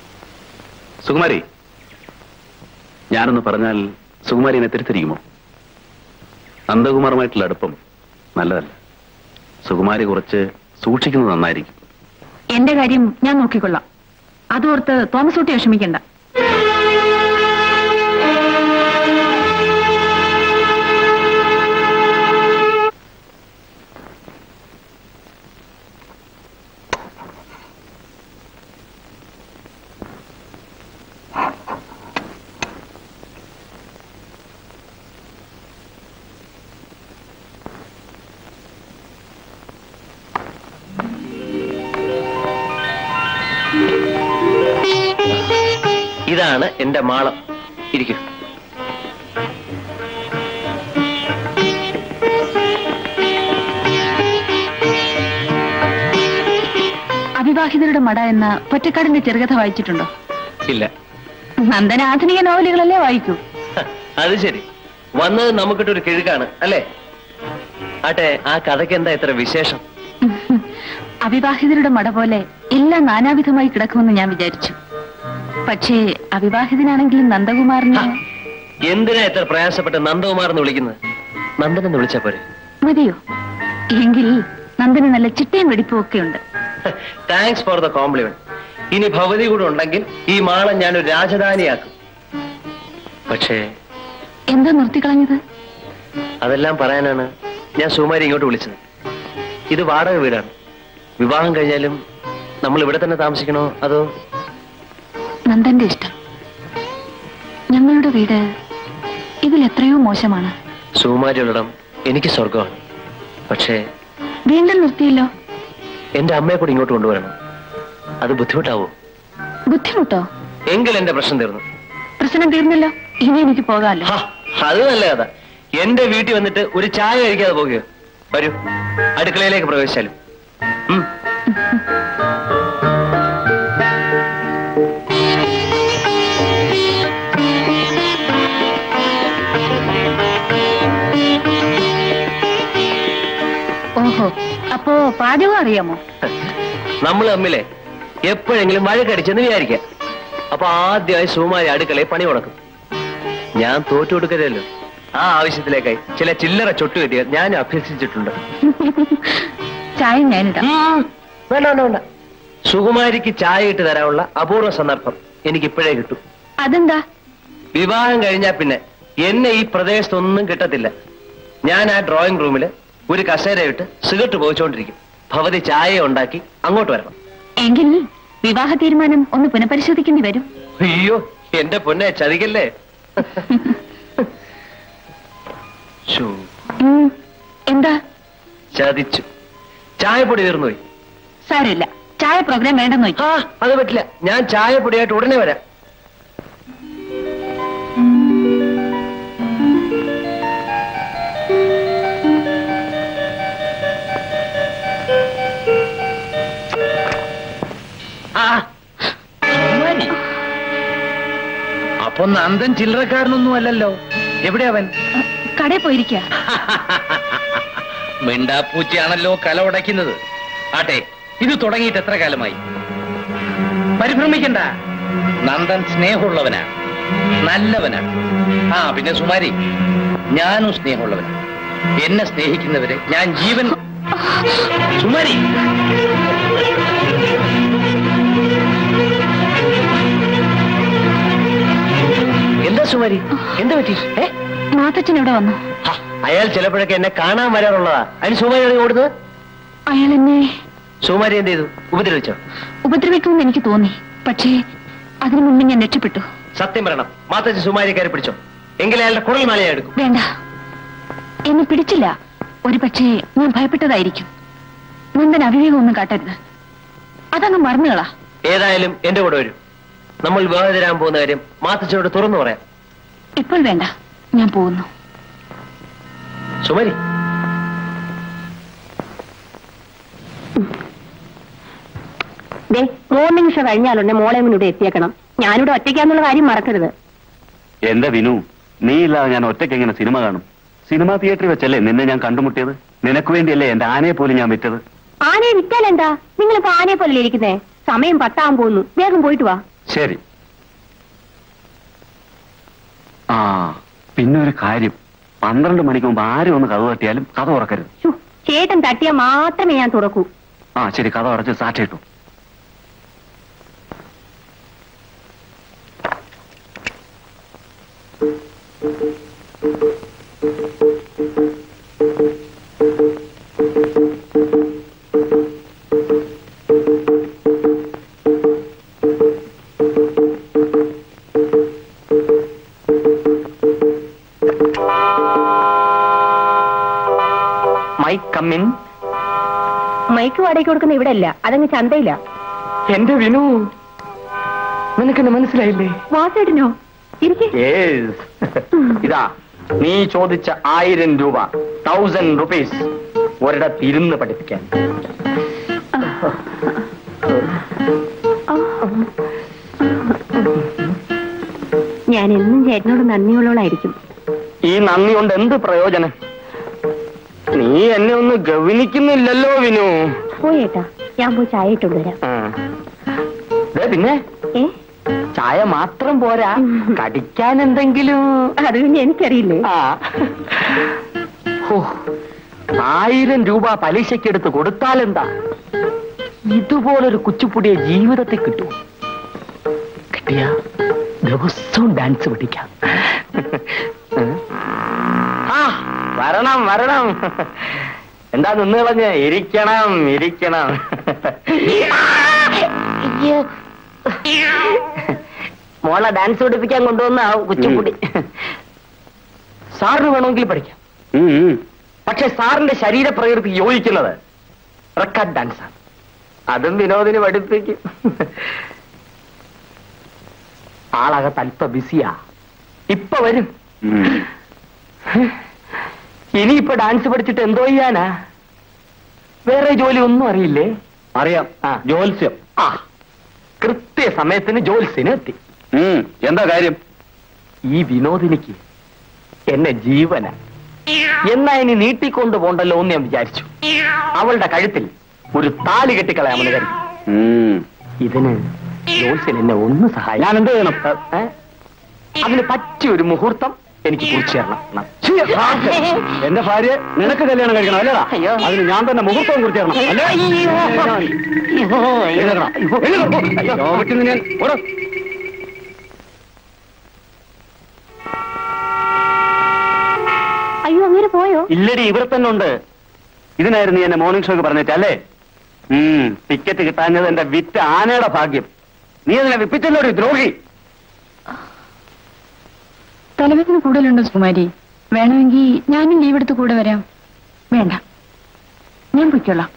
സുകുമാരി ഞാനൊന്ന് പറഞ്ഞാൽ സുകുമാരി എന്നെ തിരിച്ചറിയുമോ നന്ദകുമാറുമായിട്ടുള്ള അടുപ്പം നല്ലതല്ല സുകുമാരി കുറച്ച് സൂക്ഷിക്കുന്നത് നന്നായിരിക്കും എന്റെ കാര്യം ഞാൻ നോക്കിക്കൊള്ളാം അതോർത്ത് തോമസ് ഊട്ടി വിഷമിക്കണ്ട ഇതാണ് എന്റെ മാളം ഇരിക്കൂ അവിവാഹിതരുടെ മട എന്ന പൊറ്റക്കാടിന്റെ ചെറുകഥ വായിച്ചിട്ടുണ്ടോ ഇല്ല നന്ദൻ ആധുനിക നോവലുകളല്ലേ വായിക്കൂ ഹ, അത് ശരി വന്നത് നമുക്കിട്ടൊരു കിഴുക്കാണ് അല്ലേ ആട്ടെ ആ കഥയ്ക്ക് എന്താ ഇത്ര വിശേഷം അവിവാഹിതരുടെ മട പോലെ എല്ലാം നാനാവിധമായി കിടക്കുമെന്ന് ഞാൻ വിചാരിച്ചു പക്ഷേ അവിവാഹിതനാണെങ്കിലും നന്ദകുമാറിന് എന്തിനാ ഇത്ര പ്രയാസപ്പെട്ട് നന്ദകുമാർ എന്ന് വിളിക്കുന്നത് നന്ദൻ എന്ന് വിളിച്ചാ പോരെ മതിയോ എങ്കിൽ നന്ദന് നല്ല ചിട്ടയും വെടിപ്പും ഒക്കെ ഉണ്ട് താങ്ക്സ് ഫോർ ദ കോംപ്ലിമെന്റ് ഇനി ഭവതി കൂടെ ഉണ്ടെങ്കിൽ ഈ മാളം ഞാനൊരു രാജധാനിയാക്കും പക്ഷേ എന്താ നിർത്തിക്കളഞ്ഞത് അതെല്ലാം പറയാനാണ് ഞാൻ സുമാരി ഇങ്ങോട്ട് വിളിച്ചത് ഇത് വാടക വീടാണ് വിവാഹം കഴിഞ്ഞാലും നമ്മൾ ഇവിടെ തന്നെ താമസിക്കണോ അതോ നന്ദന്റെ ഇഷ്ടം ഞങ്ങളുടെ വീട് ഇതിൽ എത്രയോ മോശമാണ് സുമാരിയുള്ളിടം എനിക്ക് സ്വർഗമാണ് പക്ഷേ വീണ്ടും നിർത്തിയല്ലോ എന്റെ അമ്മയെ കൂടി ഇങ്ങോട്ട് കൊണ്ടുവരണം അത് ബുദ്ധിമുട്ടാവോ ബുദ്ധിമുട്ടോ എങ്കിൽ എന്റെ പ്രശ്നം തീർന്നു പ്രശ്നം തീർന്നല്ലോ ഇനി എനിക്ക് പോകാമല്ലോ ഹാ, അത് നല്ല കഥ എന്റെ വീട്ടിൽ വന്നിട്ട് ഒരു ചായ കഴിക്കാതെ പോകുകയോ വരൂ അടുക്കളയിലേക്ക് പ്രവേശിച്ചാലും ഉം. ഓഹോ അപ്പോ പാചകം അറിയാമോ നമ്മൾ തമ്മിലെ എപ്പോഴെങ്കിലും വഴക്കടിച്ചെന്ന് വിചാരിക്കാം അപ്പൊ ആദ്യമായി സുമാരി അടുക്കളയിൽ പണി മുടക്കും ഞാൻ തോറ്റു കൊടുക്കരുതല്ലോ ആ ആവശ്യത്തിലേക്കായി ചില ചില്ലറ ചൊട്ടു കിട്ടിയാൽ ഞാൻ അഭ്യസിച്ചിട്ടുണ്ട് ചായ ഞാനിടാം ഉം, വേണ്ട വേണ്ട വേണ്ട സുകുമാരിക്ക് ചായ ഇട്ട് തരാനുള്ള അപൂർവ സന്ദർഭം എനിക്ക് ഇപ്പോഴേ കിട്ടും അതെന്താ വിവാഹം കഴിഞ്ഞാൽ പിന്നെ എന്നെ ഈ പ്രദേശത്തൊന്നും കിട്ടത്തില്ല ഞാൻ ആ ഡ്രോയിങ് റൂമിൽ ഒരു കസേരയിട്ട് സിഗരറ്റ് പോയിച്ചുകൊണ്ടിരിക്കും ഭവതി ചായ ഉണ്ടാക്കി അങ്ങോട്ട് വരണം എങ്കിൽ വിവാഹ തീരുമാനം ഒന്ന് പുനഃപരിശോധിക്കേണ്ടി വരും അയ്യോ എന്റെ പൊന്നെ ചതിക്കല്ലേ ശോ, ഉം, എന്താ ചതിച്ചു ചായപ്പൊടി തീർന്നുപോയി സാരമില്ല ചായ പ്രോഗ്രാം വേണ്ടെന്ന് വെച്ചു ആ അത് പറ്റില്ല ഞാൻ ചായപ്പൊടിയായിട്ട് ഉടനെ വരാം ആ സുകുമാരി. അപ്പൊ നന്ദൻ ചില്ലറക്കാരനൊന്നും അല്ലല്ലോ എവിടെ അവൻ കടയിൽ പോയിരിക്കുക മിണ്ടാപ്പൂച്ചയാണല്ലോ കല ഉടയ്ക്കുന്നത് ആട്ടെ ഇത് തുടങ്ങിയിട്ട് എത്ര കാലമായി പരിഭ്രമിക്കണ്ട നന്ദൻ സ്നേഹമുള്ളവനാ നല്ലവനാ ആ പിന്നെ സുമാരി ഞാനും സ്നേഹമുള്ളവനാ എന്നെ സ്നേഹിക്കുന്നവരെ ഞാൻ ജീവൻ സുമാരി എന്താ സുമാരി എന്താ പറ്റി ഏ മാത്തച്ഛൻ ഇവിടെ വന്നു ഹ, അയാൾ ചിലപ്പോഴൊക്കെ എന്നെ കാണാൻ വരാറുള്ളതാ അതിന് സുമാരി ഇറങ്ങി ഓടുന്നത് അയാൾ എന്നെ സുമാരി എന്ത് ചെയ്തു ഉപദ്രവിച്ചോ ഉപദ്രവിക്കുമെന്ന് എനിക്ക് തോന്നി പക്ഷേ അതിനു മുമ്പ് ഞാൻ രക്ഷപ്പെട്ടു സത്യം പറയണം മാത്തച്ഛൻ സുമാരി കയറി പിടിച്ചോ എങ്കിൽ അയാളുടെ കുടൽ മാലയെ എടുക്കും വേണ്ട എന്നെ പിടിച്ചില്ല ഒരു പക്ഷേ ഞാൻ ഭയപ്പെട്ടതായിരിക്കും നന്ദൻ അവിവേകമൊന്നും കാട്ടരുത് അതങ്ങ് മറന്നുകളാ ഏതായാലും എന്റെ കൂടെ വരും നമ്മൾ വിവാഹിതരാൻ പോകുന്ന കാര്യം മാത്തച്ഛനോട് തുറന്നു പറയാം ഇപ്പോൾ വേണ്ട ഞാൻ പോകുന്നു സുമാരി മോർണിംഗ് കഴിഞ്ഞാലുണ്ടെ മോളെ ഇവിടെ എത്തിയേക്കണം ഞാനിവിടെ ഒറ്റയ്ക്കാന്നുള്ള കാര്യം മറക്കരുത് എന്റെ വിനു നീ ഇല്ലാതെ ഞാൻ ഒറ്റയ്ക്ക് എങ്ങനെ സിനിമ കാണും സിനിമാ തിയേറ്ററിൽ വെച്ചല്ലേ നിന്നെ ഞാൻ കണ്ടുമുട്ടിയത് നിനക്ക് വേണ്ടിയല്ലേ എന്റെ ആനയെ പോലും ഞാൻ വിറ്റത് ആനയെ വിറ്റാലെന്താ നിങ്ങളിപ്പോ ആനയെ പോലെ ഇരിക്കുന്നേ സമയം പത്താൻ പോകുന്നു വേഗം പോയിട്ട് വാ ശരി ആ പിന്നെ ഒരു കാര്യം പന്ത്രണ്ട് മണിക്ക് മുമ്പ് ആരും ഒന്ന് കഥ തട്ടിയാലും കഥ ഉറക്കരുത് ശ്ശോ, ചേട്ടൻ തട്ടിയാ മാത്രമേ ഞാൻ തുറക്കൂ ആ ശരി കഥ ഉറച്ച് സാക്ഷിട്ടു മൈ കമ്മിൻ മൈക്ക് വാടകയ്ക്ക് കൊടുക്കുന്ന ഇവിടെ അല്ല അതങ്ങ് ചന്തയില്ല എന്റെ വിനു നിനക്കെന്നെ മനസ്സിലായില്ലേ വാസേട്ടനോ ഇരിക്കെ Yes. ഇതാ നീ ചോദിച്ച ആയിരം രൂപ തൗസൻഡ് റുപ്പീസ് ഒരിടത്ത് ഇരുന്ന് പഠിപ്പിക്കാൻ ഞാൻ എന്നും ചേട്ടനോട് നന്ദിയുള്ളവളായിരിക്കും ഈ നന്ദി കൊണ്ട് എന്ത് പ്രയോജനം നീ എന്നെ ഒന്ന് ഗവനിക്കുന്നില്ലല്ലോ വിനു പോയേട്ടാ ഞാൻ പോയി ചായ ഇട്ടുകൊണ്ട് വരാം ആ. ദേ പിന്നെ ഏ ചായ മാത്രം പോരാ കടിക്കാൻ എന്തെങ്കിലും അത് പിന്നെ എനിക്കറിയില്ലേ ആ ഹോ, ആയിരം രൂപ പലിശക്കെടുത്ത് കൊടുത്താലെന്താ ഇതുപോലൊരു കുച്ചുപ്പുടിയെ ജീവിതത്തിൽ കിട്ടൂ കിട്ടിയ ദിവസവും ഡാൻസ് പഠിക്കാം ആ വരണം വരണം എന്താ നിന്ന് കളഞ്ഞ് ഇരിക്കണം ഇരിക്കണം മോളെ ഡാൻസ് പഠിപ്പിക്കാൻ കൊണ്ടുവന്ന ആ കുച്ചുപ്പുടി സാറിന് വേണമെങ്കിൽ പഠിക്കാം പക്ഷെ സാറിന്റെ ശരീരപ്രകൃതി യോജിക്കുന്നത് റെക്കഡ് ഡാൻസാണ് അതും വിനോദിന് പഠിപ്പിക്കും ആളകത്ത് അല്പ ബിസിയാ ഇപ്പൊ വരും ഇനിയിപ്പൊ ഡാൻസ് പഠിച്ചിട്ട് എന്തോ ചെയ്യാനാ വേറെ ജോലി ഒന്നും അറിയില്ലേ അറിയാം ആ. ജോത്സ്യം ആ കൃത്യ സമയത്തിന് ജോത്സ്യന് എത്തി ഉം, എന്താ കാര്യം ഈ വിനോദിനിക്ക് എന്നെ ജീവന എന്നാ ഇനി നീട്ടിക്കൊണ്ടു പോണ്ടല്ലോ എന്ന് ഞാൻ വിചാരിച്ചു അവളുടെ കഴുത്തിൽ ഒരു താലി കെട്ടിക്കളയാമെന്ന് കരുതി ഉം. ഇതിന് ജോത്സ്യൻ എന്നെ ഒന്ന് സഹായിക്കും ഞാൻ എന്ത് ചെയ്യണം ഏ? അതിന് പറ്റിയ ഒരു മുഹൂർത്തം എനിക്ക് കുറിച്ച് തരണം ഛീ, ഹാക്ക്. എന്റെ ഭാര്യ നിനക്ക് കല്യാണം കഴിക്കണം അല്ലേടാ അയ്യോ. അതിന് ഞാൻ തന്നെ മുഹൂർത്തവും കുറിച്ച് തരണം അല്ലേ എഴുന്നേക്കണം. എഴുന്നേക്കണം. യോഗത്തിന് ഞാൻ ഓടോ. അയ്യോ അങ്ങനെ പോയോ ഇല്ലടി ഇവിടെ തന്നെ ഉണ്ട് ഇതിനായിരുന്നു നീ എന്നെ മോർണിംഗ് ഷോക്ക് പറഞ്ഞേറ്റല്ലേ ഉം ടിക്കറ്റ് കിട്ടാഞ്ഞത് എന്റെ വിറ്റ ആനയുടെ ഭാഗ്യം നീ അതിനെ വിപ്പിച്ചല്ലോടി ദ്രോഹി തലവേദന കൂടുതലുണ്ടോ സുകുമാരി വേണമെങ്കിൽ ഞാനും ലീവ് എടുത്ത് കൂടെ വരാം വേണ്ട ഞാൻ പൊയ്ക്കൊള്ളാം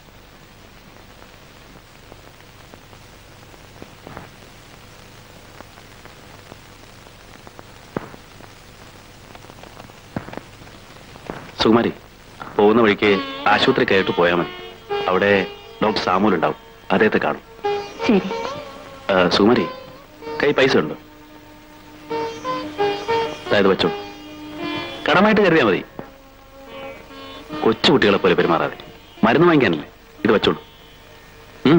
സുകുമാരി പോകുന്ന വഴിക്ക് ആശുപത്രി കയറിട്ട് പോയാൽ മതി അവിടെ ഡോക്ടർ സാമൂൽ ഉണ്ടാവും അദ്ദേഹത്തെ കാണും ശരി ആ, സുകുമാരി കൈ പൈസ ഉണ്ടോ അതായത് വെച്ചോ കടമായിട്ട് കരുതിയാൽ മതി കൊച്ചു കുട്ടികളെ പോലെ പെരുമാറാതെ മരുന്ന് വാങ്ങിക്കാനല്ലേ ഇത് വെച്ചോളൂ ഉം.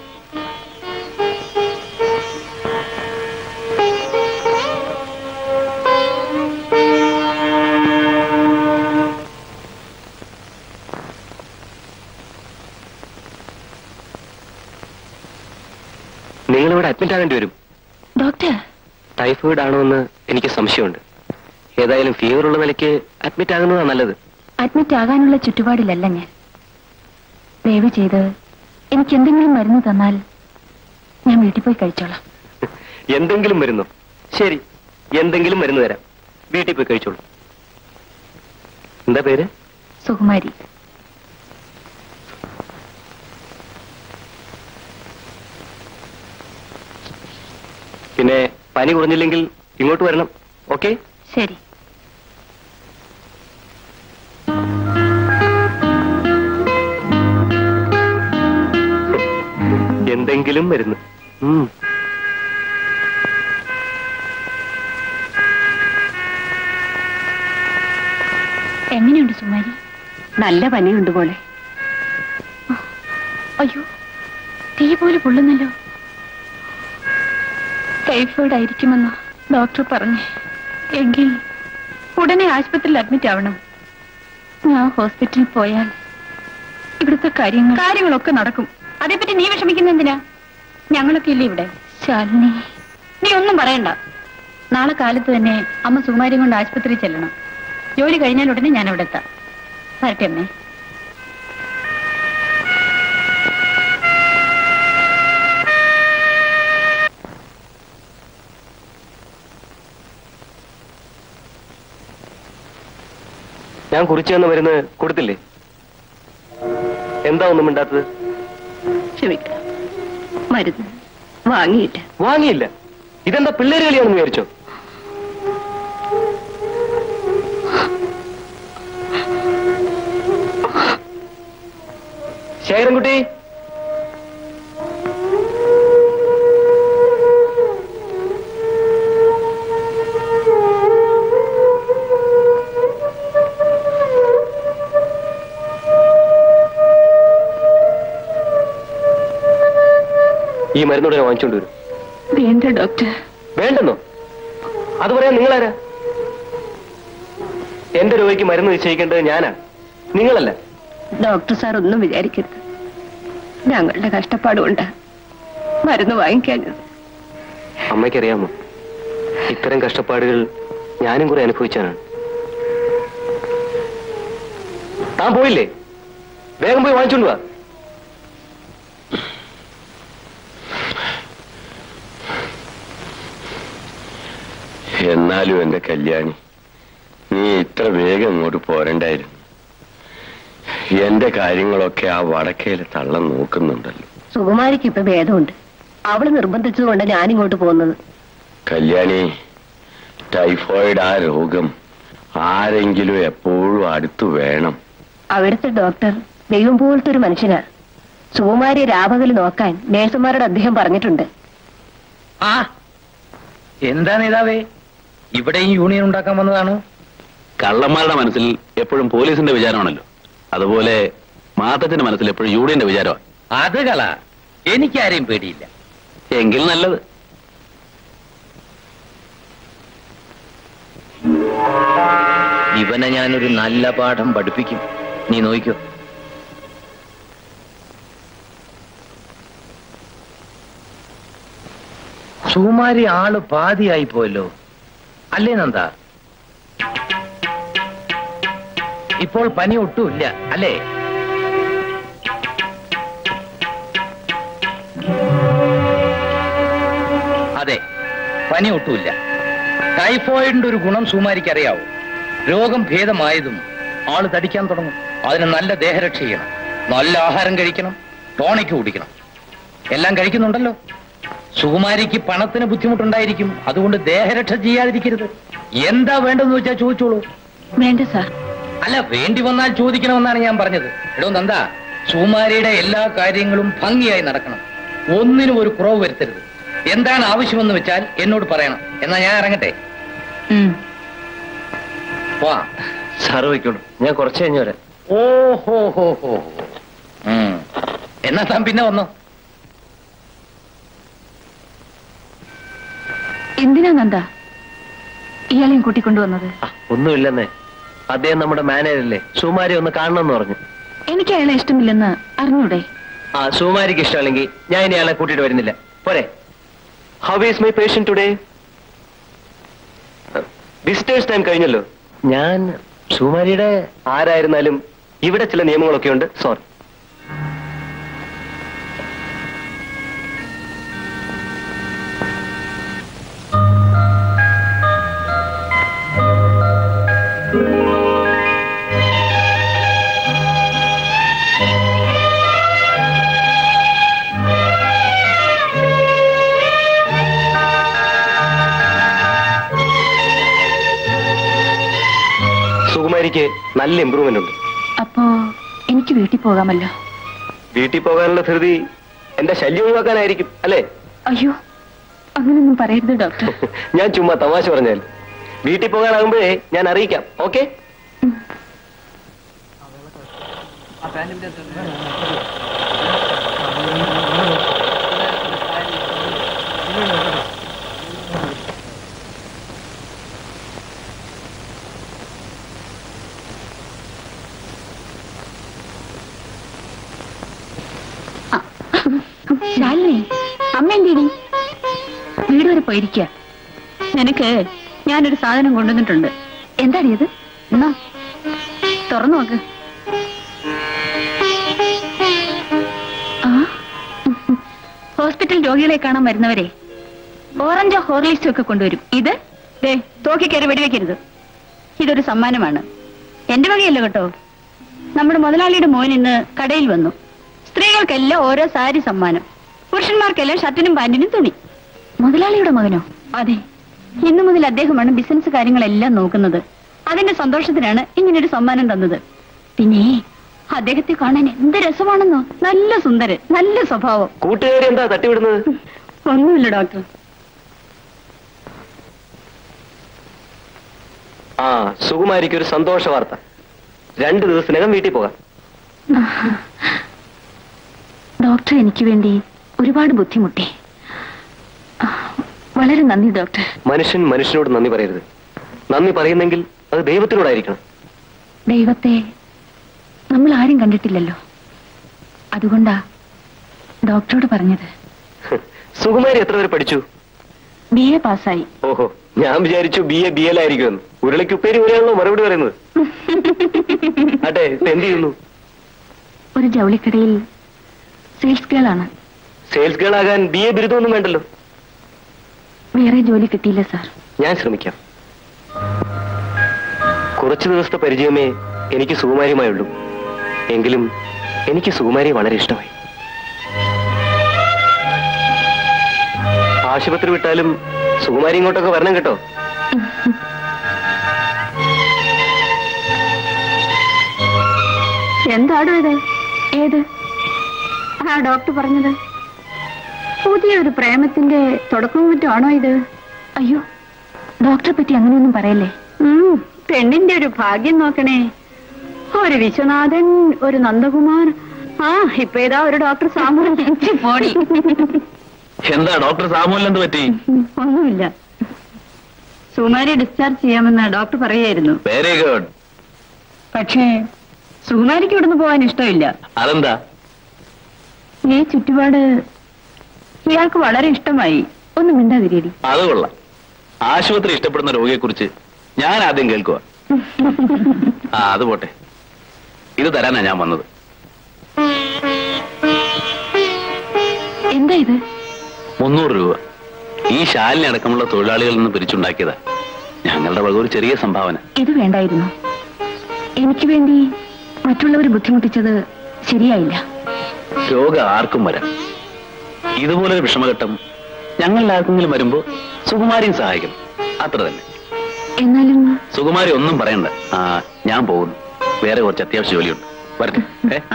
നിങ്ങളിവിടെ അഡ്മിറ്റ് ആകേണ്ടി വരും ഡോക്ടർ ടൈഫോയിഡ് ആണോ എന്ന് എനിക്ക് സംശയമുണ്ട് ഏതായാലും ഫീവർ ഉള്ള നിലയ്ക്ക് അഡ്മിറ്റ് ആകുന്നതാണ് നല്ലത് അഡ്മിറ്റ് ആകാനുള്ള ചുറ്റുപാടിലല്ല ഞാൻ ദയവ് ചെയ്ത് എനിക്ക് എന്തെങ്കിലും മരുന്ന് തന്നാൽ ഞാൻ വീട്ടിൽ പോയി കഴിച്ചോളാം എന്തെങ്കിലും മരുന്നോ ശരി എന്തെങ്കിലും മരുന്ന് തരാം വീട്ടിൽ പോയി കഴിച്ചോളൂ എന്താ പേര് സുകുമാരി പിന്നെ പനി കുറഞ്ഞില്ലെങ്കിൽ ഇങ്ങോട്ട് വരണം ഓക്കെ ശരി എന്തെങ്കിലും മരുന്ന് ഉം. എങ്ങനെയുണ്ട് സുകുമാരി നല്ല പനിയുണ്ട് പോലെ അയ്യോ തീ പോലെ പൊള്ളുന്നല്ലോ ടൈഫോയിഡ് ആയിരിക്കുമെന്ന് ഡോക്ടർ പറഞ്ഞു എങ്കിൽ ഉടനെ ആശുപത്രിയിൽ അഡ്മിറ്റ് ആവണം ഞാൻ ഹോസ്പിറ്റലിൽ പോയാൽ ഇവിടുത്തെ കാര്യങ്ങൾ കാര്യങ്ങളൊക്കെ നടക്കും അതേപ്പറ്റി നീ വിഷമിക്കുന്ന എന്തിനാ ഞങ്ങളൊക്കെ ഇല്ലേ ഇവിടെ ശാലിനി നീ ഒന്നും പറയണ്ട നാളെ കാലത്ത് തന്നെ അമ്മ സുകുമാരിയും കൊണ്ട് ആശുപത്രിയിൽ ചെല്ലണം ജോലി കഴിഞ്ഞാൽ ഉടനെ ഞാൻ അവിടെ എത്താം വരട്ടെ അമ്മേ ഞാൻ കുറിച്ചു തന്ന മരുന്ന് കൊടുത്തില്ലേ എന്താ ഒന്നും മിണ്ടാത്തത് ക്ഷമിക്കണം മരുന്ന് വാങ്ങിയിട്ട് വാങ്ങിയില്ല ഇതെന്താ പിള്ളേര് കളിയാണെന്ന് വിചാരിച്ചോ ശേഖരൻകുട്ടി ഈ മരുന്നോടെ വാങ്ങിച്ചോണ്ട് വരും വേണ്ട ഡോക്ടർ വേണ്ടെന്നോ അത് പറയാൻ നിങ്ങളാരാ എന്റെ രോഗിക്ക് മരുന്ന് നിശ്ചയിക്കേണ്ടത് ഞാനാ നിങ്ങളല്ല ഡോക്ടർ സാർ ഒന്നും വിചാരിക്കരുത് ഞങ്ങളുടെ കഷ്ടപ്പാടുകൊണ്ട് മരുന്ന് വാങ്ങിക്കാഞ്ഞത് അമ്മയ്ക്കറിയാമോ ഇത്തരം കഷ്ടപ്പാടുകൾ ഞാനും കുറെ അനുഭവിച്ചാണ് താൻ പോയില്ലേ വേഗം പോയി വാങ്ങിച്ചോണ്ട് വാ എന്നാലും എന്റെ കല്യാണി നീ ഇത്ര വേഗം ഇങ്ങോട്ട് പോരണ്ടായിരുന്നു എന്റെ കാര്യങ്ങളൊക്കെ ആ വടക്കേലെ തള്ളം നോക്കുന്നുണ്ടല്ലോ സുകുമാരിക്ക് ഇപ്പൊ ഭേദമുണ്ട് അവള് നിർബന്ധിച്ചതുകൊണ്ട് ഞാനിങ്ങോട്ട് പോകുന്നത് കല്യാണി ടൈഫോയിഡ് ആ രോഗം ആരെങ്കിലും എപ്പോഴും അടുത്തു വേണം അവിടുത്തെ ഡോക്ടർ ദൈവം പോലത്തെ ഒരു മനുഷ്യനാ സുകുമാരി രാപകൽ നോക്കാൻ നേഴ്സുമാരോട് അദ്ദേഹം പറഞ്ഞിട്ടുണ്ട് ആ എന്താ നേതാവേ ഇവിടെയും യൂണിയൻ ഉണ്ടാക്കാൻ വന്നതാണോ കള്ളന്മാരുടെ മനസ്സിൽ എപ്പോഴും പോലീസിന്റെ വിചാരമാണല്ലോ അതുപോലെ മാത്തച്ഛന്റെ മനസ്സിൽ എപ്പോഴും യൂണിയന്റെ വിചാരമാണ് അത് കള എനിക്കാരെയും പേടിയില്ല എങ്കിൽ നല്ലത് ഇവനെ ഞാനൊരു നല്ല പാഠം പഠിപ്പിക്കും നീ നോയിക്കോ സുകുമാരി ആള് പാതിയായി പോയല്ലോ അല്ലേ നന്ദ ഇപ്പോൾ പനി ഒട്ടുമില്ല അല്ലേ അതെ പനി ഒട്ടുമില്ല ടൈഫോയിഡിന്റെ ഒരു ഗുണം സുകുമാരിക്ക് അറിയാവോ രോഗം ഭേദമായതും ആള് തടിക്കാൻ തുടങ്ങും അതിന് നല്ല ദേഹരക്ഷ ചെയ്യണം നല്ല ആഹാരം കഴിക്കണം ടോണിക്ക് കുടിക്കണം എല്ലാം കഴിക്കുന്നുണ്ടല്ലോ സുകുമാരിക്ക് പണത്തിന് ബുദ്ധിമുട്ടുണ്ടായിരിക്കും അതുകൊണ്ട് ദേഹരക്ഷ ചെയ്യാതിരിക്കരുത് എന്താ വേണ്ടെന്ന് വെച്ചാൽ ചോദിച്ചോളൂ വേണ്ട സാർ അല്ല വേണ്ടി വന്നാൽ ചോദിക്കണമെന്നാണ് ഞാൻ പറഞ്ഞത് എടോ നന്ദ സുകുമാരിയുടെ എല്ലാ കാര്യങ്ങളും ഭംഗിയായി നടക്കണം ഒന്നിനും ഒരു കുറവ് വരുത്തരുത് എന്താണ് ആവശ്യമെന്ന് വെച്ചാൽ എന്നോട് പറയണം എന്നാ ഞാൻ ഇറങ്ങട്ടെ ഉം. വാ സാറ് വയ്ക്കോളൂ ഞാൻ കുറച്ച് കഴിഞ്ഞ് വരാം ഓ ഹോ ഹോ ഹോ ഹോ. ഉം. എന്നാ താൻ പിന്നെ വന്നോ എന്തിനാ നന്ദ ഇയാളെയും കൂട്ടിക്കൊണ്ടുവന്നത് ആ, ഒന്നുമില്ലെന്നേ അദ്ദേഹം നമ്മുടെ മാനേജറല്ലേ സുമാരി ഒന്ന് കാണണമെന്ന് പറഞ്ഞു എനിക്ക് അയാളെ ഇഷ്ടമില്ലെന്ന് അറിഞ്ഞൂടെ ആ സുമാരിക്ക് ഇഷ്ടമല്ലെങ്കിൽ ഞാൻ ഇനി അയാളെ കൂട്ടിയിട്ട് വരുന്നില്ല പോരെ how is my patient today visitors time കഴിഞ്ഞല്ലോ ഞാൻ സുമാരിയുടെ ആരായിരുന്നാലും ഇവിടെ ചില നിയമങ്ങളൊക്കെ ഉണ്ട് സോറി സുകുമാരിക്ക് നല്ല ഇമ്പ്രൂവ്മെന്റ് ഉണ്ട് അപ്പോ എനിക്ക് വീട്ടിൽ പോകാമല്ലോ വീട്ടിൽ പോകാനുള്ള ധൃതി എന്റെ ശല്യം ഒഴിവാക്കാനായിരിക്കും അല്ലേ അയ്യോ അങ്ങനൊന്നും പറയരുത് ഡോക്ടർ ഞാൻ ചുമ്മാ തമാശ പറഞ്ഞാൽ വീട്ടിൽ പോകാനാകുമ്പോഴേ ഞാൻ അറിയിക്കാം ഓക്കെ അമ്മ എന്തിനി വീട് വരെ പോയിരിക്കുക നിനക്ക് ഞാനൊരു സാധനം കൊണ്ടുവന്നിട്ടുണ്ട് എന്താടി ഇത് എന്നാ തുറന്നു നോക്ക് ആ ഹോസ്പിറ്റൽ രോഗികളെ കാണാൻ വരുന്നവരെ ഓറഞ്ചോ ഹോർലിക്സോ ഒക്കെ കൊണ്ടുവരും ഇത് ദേ തോക്കി കയറി വെടിവെക്കരുത് ഇതൊരു സമ്മാനമാണ് എന്റെ വകയല്ല കേട്ടോ നമ്മുടെ മുതലാളിയുടെ മോൻ ഇന്ന് കടയിൽ വന്നു സ്ത്രീകൾക്കെല്ലാം ഓരോ സാരി സമ്മാനം പുരുഷന്മാർക്കെല്ലാം ഷർട്ടിനും പാന്റിനും തുണി മുതലാളിയുടെ മകനോ അതെ ഇന്നു മുതൽ അദ്ദേഹമാണ് ബിസിനസ് കാര്യങ്ങളെല്ലാം നോക്കുന്നത് അതിന്റെ സന്തോഷത്തിനാണ് ഇങ്ങനൊരു സമ്മാനം തന്നത് പിന്നെ അദ്ദേഹത്തെ കാണാൻ എന്ത് രസമാണെന്നോ നല്ല സുന്ദരൻ നല്ല സ്വഭാവം കൂട്ടുകാരി എന്താ തട്ടിവിടുന്നത് ഒന്നുമില്ല ഡോക്ടർ ആ സുകുമാരിക്ക് ഒരു സന്തോഷ വാർത്ത രണ്ടു ദിവസത്തിനകം വീട്ടിൽ പോകാം ഡോക്ടർ എനിക്ക് വേണ്ടി ഒരുപാട് ബുദ്ധിമുട്ടി വളരെ നന്ദി ഡോക്ടർ മനുഷ്യൻ മനുഷ്യനോട് നന്ദി പറയരുത് നന്ദി പറയുന്നെങ്കിൽ അത് ദൈവത്തിനോടായിരിക്കണം ദൈവത്തെ നമ്മൾ ആരും കണ്ടിട്ടില്ലല്ലോ അതുകൊണ്ടാ ഡോക്ടറോട് പറഞ്ഞത് സുകുമാരി എത്ര വരെ പഠിച്ചു ബി എ പാസ്സായി ഓഹോ ഞാൻ വിചാരിച്ചു ബി എ ബി എൽ ആയിരിക്കുമെന്ന് ഉരുളയ്ക്ക് ഉപ്പേരി പോലെയാണല്ലോ മറുപടി പറയുന്നത് അട്ടെ ഇപ്പൊ എന്ത് ചെയ്യുന്നു ഒരു ജൗളിക്കടയിൽ സെയിൽസ് ഗേൾ ആണ് സെയിൽസ് ഗേൾ ആകാൻ ബി എ ബിരുദമൊന്നും വേണ്ടല്ലോ വേറെ ജോലി കിട്ടിയില്ല സാർ ഞാൻ ശ്രമിക്കാം കുറച്ചു ദിവസത്തെ പരിചയമേ എനിക്ക് സുകുമാരിയുമായുള്ളൂ എങ്കിലും എനിക്ക് സുകുമാരിയെ വളരെ ഇഷ്ടമായി ആശുപത്രി വിട്ടാലും സുകുമാരി ഇങ്ങോട്ടൊക്കെ വരണം കേട്ടോ എന്താടോ ഇത് ഏത് ആ ഡോക്ടർ പറഞ്ഞത് പുതിയൊരു പ്രേമത്തിന്റെ തുടക്കവും മറ്റുമാണോ ഇത് അയ്യോ ഡോക്ടറെ പറ്റി അങ്ങനെയൊന്നും പറയല്ലേ പെണ്ണിന്റെ ഒരു ഭാഗ്യം നോക്കണേ ഒരു വിശ്വനാഥൻ ഒരു നന്ദകുമാർ ആ ഇപ്പൊ ഏതാ ഒരു ഡോക്ടർ സാമൂഹ്യ പോടി എന്താ ഡോക്ടർ സാമൂഹ്യം എന്ത് പറ്റി ഒന്നുമില്ല സുകുമാരി ഡിസ്ചാർജ് ചെയ്യാമെന്ന് ഡോക്ടർ പറയായിരുന്നു വെരി ഗുഡ് പക്ഷേ സുകുമാരിക്ക് ഇവിടുന്ന് പോകാൻ ഇഷ്ടമില്ല അതെന്താ ഈ ചുറ്റുപാട് ഇയാൾക്ക് വളരെ ഇഷ്ടമായി ഒന്നും മിണ്ടാതിരിയടി അത് കൊള്ളാം ആശുപത്രി ഇഷ്ടപ്പെടുന്ന രോഗിയെ കുറിച്ച് ഞാൻ ആദ്യം കേൾക്കുക ആ അത് പോട്ടെ ഇത് തരാനാ ഞാൻ വന്നത് എന്താ ഇത് മുന്നൂറ് രൂപ ഈ ശാലിനി അടക്കമുള്ള തൊഴിലാളികളിൽ നിന്ന് പിരിച്ചുണ്ടാക്കിയതാ ഞങ്ങളുടെ വക ഒരു ചെറിയ സംഭാവന ഇത് വേണ്ടായിരുന്നു എനിക്ക് വേണ്ടി മറ്റുള്ളവർ ബുദ്ധിമുട്ടിച്ചത് ശരിയായില്ല രോഗം ആർക്കും വരാം ഇതുപോലൊരു വിഷമഘട്ടം ഞങ്ങളിൽ ആർക്കെങ്കിലും വരുമ്പോ സുകുമാരിയും സഹായിക്കണം അത്ര തന്നെ എന്നാലും സുകുമാരി ഒന്നും പറയണ്ട ആ ഞാൻ പോകുന്നു വേറെ കുറച്ച് അത്യാവശ്യ ജോലിയുണ്ട് വരട്ടെ ഏ ആ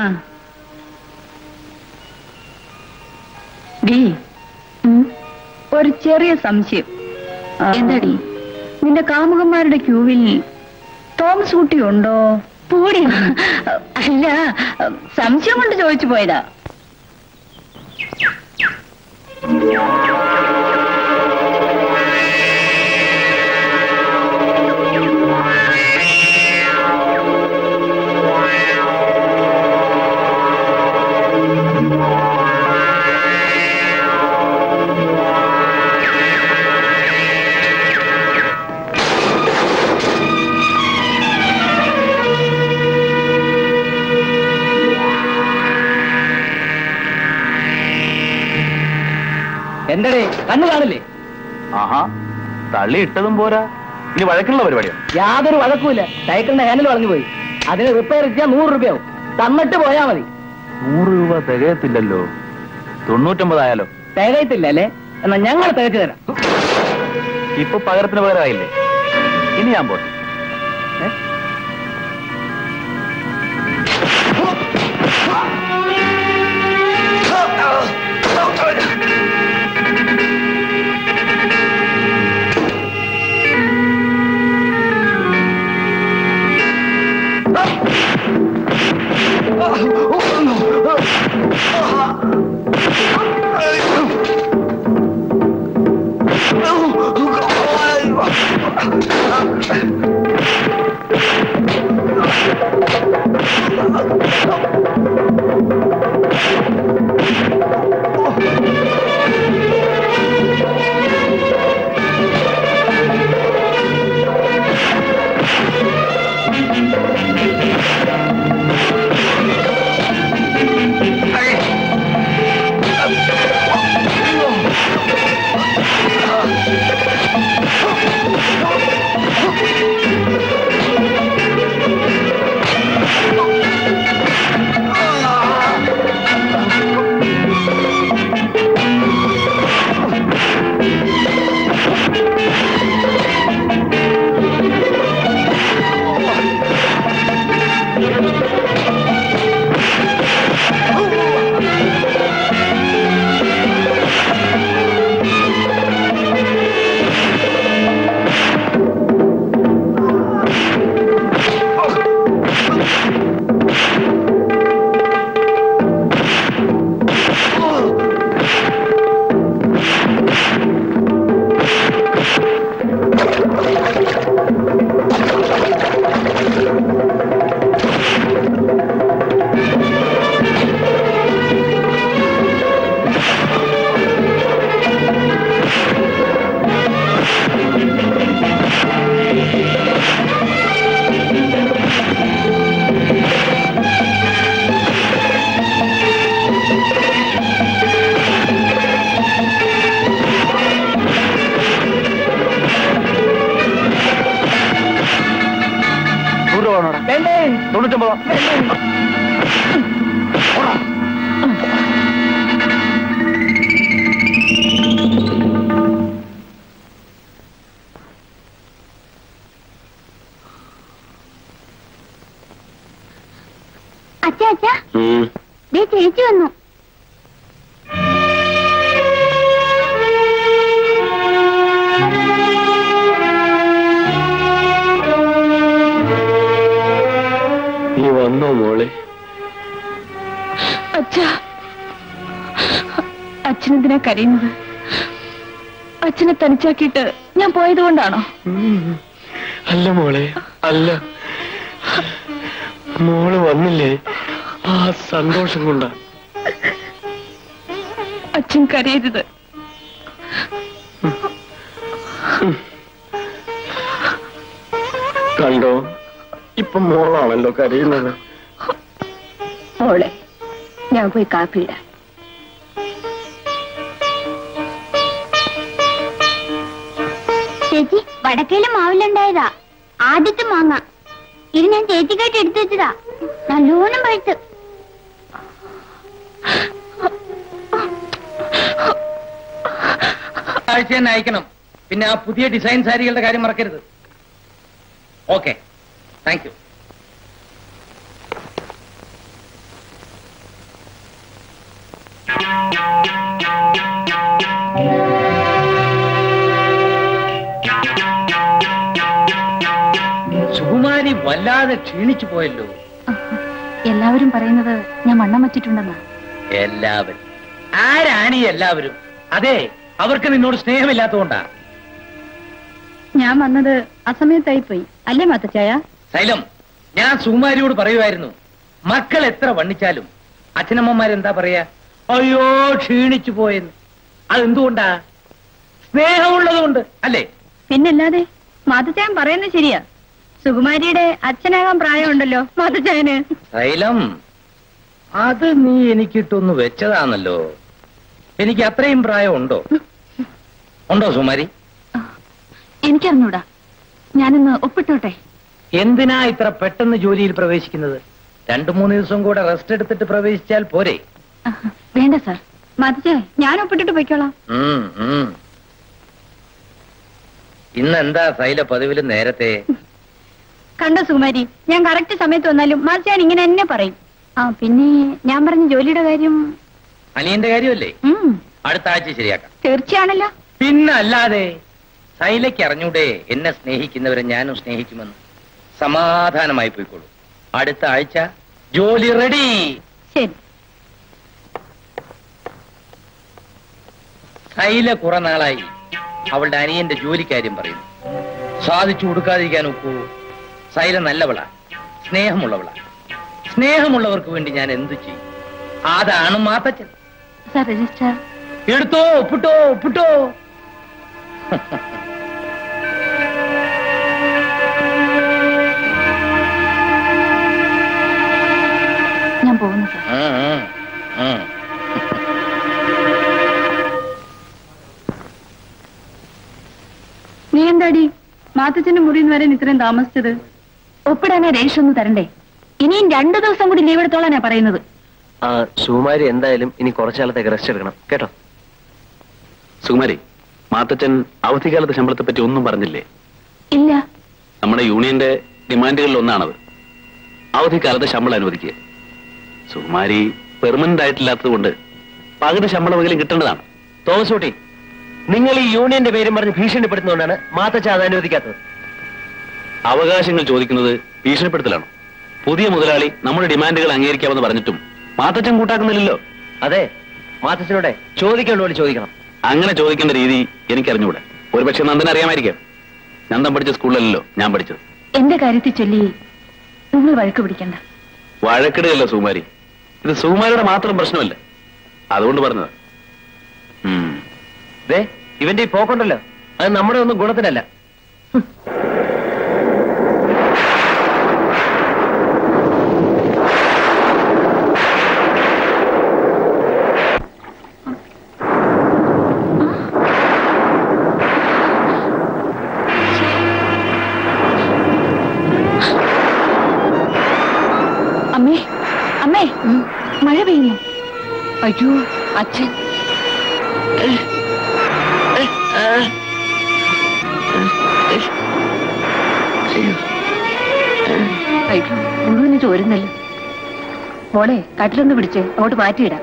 ഡി ഒരു ചെറിയ സംശയം എന്താടി നിന്റെ കാമുകന്മാരുടെ ക്യൂവിൽ തോമസ് കുട്ടി ഉണ്ടോ പോടി അല്ല സംശയം കൊണ്ട് ചോദിച്ചു പോയതാ എന്തടേ കണ്ണു കാണില്ലേ ആഹാ തള്ളി ഇട്ടതും പോരാ ഇനി വഴക്കുള്ള പരിപാടിയോ യാതൊരു വഴക്കുമില്ല സൈക്കിളിന്റെ ഹാൻഡിൽ വളഞ്ഞു പോയി അതിന് റിപ്പയർ ചെയ്യാൻ നൂറ് രൂപയാവും തന്നിട്ട് പോയാ മതി നൂറ് രൂപ തികയത്തില്ലല്ലോ തൊണ്ണൂറ്റൊമ്പതായാലോ തികയത്തില്ല അല്ലേ എന്നാ ഞങ്ങൾ തികച്ചു തരാം ഇപ്പൊ പകരത്തിന് പകരമായില്ലേ ഇനി ഞാൻ പോട്ടെ ഏ? Oh, രൂപ വേണോടാ തൊണ്ണൂറ്റൊമ്പതോ അച്ഛ അച്ഛ ഉം. ദേ ചേച്ചി വന്നു നീ വന്നോ മോളെ അച്ഛ അച്ഛനെന്തിനാ കരയുന്നത് അച്ഛനെ തനിച്ചാക്കിയിട്ട് ഞാൻ പോയത് കൊണ്ടാണോ അല്ല മോളെ അല്ല മോള് വന്നില്ലേ ആ സന്തോഷം കൊണ്ടാ അച്ഛൻ കരയരുത് കണ്ടോ ഇപ്പൊ മോളാണല്ലോ കരയുന്നത് മോളെ ഞാൻ പോയി കാപ്പിയിടാം ചേച്ചി വടക്കേലും മാവിലുണ്ടായതാ ആദ്യത്തെ മാങ്ങ ഇത് ഞാൻ ചേച്ചിക്കായിട്ട് എടുത്തു വെച്ചതാ നല്ലോണം പഴുത്ത് ആഴ്ച തന്നെ അയക്കണം പിന്നെ ആ പുതിയ ഡിസൈൻ സാരികളുടെ കാര്യം മറക്കരുത് ഓക്കെ താങ്ക് യു സുകുമാരി വല്ലാതെ ക്ഷീണിച്ചു പോയല്ലോ എല്ലാവരും പറയുന്നത് ഞാൻ വണ്ണം വച്ചിട്ടുണ്ടെന്നാ എല്ലാവരും ആരാണ് ഈ എല്ലാവരും അതെ അവർക്ക് നിന്നോട് സ്നേഹമില്ലാത്തതുകൊണ്ടാ ഞാൻ വന്നത് അസമയത്തായി പോയി അല്ലേ മാത്തച്ചായ ശൈലം ഞാൻ സുകുമാരിയോട് പറയുമായിരുന്നു മക്കൾ എത്ര വണ്ണിച്ചാലും അച്ഛനമ്മമാരെന്താ പറയാ അയ്യോ ക്ഷീണിച്ചു പോയെന്ന് അതെന്തുകൊണ്ടാ സ്നേഹമുള്ളതുകൊണ്ട് അല്ലേ പിന്നല്ലാതെ മാതച്ചായൻ പറയുന്നത് ശരിയാ സുകുമാരിയുടെ അച്ഛനാകാൻ പ്രായമുണ്ടല്ലോ മാതച്ചായന് ശൈലം അത് നീ എനിക്കിട്ടൊന്ന് വെച്ചതാണല്ലോ എനിക്ക് അത്രയും പ്രായം ഉണ്ടോ ഉണ്ടോ സുകുമാരി എനിക്കറിഞ്ഞൂടാ ഞാനിന്ന് ഒപ്പിട്ടോട്ടെ എന്തിനാ ഇത്ര പെട്ടെന്ന് ജോലിയിൽ പ്രവേശിക്കുന്നത് രണ്ടു മൂന്ന് ദിവസം കൂടെ റെസ്റ്റ് എടുത്തിട്ട് പ്രവേശിച്ചാൽ പോരെ ആഹ്, വേണ്ട സാർ മാതച്ചായ ഞാൻ ഒപ്പിട്ടിട്ട് പോയിക്കോളാം ഉം, ഉം. ഇന്നെന്താ സൈല പതിവില് നേരത്തെ കണ്ടോ സുകുമാരി ഞാൻ കറക്റ്റ് സമയത്ത് വന്നാലും മാതച്ചായൻ ഇങ്ങനെ തന്നെ പറയും ആ പിന്നെ ഞാൻ പറഞ്ഞ ജോലിയുടെ കാര്യം അനിയന്റെ കാര്യമല്ലേ ഉം, അടുത്ത ആഴ്ച ശരിയാക്കാം തീർച്ചയാണല്ലോ പിന്നെ അല്ലാതെ സൈലയ്ക്ക് അറിഞ്ഞൂടെ എന്നെ സ്നേഹിക്കുന്നവരെ ഞാനും സ്നേഹിക്കുമെന്ന് സമാധാനമായി പോയിക്കോളൂ അടുത്ത ആഴ്ച ജോലി റെഡി ശരി സൈല കുറെ നാളായി അവളുടെ അനിയന്റെ ജോലിക്കാര്യം പറയുന്നു സാധിച്ചു കൊടുക്കാതിരിക്കാൻ ഒക്കൂ സൈല നല്ലവളാ സ്നേഹമുള്ളവളാ സ്നേഹമുള്ളവർക്ക് വേണ്ടി ഞാൻ എന്തു ചെയ്യും അതാണ് മാത്തച്ഛൻ സാർ രജിസ്റ്റർ എടുത്തോ ഒപ്പിട്ടോ ഒപ്പിട്ടോ ഞാൻ പോകുന്നു സാർ ഉം, ഉം, ഉം. നീ എന്താടി മാത്തച്ഛന്റെ മുറിയിൽ വരാൻ ഇത്രയും താമസിച്ചത് ഒപ്പിടാനാ രജിസ്റ്റർ ഒന്ന് തരണ്ടേ ഇനിയും രണ്ടു ദിവസം കൂടി ലീവ് എടുത്തോളാനാ പറയുന്നത് ആ സുകുമാരി എന്തായാലും ഇനി കുറച്ചു കാലത്തേക്ക് റെസ്റ്റ് എടുക്കണം കേട്ടോ സുകുമാരി മാത്തച്ഛൻ അവധിക്കാലത്തെ ശമ്പളത്തെ പറ്റി ഒന്നും പറഞ്ഞില്ലേ ഇല്ല നമ്മുടെ യൂണിയന്റെ ഡിമാൻഡുകളിൽ ഒന്നാണത് അവധിക്കാലത്ത് ശമ്പളം അനുവദിക്കുക സുകുമാരി പെർമനന്റ് ആയിട്ടില്ലാത്തത് കൊണ്ട് പകുതി ശമ്പളമെങ്കിലും കിട്ടേണ്ടതാണ് തോമസ് കുട്ടി നിങ്ങൾ ഈ യൂണിയന്റെ പേരും പറഞ്ഞ് ഭീഷണിപ്പെടുത്തുന്നതുകൊണ്ടാണ് മാത്തച്ച അത് അനുവദിക്കാത്തത് അവകാശങ്ങൾ ചോദിക്കുന്നത് ഭീഷണിപ്പെടുത്തലാണ് പുതിയ മുതലാളി നമ്മുടെ ഡിമാൻഡുകൾ അംഗീകരിക്കാമെന്ന് പറഞ്ഞിട്ടും മാത്തച്ഛൻ കൂട്ടാക്കുന്നില്ലല്ലോ അതെ മാത്തച്ഛനോടെ ചോദിക്കേണ്ട പോലെ ചോദിക്കണം അങ്ങനെ ചോദിക്കേണ്ട രീതി എനിക്കറിഞ്ഞുകൂടെ ഒരുപക്ഷെ നന്ദൻ അറിയാമായിരിക്കാം നന്ദൻ പഠിച്ച സ്കൂളിലല്ലോ ഞാൻ പഠിച്ചത് എന്റെ കാര്യത്തിൽ ചൊല്ലി നിങ്ങൾ വഴക്ക് പിടിക്കണ്ട വഴക്കിടുകയല്ല സുകുമാരി ഇത് സുകുമാരിയുടെ മാത്രം പ്രശ്നമല്ല അതുകൊണ്ട് പറഞ്ഞത് ഉം. ദേ ഇവന്റെ ഈ പോക്കുണ്ടല്ലോ അത് നമ്മുടെ ഒന്നും ഗുണത്തിനല്ല അമ്മേ മഴ പെയ്യുന്നു അയ്യോ അച്ഛൻ അയ്യോ മുഴുവന് ചോരുന്നല്ലോ മോളെ കട്ടിലൊന്ന് പിടിച്ച് അങ്ങോട്ട് മാറ്റിയിടാം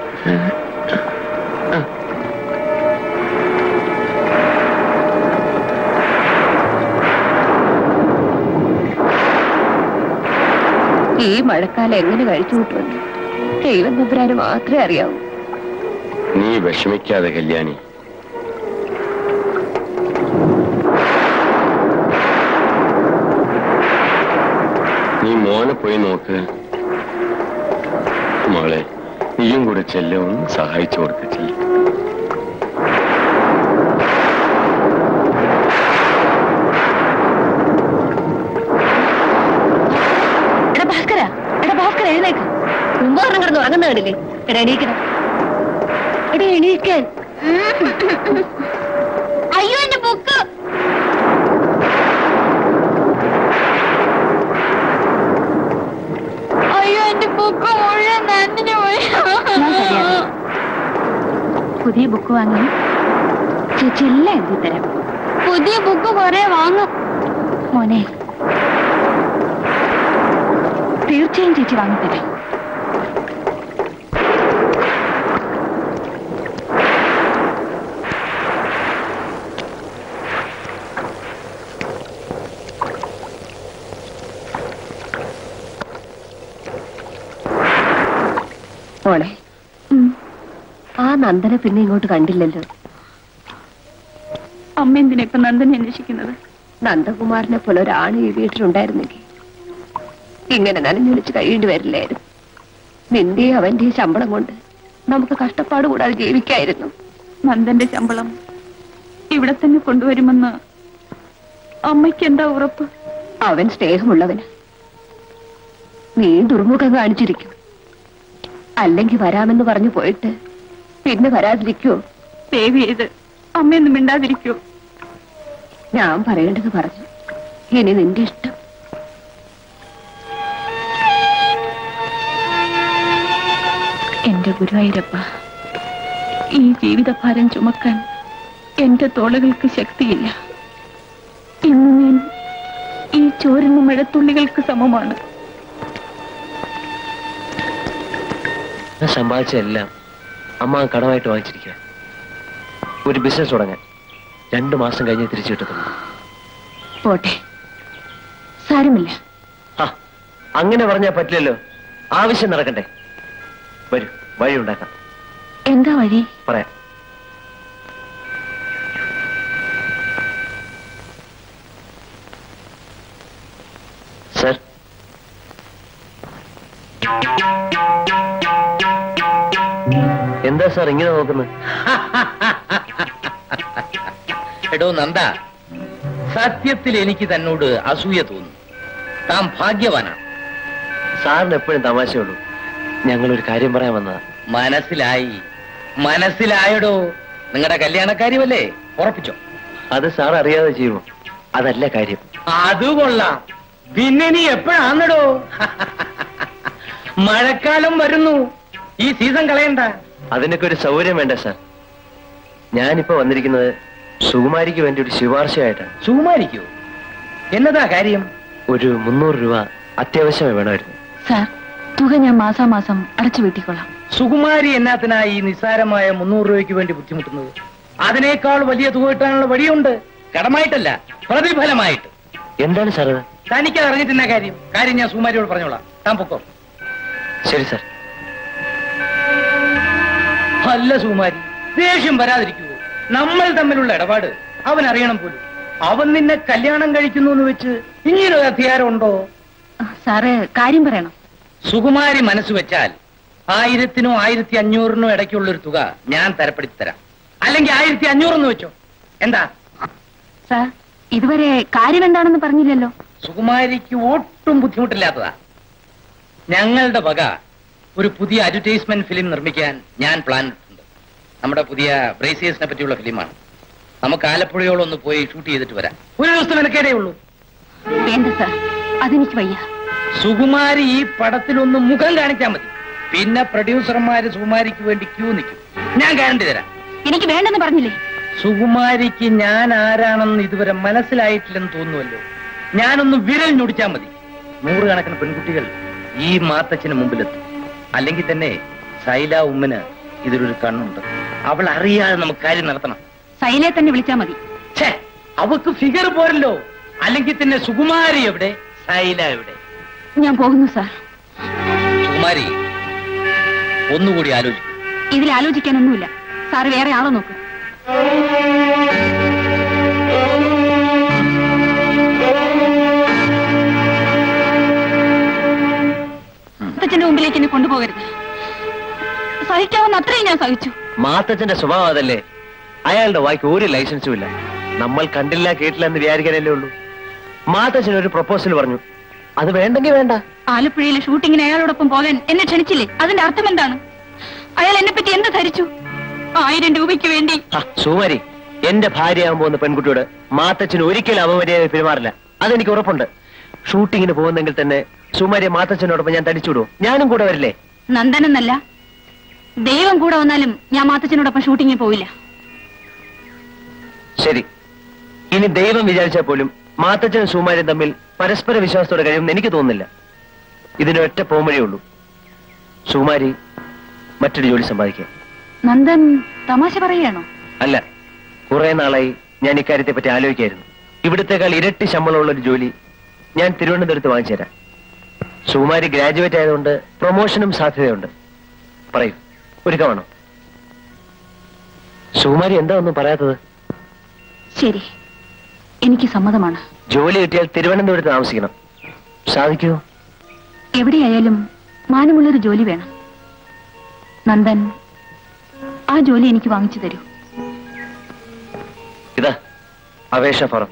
ഈ മഴക്കാലം എങ്ങനെ കഴിച്ചു കൂട്ടുമെന്ന് ദൈവം തമ്പുരാന് മാത്രമേ അറിയാവൂ നീ വിഷമിക്കാതെ കല്യാണി നീ മോനെ പോയി നോക്ക് മോളെ നീയും കൂടെ ചെല്ല ഒന്ന് സഹായിച്ചു കൊടുക്ക ചെല്ല എടാ ഭാസ്കര എടാ ഭാസ്കര എഴുന്നേക്ക് മുമ്പ് പറഞ്ഞ കിടന്ന് ഉറങ്ങുന്ന കണ്ടില്ലേ എടാ എണീക്കണം എടാ എണീക്കാൻ അയ്യോ എന്റെ ബുക്ക് അയ്യോ എന്റെ ബുക്ക് മുഴുവൻ നന്ദിന് പോയി പുതിയ ബുക്ക് വാങ്ങി ചേച്ചി എല്ലാം എഴുതി തരാം പുതിയ ബുക്ക് കൊറേ വാങ്ങും മോനെ തീർച്ചയായും ചേച്ചി വാങ്ങിത്തരാം മോളെ ആ നന്ദനെ പിന്നെ ഇങ്ങോട്ട് കണ്ടില്ലല്ലോ അമ്മ എന്തിനാ ഇപ്പൊ നന്ദനെ അന്വേഷിക്കുന്നത് നന്ദകുമാരനെ പോലെ ഒരാണ് ഈ വീട്ടിലുണ്ടായിരുന്നെങ്കിൽ ഇങ്ങനെ നനഞ്ഞൊലിച്ച് കഴിയേണ്ടി വരില്ലായിരുന്നു നിന്റെയും അവന്റെയും ശമ്പളം കൊണ്ട് നമുക്ക് കഷ്ടപ്പാട് കൂടാതെ ജീവിക്കായിരുന്നു നന്ദന്റെ ശമ്പളം ഇവിടെ തന്നെ കൊണ്ടുവരുമെന്ന് അമ്മയ്ക്ക് എന്താ ഉറപ്പ് അവൻ സ്നേഹമുള്ളവന് നീ ദുർമുഖം കാണിച്ചിരിക്കും അല്ലെങ്കിൽ വരാമെന്ന് പറഞ്ഞു പോയിട്ട് പിന്നെ വരാതിരിക്കുവോ ദേവി ചെയ്ത് അമ്മയൊന്നും മിണ്ടാതിരിക്കൂ ഞാൻ പറയേണ്ടത് പറഞ്ഞു ഇനി നിന്റെ ഇഷ്ടം എന്റെ ഗുരുവായൂരപ്പ ഈ ജീവിതഭാരം ചുമക്കാൻ എന്റെ തോളുകൾക്ക് ശക്തിയില്ല ഇന്ന് ഞാൻ ഈ ചോരുന്ന മഴത്തുള്ളികൾക്ക് സമമാണ് ഞാൻ സമ്പാദിച്ച എല്ലാം അമ്മ കടമായിട്ട് വാങ്ങിച്ചിരിക്കുക ഒരു ബിസിനസ് തുടങ്ങാൻ രണ്ടു മാസം കഴിഞ്ഞ് തിരിച്ചു കിട്ടത്തുള്ളൂ പോട്ടെ സാരമില്ല ആ അങ്ങനെ പറഞ്ഞാൽ പറ്റില്ലല്ലോ ആവശ്യം നടക്കണ്ടേ വരൂ വഴി ഉണ്ടാക്കാം എന്താ വഴി പറയാം സർ എന്താ സാർ ഇങ്ങനെ നോക്കുന്നത് എടോ നന്ദ സത്യത്തിൽ എനിക്ക് തന്നോട് അസൂയ തോന്നുന്നു താൻ ഭാഗ്യവാനാണ് സാറിന് എപ്പോഴും തമാശയുള്ളൂ ഞങ്ങളൊരു കാര്യം പറയാൻ വന്നതാ മനസ്സിലായി മനസ്സിലായടോ നിങ്ങളുടെ കല്യാണക്കാര്യമല്ലേ ഉറപ്പിച്ചോ അത് സാർ അറിയാതെ ചെയ്യുമോ അതല്ല കാര്യം അത് കൊള്ളാം പിന്നെ നീ എപ്പോഴാന്നടോ മഴക്കാലം വരുന്നു ഈ സീസൺ കളയണ്ട അതിനൊക്കെ ഒരു സൗകര്യം വേണ്ട സാർ ഞാനിപ്പോ വന്നിരിക്കുന്നത് സുകുമാരിക്ക് വേണ്ടി ഒരു ശുപാർശയായിട്ടാണ് സുകുമാരിക്കോ എന്നതാ കാര്യം ഒരു മുന്നൂറ് രൂപ അത്യാവശ്യമായി വേണമായിരുന്നു സാർ തുക ഞാൻ മാസാമാസം അടച്ചു വീട്ടിക്കൊള്ളാം സുകുമാരി എന്നാത്തിനായി ഈ നിസ്സാരമായ മുന്നൂറ് രൂപയ്ക്ക് വേണ്ടി ബുദ്ധിമുട്ടുന്നത് അതിനേക്കാൾ വലിയ തുക കിട്ടാനുള്ള വഴിയുണ്ട് കടമായിട്ടല്ല പ്രതിഫലമായിട്ട് എന്താണ് സാർ അത് തനിക്കത് അറിഞ്ഞിട്ടെന്ന കാര്യം കാര്യം ഞാൻ സുകുമാരിയോട് പറഞ്ഞോളാം താൻ പൊക്കോ ശരി സാർ അല്ല സുകുമാരി ദേഷ്യം വരാതിരിക്കുവോ നമ്മൾ തമ്മിലുള്ള ഇടപാട് അവൻ അറിയണം പോലും അവൻ നിന്നെ കല്യാണം കഴിക്കുന്നു എന്ന് വെച്ച് ഇങ്ങനൊരു അധികാരം ഉണ്ടോ സാറ് കാര്യം പറയണം സുകുമാരി മനസ്സ് വെച്ചാൽ ആയിരത്തിനോ ആയിരത്തി അഞ്ഞൂറിനോ ഇടയ്ക്കുള്ള ഒരു തുക ഞാൻ തരപ്പെടുത്തി തരാം അല്ലെങ്കിൽ ആയിരത്തി അഞ്ഞൂറെന്ന് വെച്ചോ എന്താ സാർ ഇതുവരെ കാര്യം എന്താണെന്ന് പറഞ്ഞില്ലല്ലോ സുകുമാരിക്ക് ഒട്ടും ബുദ്ധിമുട്ടില്ലാത്തതാ ഞങ്ങളുടെ വക ഒരു പുതിയ അഡ്വർടൈസ്മെന്റ് ഫിലിം നിർമ്മിക്കാൻ ഞാൻ പ്ലാൻ ഇട്ടിട്ടുണ്ട് നമ്മുടെ പുതിയ ബ്രേസിയേഴ്സിനെ പറ്റിയുള്ള ഫിലിമാണ് നമുക്ക് ആലപ്പുഴയോളം ഒന്ന് പോയി ഷൂട്ട് ചെയ്തിട്ട് വരാം ഒരു ദിവസത്തെ മെനക്കേടേ ഉള്ളൂ വേണ്ട സാർ അതെനിക്ക് വയ്യ സുകുമാരി ഈ പടത്തിലൊന്ന് മുഖം കാണിച്ചാൽ മതി പിന്നെ പ്രൊഡ്യൂസർമാര് സുകുമാരിക്ക് വേണ്ടി ക്യൂ നിൽക്കും ഞാൻ ഗ്യാരണ്ടി തരാം എനിക്ക് വേണ്ടെന്ന് പറഞ്ഞില്ലേ സുകുമാരിക്ക് ഞാൻ ആരാണെന്ന് ഇതുവരെ മനസ്സിലായിട്ടില്ലെന്ന് തോന്നുമല്ലോ ഞാനൊന്ന് വിരൽ ഞൊടിച്ചാൽ മതി നൂറുകണക്കിന് പെൺകുട്ടികൾ ഈ മാത്തച്ഛന് മുമ്പിലെത്തും അല്ലെങ്കിൽ തന്നെ സൈല ഉമ്മന് ഇതിലൊരു കണ്ണുണ്ട് അവൾ അറിയാതെ നമുക്ക് കാര്യം നടത്തണം സൈലയെ തന്നെ വിളിച്ചാ മതി ഛേ അവക്ക് ഫിഗർ പോരല്ലോ അല്ലെങ്കിൽ തന്നെ സുകുമാരി എവിടെ സൈല എവിടെ ഞാൻ പോകുന്നു സാർ സുകുമാരി ഒന്നുകൂടി ആലോചിക്കും ഇതിൽ ആലോചിക്കാനൊന്നുമില്ല സാർ വേറെ ആളെ നോക്കൂ അച്ഛന്റെ മുമ്പിലേക്ക് എന്നെ കൊണ്ടുപോകരുത് സഹിക്കാവുന്ന അത്രയും ഞാൻ സഹിച്ചു മാത്തച്ഛന്റെ സ്വഭാവം അതല്ലേ അയാളുടെ വായിക്ക് ഒരു ലൈസൻസും ഇല്ല നമ്മൾ കണ്ടില്ല കേട്ടില്ല എന്ന് വിചാരിക്കാനല്ലേ ഉള്ളൂ മാത്തച്ഛൻ ഒരു പ്രപ്പോസൽ പറഞ്ഞു അത് വേണ്ടെങ്കിൽ വേണ്ട ആലപ്പുഴയിലെ ഷൂട്ടിങ്ങിന് അയാളോടൊപ്പം പോകാൻ എന്നെ ക്ഷണിച്ചില്ലേ അതിന്റെ അർത്ഥം എന്താണ് അയാൾ എന്നെ പറ്റി എന്ത് ധരിച്ചു ആയിരം രൂപയ്ക്ക് വേണ്ടി ആ, സുമാരി എന്റെ ഭാര്യയാകാൻ പോകുന്ന പെൺകുട്ടിയോട് മാത്തച്ഛന് ഒരിക്കലും അപമര്യാദ പെരുമാറില്ല അതെനിക്ക് ഉറപ്പുണ്ട് ഷൂട്ടിങ്ങിന് പോകുന്നെങ്കിൽ തന്നെ സുമാരിയെ മാത്തച്ഛനോടൊപ്പം ഞാൻ തടിച്ചുവിടും ഞാനും കൂടെ വരില്ലേ നന്ദനെന്നല്ല ദൈവം കൂടെ വന്നാലും ഞാൻ മാത്തച്ഛനോടൊപ്പം ഷൂട്ടിങ്ങിന് പോയില്ല ശരി ഇനി ദൈവം വിചാരിച്ചാൽ പോലും മാത്തച്ഛനും സുമാരിയും തമ്മിൽ പരസ്പര വിശ്വാസത്തോടെ കഴിയുമെന്ന് എനിക്ക് തോന്നുന്നില്ല ഇതിനൊറ്റ പോംവഴിയേ ഉള്ളൂ സുമാരി മറ്റൊരു ജോലി സമ്പാദിക്കുക നന്ദൻ തമാശ പറയുകയാണോ അല്ല കുറെ നാളായി ഞാൻ ഇക്കാര്യത്തെ പറ്റി ആലോചിക്കായിരുന്നു ഇവിടത്തെക്കാൾ ഇരട്ടി ശമ്പളമുള്ള ഒരു ജോലി ഞാൻ തിരുവനന്തപുരത്ത് വാങ്ങിച്ചു തരാം സുകുമാരി ഗ്രാജുവേറ്റ് ആയതുകൊണ്ട് പ്രൊമോഷനും സാധ്യതയുണ്ട് പറയൂ ഒരുക്കമാണോ സുകുമാരി എന്താ ഒന്നും പറയാത്തത് ശരി എനിക്ക് സമ്മതമാണ് ജോലി കിട്ടിയാൽ തിരുവനന്തപുരത്ത് താമസിക്കണം സാധിക്കുമോ എവിടെയായാലും മാനമുള്ളൊരു ജോലി വേണം നന്ദൻ ആ ജോലി എനിക്ക് വാങ്ങിച്ചു തരൂ ഇതാ അപേക്ഷ ഫോറം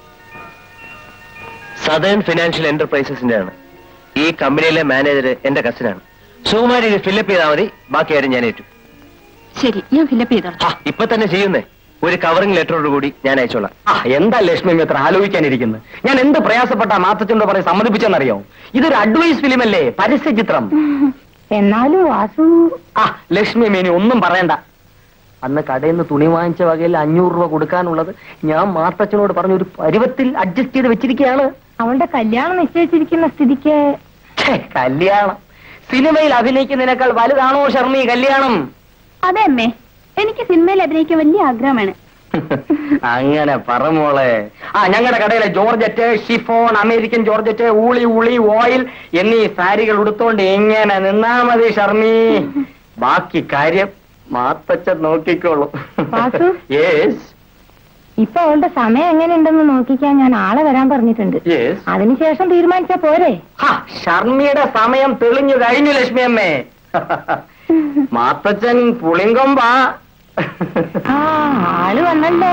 സദേൺ ഫിനാൻഷ്യൽ എന്റർപ്രൈസസിന്റെ ആണ് ഈ കമ്പനിയിലെ മാനേജർ എന്റെ കസിനാണ് സുകുമാരി ഇത് ഫില്ലപ്പ് ചെയ്താൽ മതി ബാക്കി കാര്യം ഞാൻ ഏറ്റു ശരി ഞാൻ ഫില്ലപ്പ് ചെയ്തോളാം ആ, ഇപ്പൊ തന്നെ ചെയ്യുന്നേ ഒരു കവറിംഗ് ലെറ്ററോട് കൂടി ഞാൻ അയച്ചോളാം ആ എന്താ ലക്ഷ്മി മിത്ര ആലോചിക്കാനിരിക്കുന്നത് ഞാൻ എന്ത് പ്രയാസപ്പെട്ട മാത്തച്ഛനോട് പറയും സമ്മതിപ്പിച്ചെന്നറിയോ ഇതൊരു അഡ്വൈസ് ഫിലിം അല്ലേ പരസ്യ ചിത്രം എന്നാലും വാസു ആ ലക്ഷ്മി മേനി ഒന്നും പറയണ്ട അന്ന് കടയിൽ നിന്ന് തുണി വാങ്ങിച്ച വകയിൽ അഞ്ഞൂറ് രൂപ കൊടുക്കാനുള്ളത് ഞാൻ മാത്തച്ഛനോട് പറഞ്ഞ ഒരു പരുവത്തിൽ അഡ്ജസ്റ്റ് ചെയ്ത് വെച്ചിരിക്കുകയാണ് അവളുടെ കല്യാണം നിശ്ചയിച്ചിരിക്കുന്ന സ്ഥിതിക്ക് ഛേ, കല്യാണം സിനിമയിൽ അഭിനയിക്കുന്നതിനേക്കാൾ വലുതാണോ ഷർമി കല്യാണം അതെ അമ്മേ എനിക്ക് സിനിമയിൽ അഭിനയിക്കാൻ വലിയ ആഗ്രഹമാണ് അങ്ങനെ പറമോളെ ആ ഞങ്ങളുടെ കടയിലെ ജോർജറ്റ് ഷിഫോൺ അമേരിക്കൻ ജോർജറ്റ് ഊളി ഊളി ഓയിൽ എന്നീ സാരികൾ ഉടുത്തോണ്ട് എങ്ങനെ നിന്നാ മതി ഷർമി ബാക്കി കാര്യം മാത്തച്ഛൻ നോക്കിക്കോളൂ വാസു? യെസ് ഇപ്പൊ അവളുടെ സമയം എങ്ങനെയുണ്ടെന്ന് നോക്കിക്കാൻ ഞാൻ ആളെ വരാൻ പറഞ്ഞിട്ടുണ്ട് യെസ് അതിനുശേഷം തീരുമാനിച്ചാ പോരെ ഷർമിയുടെ സമയം തെളിഞ്ഞു കഴിഞ്ഞു ലക്ഷ്മി അമ്മേ മാത്തച്ഛൻ പുളിങ്കൊമ്പാ ആ ആള് വന്നല്ലോ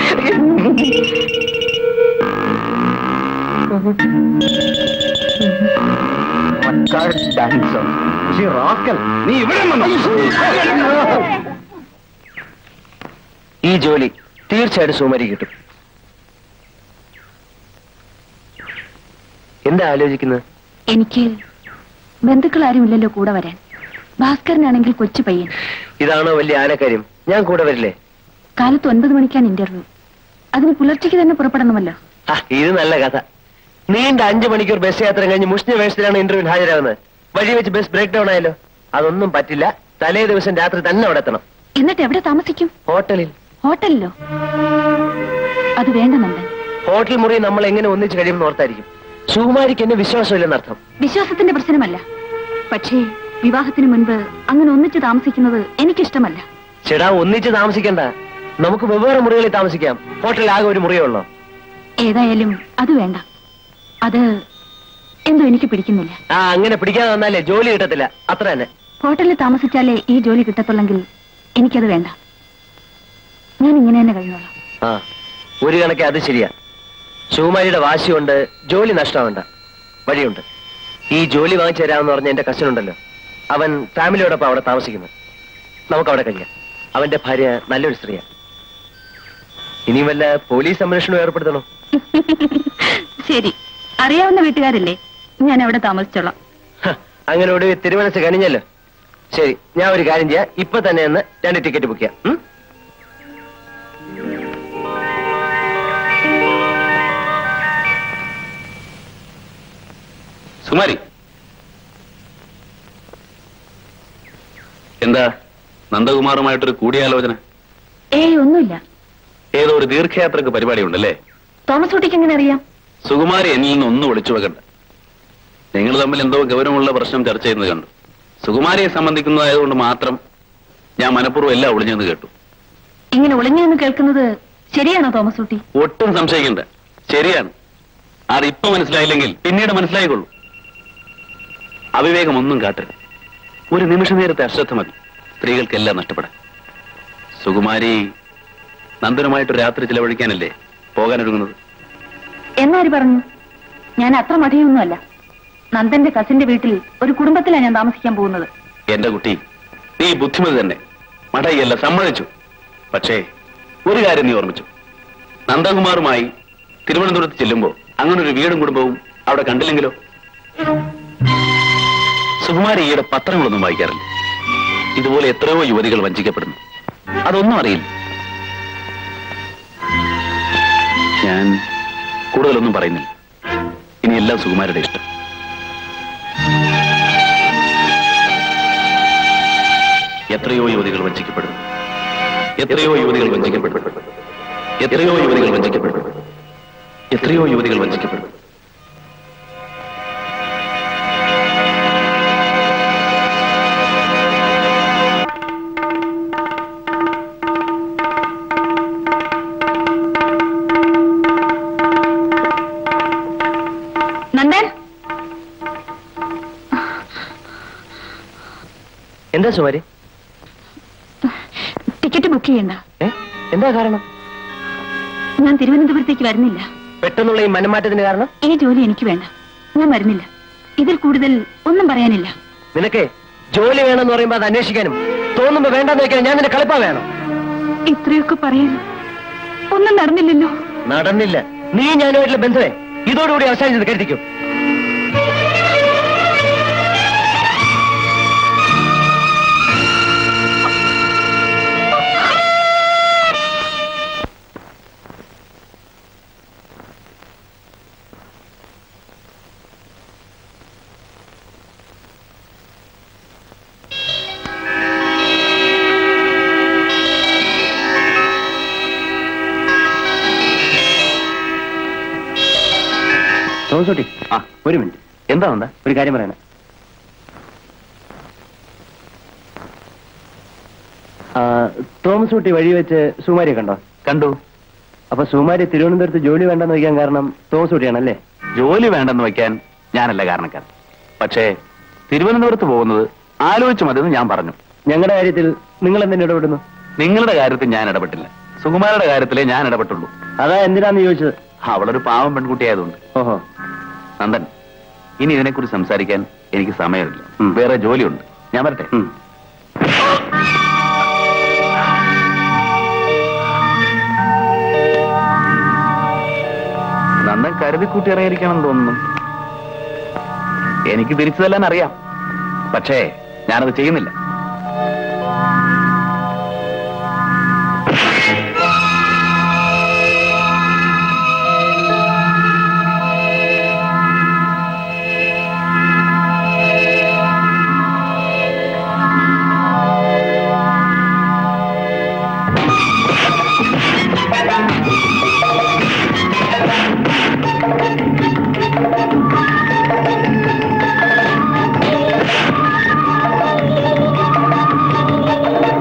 ഡാൻസർ നീ ഇവിടെ ഈ ജോലി തീർച്ചയായിട്ടും സുകുമാരി കിട്ടും എന്താ ആലോചിക്കുന്നത് എനിക്ക് ബന്ധുക്കൾ ആരുമില്ലല്ലോ കൂടെ വരാൻ ഭാസ്കരനാണെങ്കിൽ കൊച്ചു പയ്യൻ ഇതാണോ വലിയ ആനക്കാര്യം ഞാൻ കൂടെ വരില്ലേ കാലത്ത് ഒൻപത് മണിക്കാണ് ഇന്റർവ്യൂ അതിന് പുലർച്ചയ്ക്ക് തന്നെ പുറപ്പെടണമല്ലോ ആ, ഇത് നല്ല കഥ നീണ്ട അഞ്ചു മണിക്കൂർ ബസ് യാത്ര കഴിഞ്ഞ് മുഷ്ണി വേഷത്തിലാണ് ഇന്റർവ്യൂവിന് ഹാജരാകുന്നത് വഴി വെച്ച് ബസ് ബ്രേക്ക് ഡൗൺ ആയല്ലോ അതൊന്നും പറ്റില്ല തലേ ദിവസം രാത്രി തന്നെ അവിടെ എത്തണം എന്നിട്ട് എവിടെ താമസിക്കും ഹോട്ടലിൽ ഹോട്ടലിലോ അത് വേണ്ട നന്ദൻ ഹോട്ടൽ മുറി നമ്മൾ എങ്ങനെ ഒന്നിച്ച് കഴിയുമെന്ന് ഓർത്തായിരിക്കും സുകുമാരിക്ക് എന്നെ വിശ്വാസമില്ലെന്നർത്ഥം വിശ്വാസത്തിന്റെ പ്രശ്നമല്ല പക്ഷേ വിവാഹത്തിന് മുൻപ് അങ്ങനെ ഒന്നിച്ച് താമസിക്കുന്നത് എനിക്കിഷ്ടമല്ല ചേടാ ഒന്നിച്ച് താമസിക്കണ്ട നമുക്ക് വെവ്വേറെ മുറികളിൽ താമസിക്കാം ഹോട്ടലിൽ ആകെ ഒരു മുറിയേ ഉള്ളൂ ഏതായാലും അത് വേണ്ട അത് എന്തോ എനിക്ക് പിടിക്കുന്നില്ല ആ അങ്ങനെ പിടിക്കാതെ വന്നാലേ ജോലി കിട്ടത്തില്ല അത്ര തന്നെ ഹോട്ടലിൽ താമസിച്ചാലേ ഈ ജോലി കിട്ടത്തുള്ളെങ്കിൽ എനിക്കത് വേണ്ട ഞാൻ ഇങ്ങനെ തന്നെ കഴിഞ്ഞോളാം ആ ഒരു കണക്കെ അത് ശരിയാ സുകുമാരിയുടെ വാശി കൊണ്ട് ജോലി നഷ്ടമാവണ്ട വഴിയുണ്ട് ഈ ജോലി വാങ്ങിച്ചു തരാമെന്ന് പറഞ്ഞ എന്റെ കസിൻ ഉണ്ടല്ലോ അവൻ ഫാമിലിയോടൊപ്പം അവിടെ താമസിക്കുന്നു നമുക്ക് അവിടെ കഴിയാം അവന്റെ ഭാര്യ നല്ലൊരു സ്ത്രീയാ ഇനിയും വല്ല പോലീസ് സംരക്ഷണം ഏർപ്പെടുത്തണോ ശരി അറിയാവുന്ന വീട്ടുകാരല്ലേ ഞാൻ അവിടെ താമസിച്ചോളാം ഹ, അങ്ങനെ ഒടുവിൽ തിരുമനസ് കനിഞ്ഞല്ലോ ശരി ഞാൻ ഒരു കാര്യം ചെയ്യാം ഇപ്പൊ തന്നെ ഒന്ന് രണ്ട് ടിക്കറ്റ് ബുക്ക് ചെയ്യാം ഉം? സുമാരി എന്താ നന്ദകുമാറുമായിട്ടൊരു കൂടിയാലോചന ഏയ് ഒന്നുമില്ല ഏതോ ഒരു ദീർഘയാത്രക്ക് പരിപാടി ഉണ്ടല്ലേ തോമസ് കുട്ടിക്ക് എങ്ങനെ അറിയാം സുകുമാരി എന്നിൽ നിന്ന് ഒന്നും ഒളിച്ചു വെക്കണ്ട നിങ്ങൾ തമ്മിൽ എന്തോ ഗൗരവമുള്ള പ്രശ്നം ചർച്ച ചെയ്യുന്നത് കണ്ടു സുകുമാരിയെ സംബന്ധിക്കുന്നതായതുകൊണ്ട് മാത്രം ഞാൻ മനഃപൂർവ്വം എല്ലാം ഒളിഞ്ഞെന്ന് കേട്ടു ഇങ്ങനെ ഒളിഞ്ഞു നിന്ന് കേൾക്കുന്നത് ശരിയാണോ തോമസ് കുട്ടി ഒട്ടും സംശയിക്കണ്ട ശരിയാണ് അത് ഇപ്പൊ മനസ്സിലായില്ലെങ്കിൽ പിന്നീട് മനസ്സിലായിക്കൊള്ളൂ അവിവേകം ഒന്നും കാട്ടരുത് ഒരു നിമിഷ നേരത്തെ അശ്രദ്ധ മതി സ്ത്രീകൾക്കെല്ലാം നഷ്ടപ്പെടാൻ സുകുമാരി നന്ദനുമായിട്ട് രാത്രി ചിലവഴിക്കാനല്ലേ പോകാനൊരുങ്ങുന്നത് എന്നാര് പറഞ്ഞു ഞാൻ അത്ര മതിയൊന്നുമല്ല നന്ദന്റെ കസിന്റെ വീട്ടിൽ ഒരു കുടുംബത്തിലാണ് ഞാൻ താമസിക്കാൻ പോകുന്നത് എന്റെ കുട്ടി നീ ബുദ്ധിമതി തന്നെ മടയല്ല സമ്മതിച്ചു പക്ഷേ ഒരു കാര്യം നീ ഓർമ്മിച്ചു നന്ദകുമാറുമായി തിരുവനന്തപുരത്ത് ചെല്ലുമ്പോ അങ്ങനെ ഒരു വീടും കുടുംബവും അവിടെ കണ്ടില്ലെങ്കിലോ സുകുമാരി ഈയിടെ പത്രങ്ങളൊന്നും വായിക്കാറില്ല ഇതുപോലെ എത്രയോ യുവതികൾ വഞ്ചിക്കപ്പെടുന്നു അതൊന്നും അറിയില്ല ഞാൻ കൂടുതലൊന്നും പറയുന്നില്ല ഇനി എല്ലാം സുകുമാരുടെ ഇഷ്ടം എത്രയോ യുവതികൾ വഞ്ചിക്കപ്പെടുന്നു എത്രയോ യുവതികൾ വഞ്ചിക്കപ്പെടുന്നു എത്രയോ യുവതികൾ വഞ്ചിക്കപ്പെടുന്നു എത്രയോ യുവതികൾ വഞ്ചിക്കപ്പെടുന്നു നന്ദൻ എന്താ സുമാരി ടിക്കറ്റ് ബുക്ക് ചെയ്യണ്ട ഏ എന്താ കാരണം ഞാൻ തിരുവനന്തപുരത്തേക്ക് വരുന്നില്ല പെട്ടെന്നുള്ള ഈ മനംമാറ്റത്തിന് കാരണം ഈ ജോലി എനിക്ക് വേണ്ട ഞാൻ വരുന്നില്ല ഇതിൽ കൂടുതൽ ഒന്നും പറയാനില്ല നിനക്ക് ജോലി വേണമെന്ന് പറയുമ്പോ അത് അന്വേഷിക്കാനും തോന്നുമ്പോ വേണ്ടെന്ന് വെക്കാൻ ഞാൻ നിന്റെ കളിപ്പാ വേണം ഇത്രയൊക്കെ പറയാൻ ഒന്നും നടന്നില്ലല്ലോ നടന്നില്ല നീ ഞാനുമായിട്ടുള്ള ബന്ധമേ ഇതോടുകൂടി അവസാനിച്ചത് കരുതിക്കും തോമസ് കുട്ടി ആ ഒരു മിനിറ്റ് എന്താ എന്താ ഒരു കാര്യം പറയണം ആ, തോമസ് കുട്ടി വഴി വെച്ച് സുമാരിയെ കണ്ടോ കണ്ടു അപ്പൊ സുമാരി തിരുവനന്തപുരത്ത് ജോലി വേണ്ടെന്ന് വയ്ക്കാൻ കാരണം തോമസ് കുട്ടിയാണല്ലേ ജോലി വേണ്ടെന്ന് വെക്കാൻ ഞാനല്ല കാരണക്കാരൻ പക്ഷേ തിരുവനന്തപുരത്ത് പോകുന്നത് ആലോചിച്ചു മതിയെന്ന് ഞാൻ പറഞ്ഞു ഞങ്ങളുടെ കാര്യത്തിൽ നിങ്ങൾ എന്തിനു ഇടപെടുന്നു നിങ്ങളുടെ കാര്യത്തിൽ ഞാൻ ഇടപെട്ടില്ല സുകുമാരുടെ കാര്യത്തിലേ ഞാൻ ഇടപെട്ടുള്ളൂ അതാ എന്തിനാന്ന് ചോദിച്ചത് അവളൊരു പാവം പെൺകുട്ടിയായതുകൊണ്ട് ഓഹോ നന്ദൻ ഇനി ഇതിനെക്കുറിച്ച് സംസാരിക്കാൻ എനിക്ക് സമയമില്ല ഉം. വേറെ ജോലിയുണ്ട് ഞാൻ വരട്ടെ ഉം. നന്ദൻ കരുതിക്കൂട്ടി ഇറങ്ങിയിരിക്കണം തോന്നുന്നു എനിക്ക് തിരിച്ചു തല്ലാൻ അറിയാം പക്ഷേ ഞാനത് ചെയ്യുന്നില്ല ആ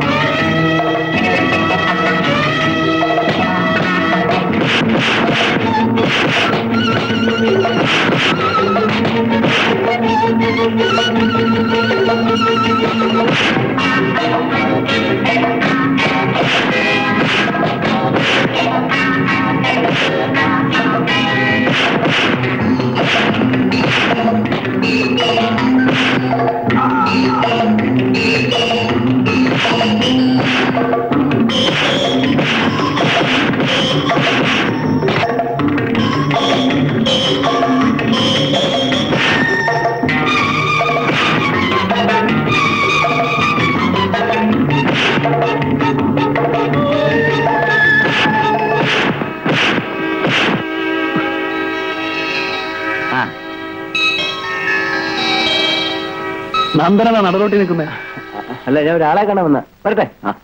നന്ദനാണ് നടലോട്ടി നിൽക്കുന്നത് അല്ല ഞാൻ ഒരാളെ കാണാൻ വന്ന വരട്ടെ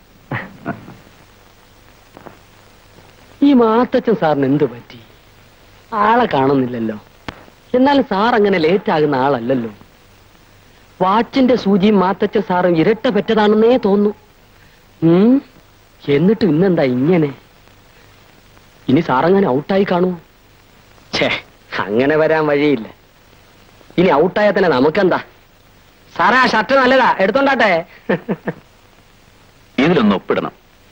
ഈ മാത്തച്ഛൻ സാറിന് എന്ത് പറ്റി ആളെ കാണുന്നില്ലല്ലോ എന്നാലും സാർ അങ്ങനെ ലേറ്റ് ആകുന്ന ആളല്ലല്ലോ വാച്ചിന്റെ സൂചിയും മാത്തച്ഛൻ സാറും ഇരട്ട പറ്റതാണെന്നേ തോന്നു ഉം എന്നിട്ടും ഇന്നെന്താ ഇങ്ങനെ ഇനി സാറങ്ങനെ ഔട്ടായി കാണൂ ഛേ അങ്ങനെ വരാൻ വഴിയില്ല ഇനി ഔട്ടായാൽ തന്നെ നമുക്കെന്താ സാറേ ആ ഷർട്ട് നല്ലതാ എടുത്തോണ്ടാട്ടെ ഇതിലൊന്ന് ഒപ്പിടണം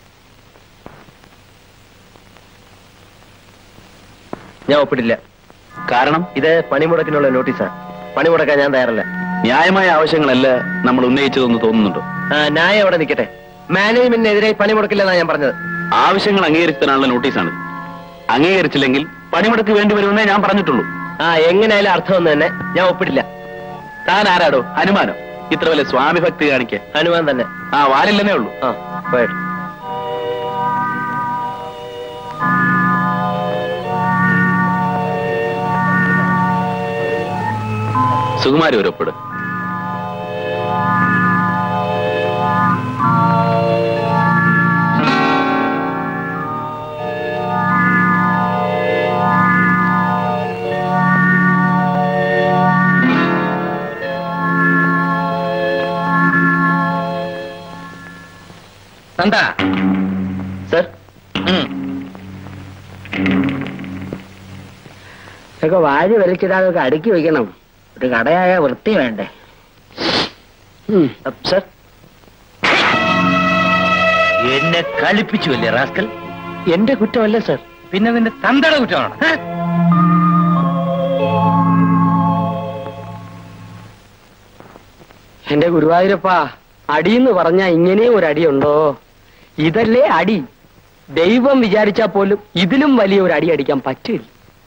ഞാൻ ഒപ്പിട്ടില്ല കാരണം ഇത് പണിമുടക്കിനുള്ള നോട്ടീസാ പണിമുടക്കാൻ ഞാൻ തയ്യാറല്ല ന്യായമായ ആവശ്യങ്ങളല്ല നമ്മൾ ഉന്നയിച്ചതെന്ന് തോന്നുന്നുണ്ടോ ആ ന്യായം അവിടെ നിൽക്കട്ടെ മാനേജ്മെന്റിനെതിരെ പണിമുടക്കില്ലെന്നാ ഞാൻ പറഞ്ഞത് ആവശ്യങ്ങൾ അംഗീകരിച്ചതിനുള്ള നോട്ടീസാണ് അംഗീകരിച്ചില്ലെങ്കിൽ പണിമുടക്ക് വേണ്ടി വരുമെന്നേ ഞാൻ പറഞ്ഞിട്ടുള്ളൂ ആ എങ്ങനെയായാലും അർത്ഥം തന്നെ ഞാൻ ഒപ്പിട്ടില്ല താൻ ആരാടോ ഹനുമാനോ ഇത്ര വലിയ സ്വാമി ഭക്തി കാണിക്ക ഹനുമാൻ തന്നെ ആ വാലില്ലെന്നേ ഉള്ളൂ ആ പോയിട്ട് സുകുമാരി ഒരു ഒപ്പിട് നന്ദ സർ ഇതൊക്കെ വാരി വലിച്ചിടാതൊക്കെ അടുക്കി വെക്കണം ഒരു കടയായ വൃത്തി വേണ്ടേ ഉം. സർ എന്നെ കളിപ്പിച്ചു അല്ലേ റാസ്കൽ എന്റെ കുറ്റമല്ല സർ പിന്നെ നിന്റെ തന്തയുടെ കുറ്റമാണ് ഹ? എന്റെ ഗുരുവായൂരപ്പാ അടിയെന്ന് പറഞ്ഞാ ഇങ്ങനെയും ഒരു അടിയുണ്ടോ ഇതല്ലേ അടി ദൈവം വിചാരിച്ചാ പോലും ഇതിലും വലിയ ഒരു അടി അടിക്കാൻ പറ്റില്ല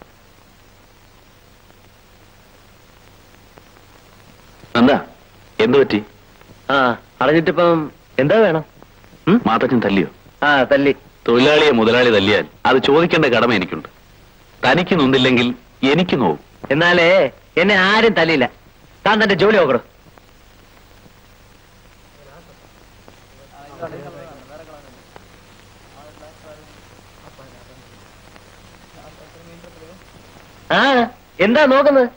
എന്താ എന്തു പറ്റി ആ അറിഞ്ഞിട്ടിപ്പം എന്താ വേണം മാത്തച്ഛൻ തല്ലിയോ ആ തല്ലി തൊഴിലാളിയെ മുതലാളി തല്ലിയാൽ അത് ചോദിക്കേണ്ട കടമ എനിക്കുണ്ട് തനിക്ക് നൊന്നില്ലെങ്കിൽ എനിക്ക് നോവും എന്നാലേ എന്നെ ആരും തല്ലിയില്ല താൻ തന്റെ ജോലി നോക്കണം ആ എന്താ നോക്കുന്നത്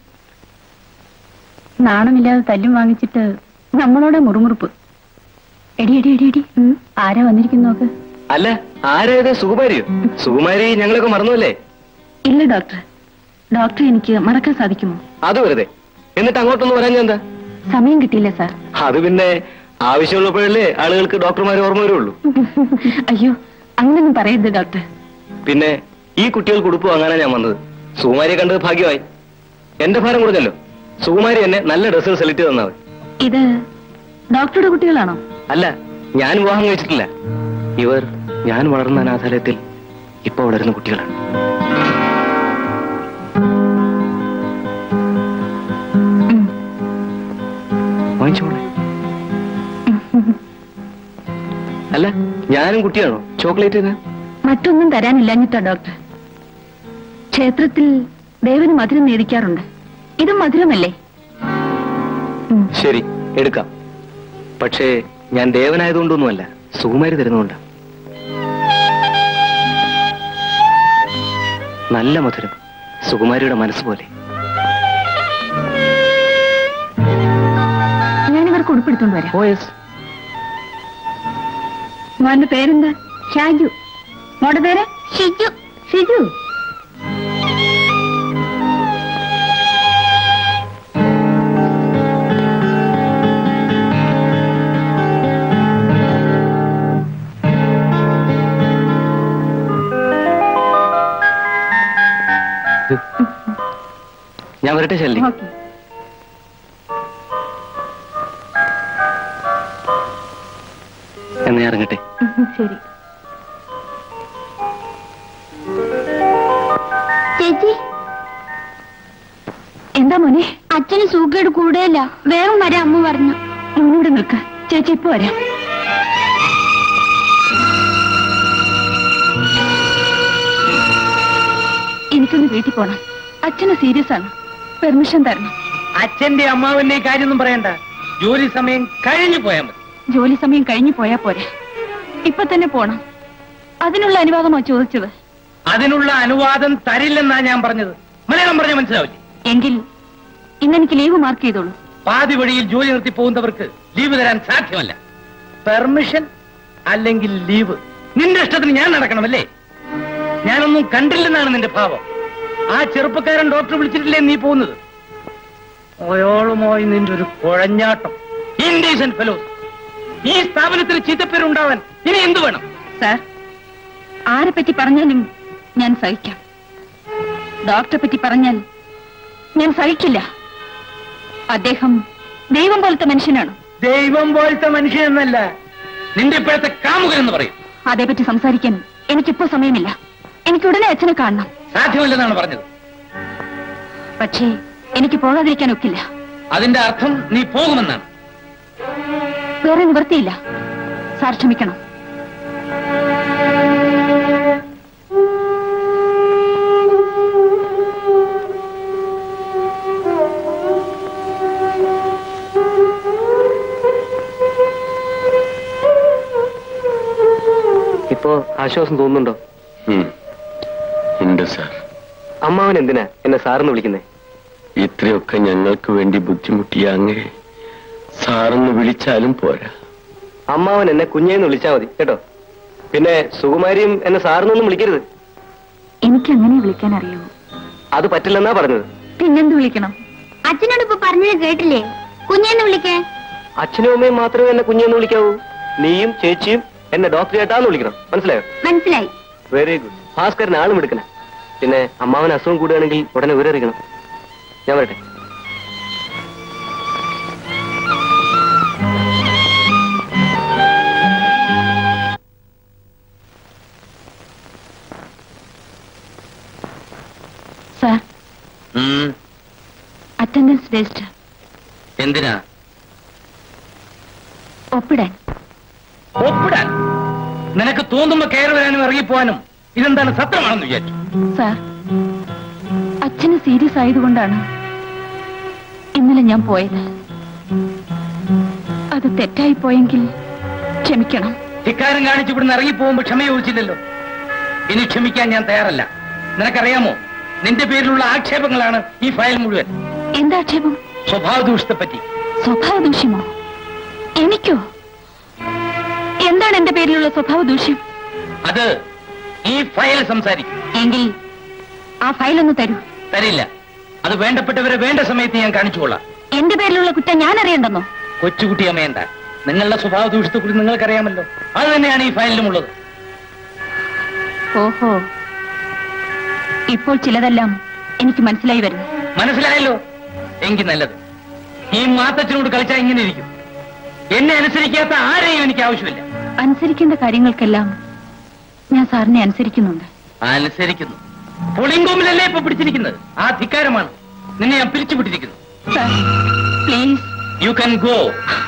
നാണമില്ലാതെ തല്ലും വാങ്ങിച്ചിട്ട് നമ്മളോടെ മുറുമുറുപ്പ് എടി എടി എടി എടി ആരാ വന്നിരിക്കുന്നു നോക്ക് അല്ല ആരായത് സുകുമാരിയോ സുകുമാരി ഞങ്ങളൊക്കെ മറന്നുവല്ലേ ഇല്ല ഡോക്ടർ ഡോക്ടർ എനിക്ക് മറക്കാൻ സാധിക്കുമോ അത് വെറുതെ എന്നിട്ട് അങ്ങോട്ടൊന്ന് പറയാൻ എന്താ സമയം കിട്ടിയില്ല സാർ അത് പിന്നെ ആവശ്യമുള്ളപ്പോഴല്ലേ ആളുകൾക്ക് ഡോക്ടർമാർ ഓർമ്മ വരുള്ളൂ അയ്യോ അങ്ങനൊന്നും പറയരുത് ഡോക്ടർ പിന്നെ ഈ കുട്ടികൾക്ക് ഉടുപ്പ് വാങ്ങാനാണ് ഞാൻ വന്നത് സുകുമാരിയെ കണ്ടത് ഭാഗ്യമായി എന്റെ ഭാരം കൊടുക്കല്ലോ സുകുമാരി എന്നെ നല്ല ഡ്രസ്സുകൾ സെലക്ട് ചെയ്ത് തന്നാ മതി ഇത് ഡോക്ടറുടെ കുട്ടികളാണോ അല്ല ഞാൻ വിവാഹം കഴിച്ചിട്ടില്ല ഇവർ ഞാൻ വളർന്ന അനാഥാലയത്തിൽ ഇപ്പൊ വളരുന്ന കുട്ടികളാണ് വാങ്ങിച്ചോളെ അല്ല ഞാനും കുട്ടിയാണോ ചോക്ലേറ്റ് തന്നെ മറ്റൊന്നും തരാനില്ലാഞ്ഞിട്ടോ ഡോക്ടർ ക്ഷേത്രത്തിൽ ദേവന് മധുരം നേദിക്കാറുണ്ട് ഇതും മധുരമല്ലേ ശരി എടുക്കാം പക്ഷേ ഞാൻ ദേവനായതുകൊണ്ടൊന്നുമല്ല സുകുമാരി തരുന്നുകൊണ്ടാ നല്ല മധുരം സുകുമാരിയുടെ മനസ്സ് പോലെ ഞാൻ ഇവർക്ക് ഉടുപ്പെടുത്തോണ്ട് വരാം ഓ യെസ് മോന്റെ പേരെന്താ ഷാജു മോടെ പേര് ഷിജു ഷിജു ഞാൻ വരട്ടെ ശല്ലി ഓക്കെ എന്ന് ഞാൻ ഇറങ്ങട്ടെ ശരി ചേച്ചി എന്താ മോനെ അച്ഛന് സൂക്കേട് കൂടുതല വേഗം വരാൻ അമ്മ പറഞ്ഞു മോനിവിടെ നിൽക്ക ചേച്ചി ഇപ്പൊ വരാം എനിക്കൊന്ന് വീട്ടിൽ പോണം അച്ഛന് സീരിയസ് ആണ് പെർമിഷൻ തരണം അച്ഛന്റെ അമ്മാവന്റെ കാര്യമൊന്നും പറയണ്ട ജോലി സമയം കഴിഞ്ഞു പോയാൽ മതി ജോലി സമയം കഴിഞ്ഞു പോയാ പോരെ ഇപ്പൊ തന്നെ പോണം അതിനുള്ള അനുവാദമോ ചോദിച്ചത് അതിനുള്ള അനുവാദം തരില്ലെന്നാ ഞാൻ പറഞ്ഞത് മലയാളം പറഞ്ഞ മനസ്സിലാവില്ലേ എങ്കിൽ ഇന്നെനിക്ക് ലീവ് മാർക്ക് ചെയ്തോളൂ പാതി വഴിയിൽ ജോലി നിർത്തി പോകുന്നവർക്ക് ലീവ് തരാൻ സാധ്യമല്ല പെർമിഷൻ അല്ലെങ്കിൽ ലീവ് നിന്റെ ഇഷ്ടത്തിന് ഞാൻ നടക്കണമല്ലേ ഞാനൊന്നും കണ്ടില്ലെന്നാണ് നിന്റെ ഭാവം ആ ചെറുപ്പക്കാരൻ ഡോക്ടർ വിളിച്ചിട്ടില്ലേ നീ പോകുന്നത് ഓയോളുമായി നിന്റെ ഒരു കുഴഞ്ഞാട്ടം ഇൻഡീസന്റ് ഫെലോസ് ഈ സ്ഥാപനത്തിൽ ചീത്തപ്പേരുണ്ടാവാൻ ഇനി എന്ത് വേണം സാർ ആരെ പറ്റി പറഞ്ഞാലും ഞാൻ സഹിക്കാം ഡോക്ടറെ പറ്റി പറഞ്ഞാൽ ഞാൻ സഹിക്കില്ല അദ്ദേഹം ദൈവം പോലത്തെ മനുഷ്യനാണ് ദൈവം പോലത്തെ മനുഷ്യൻ എന്നല്ല നിന്റെ ഇപ്പോഴത്തെ കാമുകൻ എന്ന് പറയും അതേപറ്റി സംസാരിക്കാൻ എനിക്കിപ്പോ സമയമില്ല എനിക്ക് ഉടനെ അച്ഛനെ കാണണം സാധ്യമല്ലെന്നാണ് പറഞ്ഞത് പക്ഷേ എനിക്ക് പോകാതിരിക്കാൻ ഒക്കില്ല അതിന്റെ അർത്ഥം നീ പോകുമെന്നാണ് വേറെ നിവൃത്തിയില്ല സാർ ക്ഷമിക്കണം ഇപ്പോ ആശ്വാസം തോന്നുന്നുണ്ടോ ഉം. ഉണ്ട് സാർ അമ്മാവൻ എന്തിനാ എന്നെ സാറെന്ന് വിളിക്കുന്നേ ഇത്രയൊക്കെ ഞങ്ങൾക്ക് വേണ്ടി ബുദ്ധിമുട്ടിയ അങ്ങേ സാറെന്ന് വിളിച്ചാലും പോരാ അമ്മാവൻ എന്നെ കുഞ്ഞേന്ന് വിളിച്ചാ മതി കേട്ടോ പിന്നെ സുകുമാരിയും എന്നെ സാറിനൊന്നും വിളിക്കരുത് എനിക്ക് അങ്ങനെ വിളിക്കാൻ അറിയൂ അത് പറ്റില്ലെന്നാ പറഞ്ഞത് പിന്നെന്ത് വിളിക്കണം അച്ഛനോട് ഇപ്പൊ പറഞ്ഞത് കേട്ടില്ലേ കുഞ്ഞെന്ന് വിളിക്കേ അച്ഛനും അമ്മയും മാത്രമേ എന്നെ കുഞ്ഞെന്ന് വിളിക്കാവൂ നീയും ചേച്ചിയും എന്നെ ഡോക്ടർ ചേട്ടാന്ന് വിളിക്കണം മനസ്സിലായോ മനസ്സിലായി വെരി ഗുഡ് ഭാസ്കരൻ ആളും എടുക്കണേ പിന്നെ അമ്മാവൻ അസുഖം കൂടുകയാണെങ്കിൽ ഉടനെ വിവരറിയിക്കണം ഞാൻ വരട്ടെ സാർ അറ്റൻഡൻസ് രജിസ്റ്റർ എന്തിനാ ഒപ്പിടാൻ ഒപ്പിടാൻ നിനക്ക് തോന്നുമ്പോ കയറി വരാനും ഇറങ്ങിപ്പോവാനും ഇതെന്താണ് സത്യമാണെന്ന് വിചാരിച്ചു സാർ അച്ഛന് സീരിയസ് ആയതുകൊണ്ടാണ് ഇന്നലെ ഞാൻ പോയത് അത് തെറ്റായി പോയെങ്കിൽ ക്ഷമിക്കണം ധിക്കാരം കാണിച്ച് ഇവിടുന്ന് ഇറങ്ങിപ്പോകുമ്പോ ക്ഷമ ചോദിച്ചില്ലല്ലോ ഇനി ക്ഷമിക്കാൻ ഞാൻ തയ്യാറല്ല നിനക്കറിയാമോ നിന്റെ പേരിലുള്ള ആക്ഷേപങ്ങളാണ് ഈ ഫയൽ മുഴുവൻ എന്താ ആക്ഷേപം സ്വഭാവ ദൂഷത്തെ പറ്റി സ്വഭാവ ദൂഷ്യമോ എനിക്കോ എന്താണ് എന്റെ പേരിലുള്ള സ്വഭാവ ദൂഷ്യം അത് ഈ ഫയൽ സംസാരിക്കും എങ്കിൽ ആ ഫയൽ ഒന്ന് തരൂ തരില്ല അത് വേണ്ടപ്പെട്ടവരെ വേണ്ട സമയത്ത് ഞാൻ കാണിച്ചുകൊള്ളാം എന്റെ പേരിലുള്ള കുറ്റം ഞാൻ അറിയണ്ടെന്നോ കൊച്ചുകുട്ടി അമ്മയണ്ട നിങ്ങളുടെ സ്വഭാവ ദൂഷത്തെ കുറിച്ച് നിങ്ങൾക്കറിയാമല്ലോ അത് തന്നെയാണ് ഈ ഫയലിലുമുള്ളത് ഓഹോ ഇപ്പോൾ ചിലതെല്ലാം എനിക്ക് മനസ്സിലായി വരുന്നു മനസ്സിലായല്ലോ എങ്കിൽ നല്ലത് ഈ മാത്തച്ഛനോട് കളിച്ചാൽ ഇങ്ങനെ ഇരിക്കും എന്നെ അനുസരിക്കാത്ത ആരെയും എനിക്ക് ആവശ്യമില്ല അനുസരിക്കേണ്ട കാര്യങ്ങൾക്കെല്ലാം ഞാൻ സാറിനെ അനുസരിക്കുന്നുണ്ട് അനുസരിക്കുന്നു പുളിങ്കൊമ്പിലല്ലേ ഇപ്പൊ പിടിച്ചിരിക്കുന്നത് ആ ധിക്കാരമാണ് നിന്നെ ഞാൻ പിരിച്ചുവിട്ടിരിക്കുന്നു sir please you can go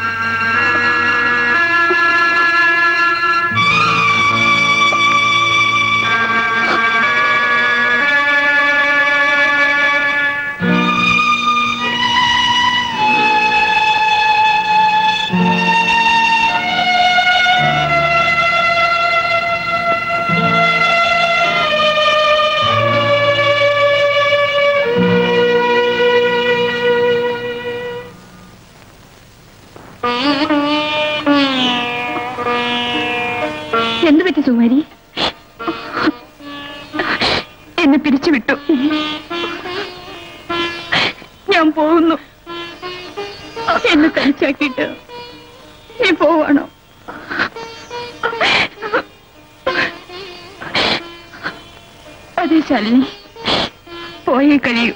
എന്ത് പറ്റി സുമാരി എന്നെ പിരിച്ചുവിട്ടു ഞാൻ പോകുന്നു എന്നെ തനിച്ചാക്കിയിട്ട് നീ പോവാണോ അതെ ശാലിനി പോയേ കഴിയൂ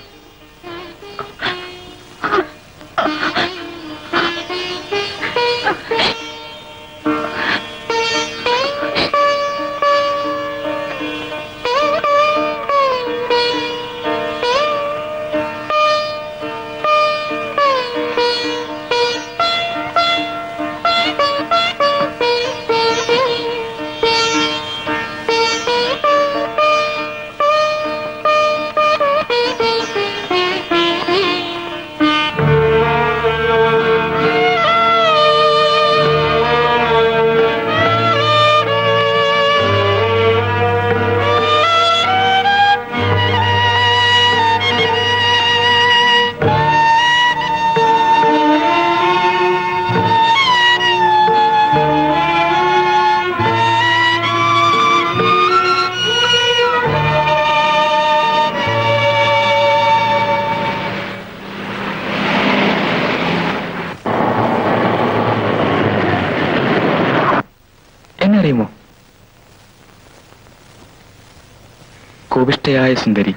കോപിഷ്ഠയായ സുന്ദരി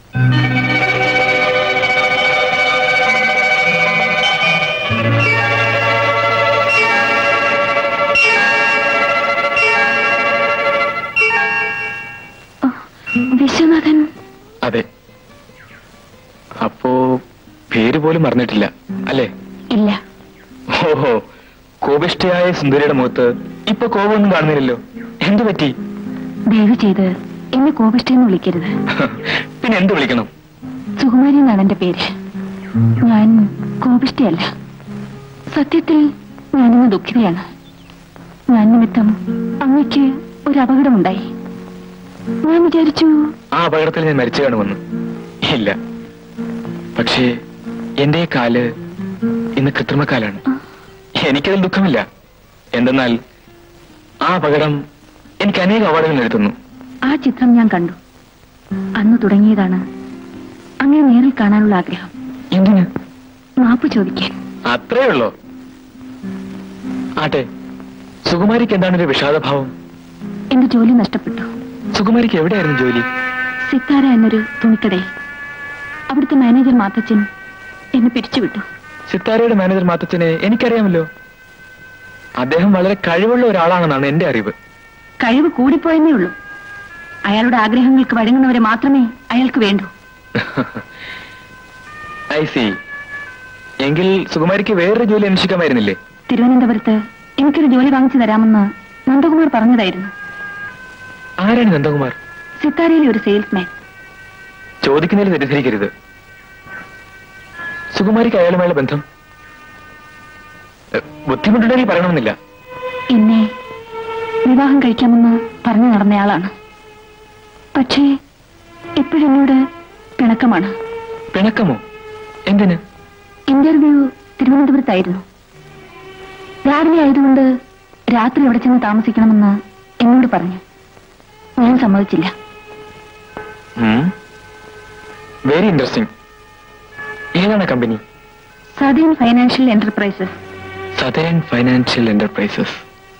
വിശ്വനാഥൻ അതെ അപ്പോ പേര് പോലും മറന്നിട്ടില്ല അല്ലേ ഇല്ല ഓഹോ കോപിഷ്ഠയായ സുന്ദരിയുടെ മുഖത്ത് ഇപ്പൊ കോപമൊന്നും കാണുന്നില്ലല്ലോ എന്തു പറ്റി ദയവ് ചെയ്ത് എന്നെ കോപിഷ്ടെന്ന് വിളിക്കരുത് പിന്നെ എന്ത് വിളിക്കണം സുകുമാരി എന്നാണ് എന്റെ പേര് ഞാൻ കോപിഷ്ഠയല്ല സത്യത്തിൽ ഞാനിന്ന് ദുഃഖിതയാണ് ഞാൻ നിമിത്തം അങ്ങക്ക് ഒരു അപകടമുണ്ടായി ഞാൻ വിചാരിച്ചു ആ അപകടത്തിൽ ഞാൻ മരിച്ചു കാണുമെന്ന് ഇല്ല പക്ഷേ എന്റെ ഈ കാല് ഇന്ന് കൃത്രിമക്കാലാണ് എനിക്കതിൽ ദുഃഖമില്ല എന്തെന്നാൽ ആ അപകടം എനിക്ക് അനേക അവാർഡുകൾ നേടുന്നു ആ ചിത്രം ഞാൻ കണ്ടു അന്ന് തുടങ്ങിയതാണ് അങ്ങനെ നേരിൽ കാണാനുള്ള ആഗ്രഹം എന്തിന് മാപ്പ് ചോദിക്കാൻ അത്രേ ഉള്ളോ ആട്ടെ സുകുമാരിക്ക് എന്താണ് ഒരു വിഷാദഭാവം എന്റെ ജോലി നഷ്ടപ്പെട്ടു സുകുമാരിക്ക് എവിടെയായിരുന്നു ജോലി സിത്താര എന്നൊരു തുണിക്കടയിൽ അവിടുത്തെ മാനേജർ മാത്തച്ഛൻ എന്നെ പിരിച്ചുവിട്ടു സിത്താരയുടെ മാനേജർ മാത്തച്ഛനെ എനിക്കറിയാമല്ലോ അദ്ദേഹം വളരെ കഴിവുള്ള ഒരാളാണെന്നാണ് എന്റെ അറിവ് കഴിവ് കൂടിപ്പോയെന്നേ ഉള്ളൂ അയാളുടെ ആഗ്രഹങ്ങൾക്ക് വഴങ്ങുന്നവരെ മാത്രമേ അയാൾക്ക് വേണ്ടൂ ഐ സി എങ്കിൽ സുകുമാരിക്ക് വേറൊരു ജോലി അന്വേഷിക്കാമായിരുന്നില്ലേ തിരുവനന്തപുരത്ത് എനിക്കൊരു ജോലി വാങ്ങിച്ചു തരാമെന്ന് നന്ദകുമാർ പറഞ്ഞതായിരുന്നു ആരാണ് നന്ദകുമാർ സിത്താരയിലെ ഒരു സെയിൽസ്മാൻ ചോദിക്കുന്നതിൽ തെറ്റിദ്ധരിക്കരുത് സുകുമാരിക്ക് അയാളുമായുള്ള ബന്ധം എ, ബുദ്ധിമുട്ടുണ്ടെങ്കിൽ പറയണമെന്നില്ല എന്നെ വിവാഹം കഴിക്കാമെന്ന് പറഞ്ഞു നടന്നയാളാണ് പക്ഷേ എപ്പോഴെന്നോട് പിണക്കമാണ് പിണക്കമോ എന്തിന് ഇന്റർവ്യൂ തിരുവനന്തപുരത്തായിരുന്നു രാവിലെ ആയതുകൊണ്ട് രാത്രി അവിടെ ചെന്ന് താമസിക്കണമെന്ന് എന്നോട് പറഞ്ഞു ഞാൻ സമ്മതിച്ചില്ല വെരി ഇൻട്രസ്റ്റിംഗ് ഏതാണ് company southern financial enterprises southern financial enterprises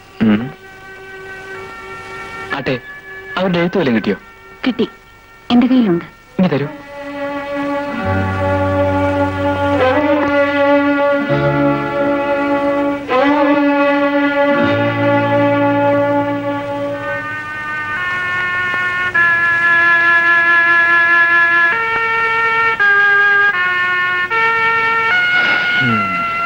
ആട്ടെ അവരുടെ എഴുത്ത് വല്ലതും കിട്ടിയോ കിട്ടി എന്റെ കയ്യിലുണ്ട് ഇനി തരൂ ഉം.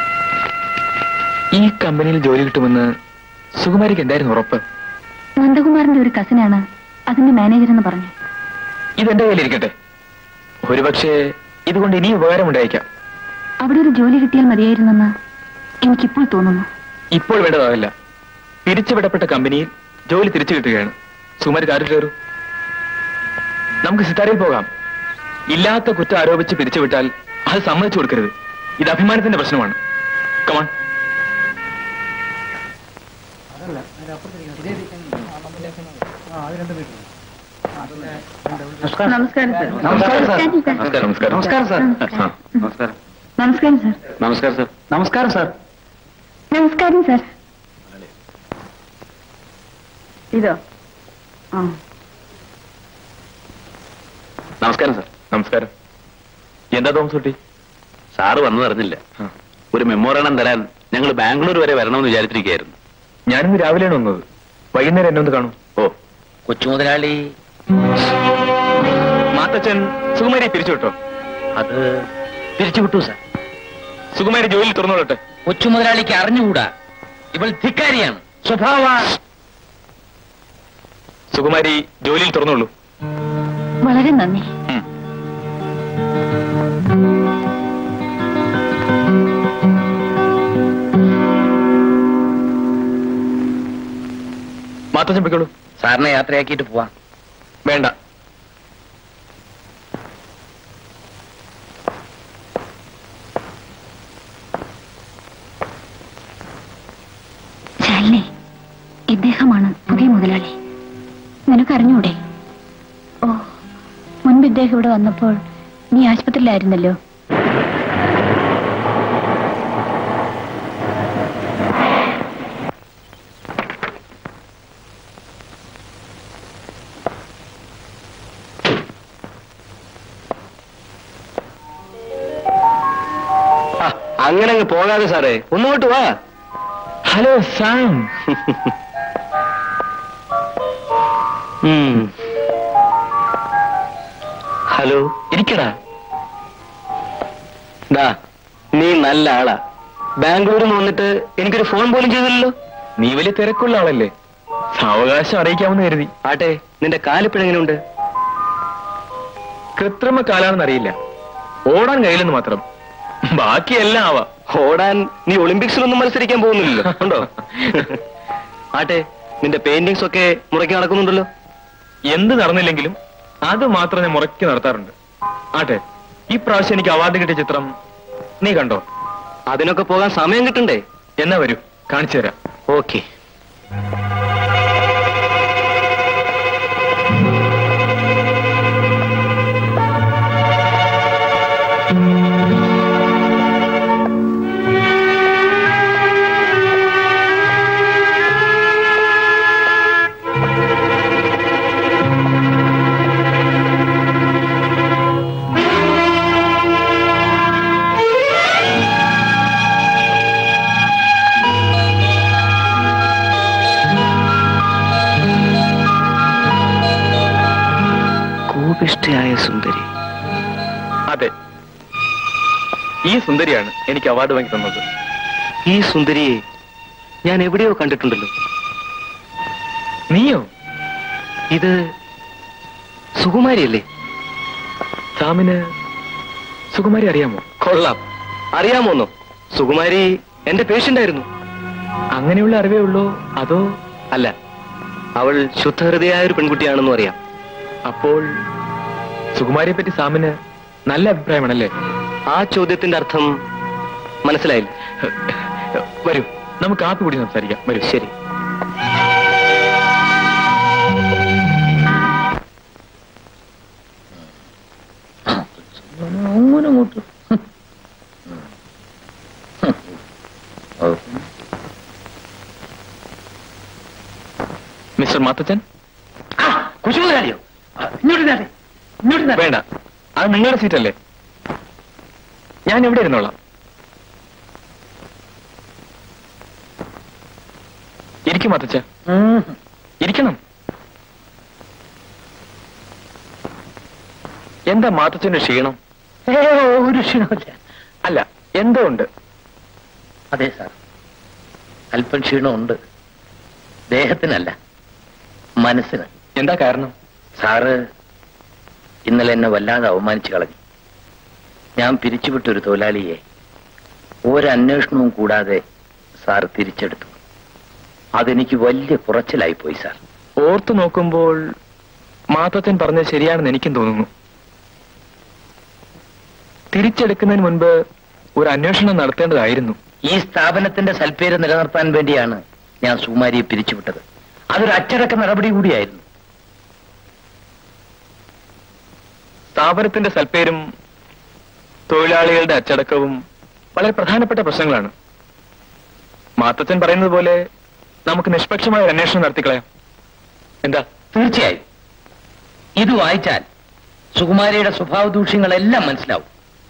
ഈ കമ്പനിയിൽ ജോലി കിട്ടുമെന്ന് സുകുമാരിക്ക് എന്തായിരുന്നു ഉറപ്പ് നന്ദകുമാറിന്റെ ഒരു കസിനാണ് അതിന്റെ മാനേജർ എന്ന് പറഞ്ഞു ഇതെന്റെ കയ്യിലിരിക്കട്ടെ ഒരുപക്ഷെ ഇതുകൊണ്ട് ഇനിയും ഉപകാരമുണ്ടായേക്കാം അവിടെ ഒരു ജോലി കിട്ടിയാൽ മതിയായിരുന്നെന്ന് എനിക്കിപ്പോൾ തോന്നുന്നു ഇപ്പോൾ വേണ്ടതാവില്ല പിരിച്ചുവിടപ്പെട്ട കമ്പനിയിൽ ജോലി തിരിച്ചു കിട്ടുകയാണ് സുകുമാരി കാറിൽ കയറൂ നമുക്ക് സിത്താരയിൽ പോകാം ഇല്ലാത്ത കുറ്റം ആരോപിച്ച് പിരിച്ചുവിട്ടാൽ അത് സമ്മതിച്ചു കൊടുക്കരുത് ഇത് അഭിമാനത്തിന്റെ പ്രശ്നമാണ് കമാൺ നമസ്കാരം സർ നമസ്കാരം സാർ നമസ്കാരം നമസ്കാരം നമസ്കാരം നമസ്കാരം നമസ്കാരം സർ നമസ്കാരം സർ നമസ്കാരം സാർ നമസ്കാരം സർ ഇതോ ആ നമസ്കാരം സർ നമസ്കാരം എന്താ തോമസ് കുട്ടി സാറ് വന്നതറിഞ്ഞില്ല ആ. ഒരു മെമ്മോറാണ്ടം തരാൻ ഞങ്ങൾ ബാംഗ്ലൂർ വരെ വരണമെന്ന് വിചാരിച്ചിരിക്കുകയായിരുന്നു ഞാനിന്ന് രാവിലെയാണ് വന്നത് വൈകുന്നേരം എന്നെ ഒന്ന് കാണും ഓ കൊച്ചു മുതലാളി മാത്തച്ഛൻ സുകുമാരി പിരിച്ചുവിട്ടോ അത് പിരിച്ചുവിട്ടു സാർ സുകുമാരി ജോലിയിൽ തുറന്നോളട്ടെ കൊച്ചു മുതലാളിക്ക് അറിഞ്ഞുകൂടാ ഇവൾ ധിക്കാരിയാണ് സ്വഭാവ സുകുമാരി ജോലിയിൽ തുറന്നോളൂ വളരെ നന്ദി ഉം. മാത്തച്ഛൻ പൊയ്ക്കോളൂ സാറിനെ യാത്രയാക്കിയിട്ട് പോവാം വേണ്ട ശാലിനി ഇദ്ദേഹമാണ് പുതിയ മുതലാളി നിനക്കറിഞ്ഞൂടെ ഓ മുൻപ് ഇദ്ദേഹം ഇവിടെ വന്നപ്പോൾ നീ ആശുപത്രിയിലായിരുന്നല്ലോ അങ്ങനെ അങ്ങ് പോകാതെ സാറേ ഒന്നുകൊണ്ട് വാ ഹലോ സാം ഉം. ഹലോ ഇരിക്കടാ ഡാ നീ നല്ല ആളാ ബാംഗ്ലൂരിൽ നിന്ന് വന്നിട്ട് എനിക്കൊരു ഫോൺ പോലും ചെയ്തില്ലല്ലോ നീ വലിയ തിരക്കുള്ള ആളല്ലേ സാവകാശം അറിയിക്കാമെന്ന് കരുതി ആട്ടെ നിന്റെ കാലിപ്പിഴെങ്ങനെയുണ്ട് കൃത്രിമ കാലാണെന്ന് അറിയില്ല ഓടാൻ കഴിയില്ലെന്ന് മാത്രം ബാക്കിയെല്ലാം ആവാ ഓടാൻ നീ ഒളിമ്പിക്സിലൊന്നും മത്സരിക്കാൻ പോകുന്നില്ലല്ലോ ഉണ്ടോ ആട്ടെ നിന്റെ പെയിന്റിങ്സ് ഒക്കെ മുറയ്ക്ക് നടക്കുന്നുണ്ടല്ലോ എന്ത് നടന്നില്ലെങ്കിലും അത് മാത്രം ഞാൻ മുറയ്ക്ക് നടത്താറുണ്ട് ആട്ടെ ഈ പ്രാവശ്യം എനിക്ക് അവാർഡ് കിട്ടിയ ചിത്രം നീ കണ്ടോ അതിനൊക്കെ പോകാൻ സമയം കിട്ടണ്ടേ എന്നാ വരൂ കാണിച്ചു തരാം ഓക്കെ കോപിഷ്ഠയായ സുന്ദരി അതെ ഈ സുന്ദരിയാണ് എനിക്ക് അവാർഡ് വാങ്ങി തന്നത് ഈ സുന്ദരിയെ ഞാൻ എവിടെയോ കണ്ടിട്ടുണ്ടല്ലോ നീയോ ഇത് സുകുമാരിയല്ലേ സാമിന് സുകുമാരി അറിയാമോ കൊള്ളാം അറിയാമോന്നോ സുകുമാരി എന്റെ പേഷ്യന്റ് ആയിരുന്നു അങ്ങനെയുള്ള അറിവേ ഉള്ളൂ അതോ അല്ല അവൾ ശുദ്ധഹൃദയായ ഒരു പെൺകുട്ടിയാണെന്നും അറിയാം അപ്പോൾ സുകുമാരിയെ പറ്റി സാമിന് നല്ല അഭിപ്രായമാണല്ലേ ആ ചോദ്യത്തിന്റെ അർത്ഥം മനസ്സിലായില്ല വരൂ നമുക്ക് കാപ്പി കൂടി സംസാരിക്കാം വരൂ ശരി അങ്ങനെ അങ്ങോട്ട് മിസ്റ്റർ മാത്തച്ചൻ കുശുമുതലാളിയോ ഇങ്ങോട്ട് നേരെ ഇങ്ങോട്ട് നേരെ വേണ്ട അത് നിങ്ങളുടെ സീറ്റല്ലേ ഞാൻ ഇവിടെ ഇരുന്നോളാം ഇരിക്കും മാത്തച്ച ഉം. ഇരിക്കണം എന്താ മാത്തച്ഛന്റെ ക്ഷീണം ഏ, ഒരു ക്ഷീണമില്ല അല്ല എന്തോ ഉണ്ട് അതെ സാർ അല്പം ക്ഷീണമുണ്ട് ദേഹത്തിനല്ല മനസ്സിന് എന്താ കാരണം സാറ് ഇന്നലെ എന്നെ വല്ലാതെ അവമാനിച്ചു കളഞ്ഞു ഞാൻ പിരിച്ചുവിട്ട ഒരു തൊഴിലാളിയെ ഒരന്വേഷണവും കൂടാതെ സാർ തിരിച്ചെടുത്തു അതെനിക്ക് വലിയ കുറച്ചിലായി പോയി സാർ ഓർത്തു നോക്കുമ്പോൾ മാത്തച്ഛൻ പറഞ്ഞത് ശരിയാണെന്ന് എനിക്കും തോന്നുന്നു തിരിച്ചെടുക്കുന്നതിന് മുൻപ് ഒരു അന്വേഷണം നടത്തേണ്ടതായിരുന്നു ഈ സ്ഥാപനത്തിന്റെ സൽപ്പേര് നിലനിർത്താൻ വേണ്ടിയാണ് ഞാൻ സുകുമാരിയെ പിരിച്ചുവിട്ടത് അതൊരു അച്ചടക്ക നടപടി കൂടിയായിരുന്നു സ്ഥാപനത്തിന്റെ സൽപ്പേരും തൊഴിലാളികളുടെ അച്ചടക്കവും വളരെ പ്രധാനപ്പെട്ട പ്രശ്നങ്ങളാണ് മാത്തച്ഛൻ പറയുന്നത് പോലെ നമുക്ക് നിഷ്പക്ഷമായ ഒരു അന്വേഷണം നടത്തിക്കളയാം എന്താ തീർച്ചയായും ഇത് വായിച്ചാൽ സുകുമാരിയുടെ സ്വഭാവ ദൂഷ്യങ്ങളെല്ലാം മനസ്സിലാവും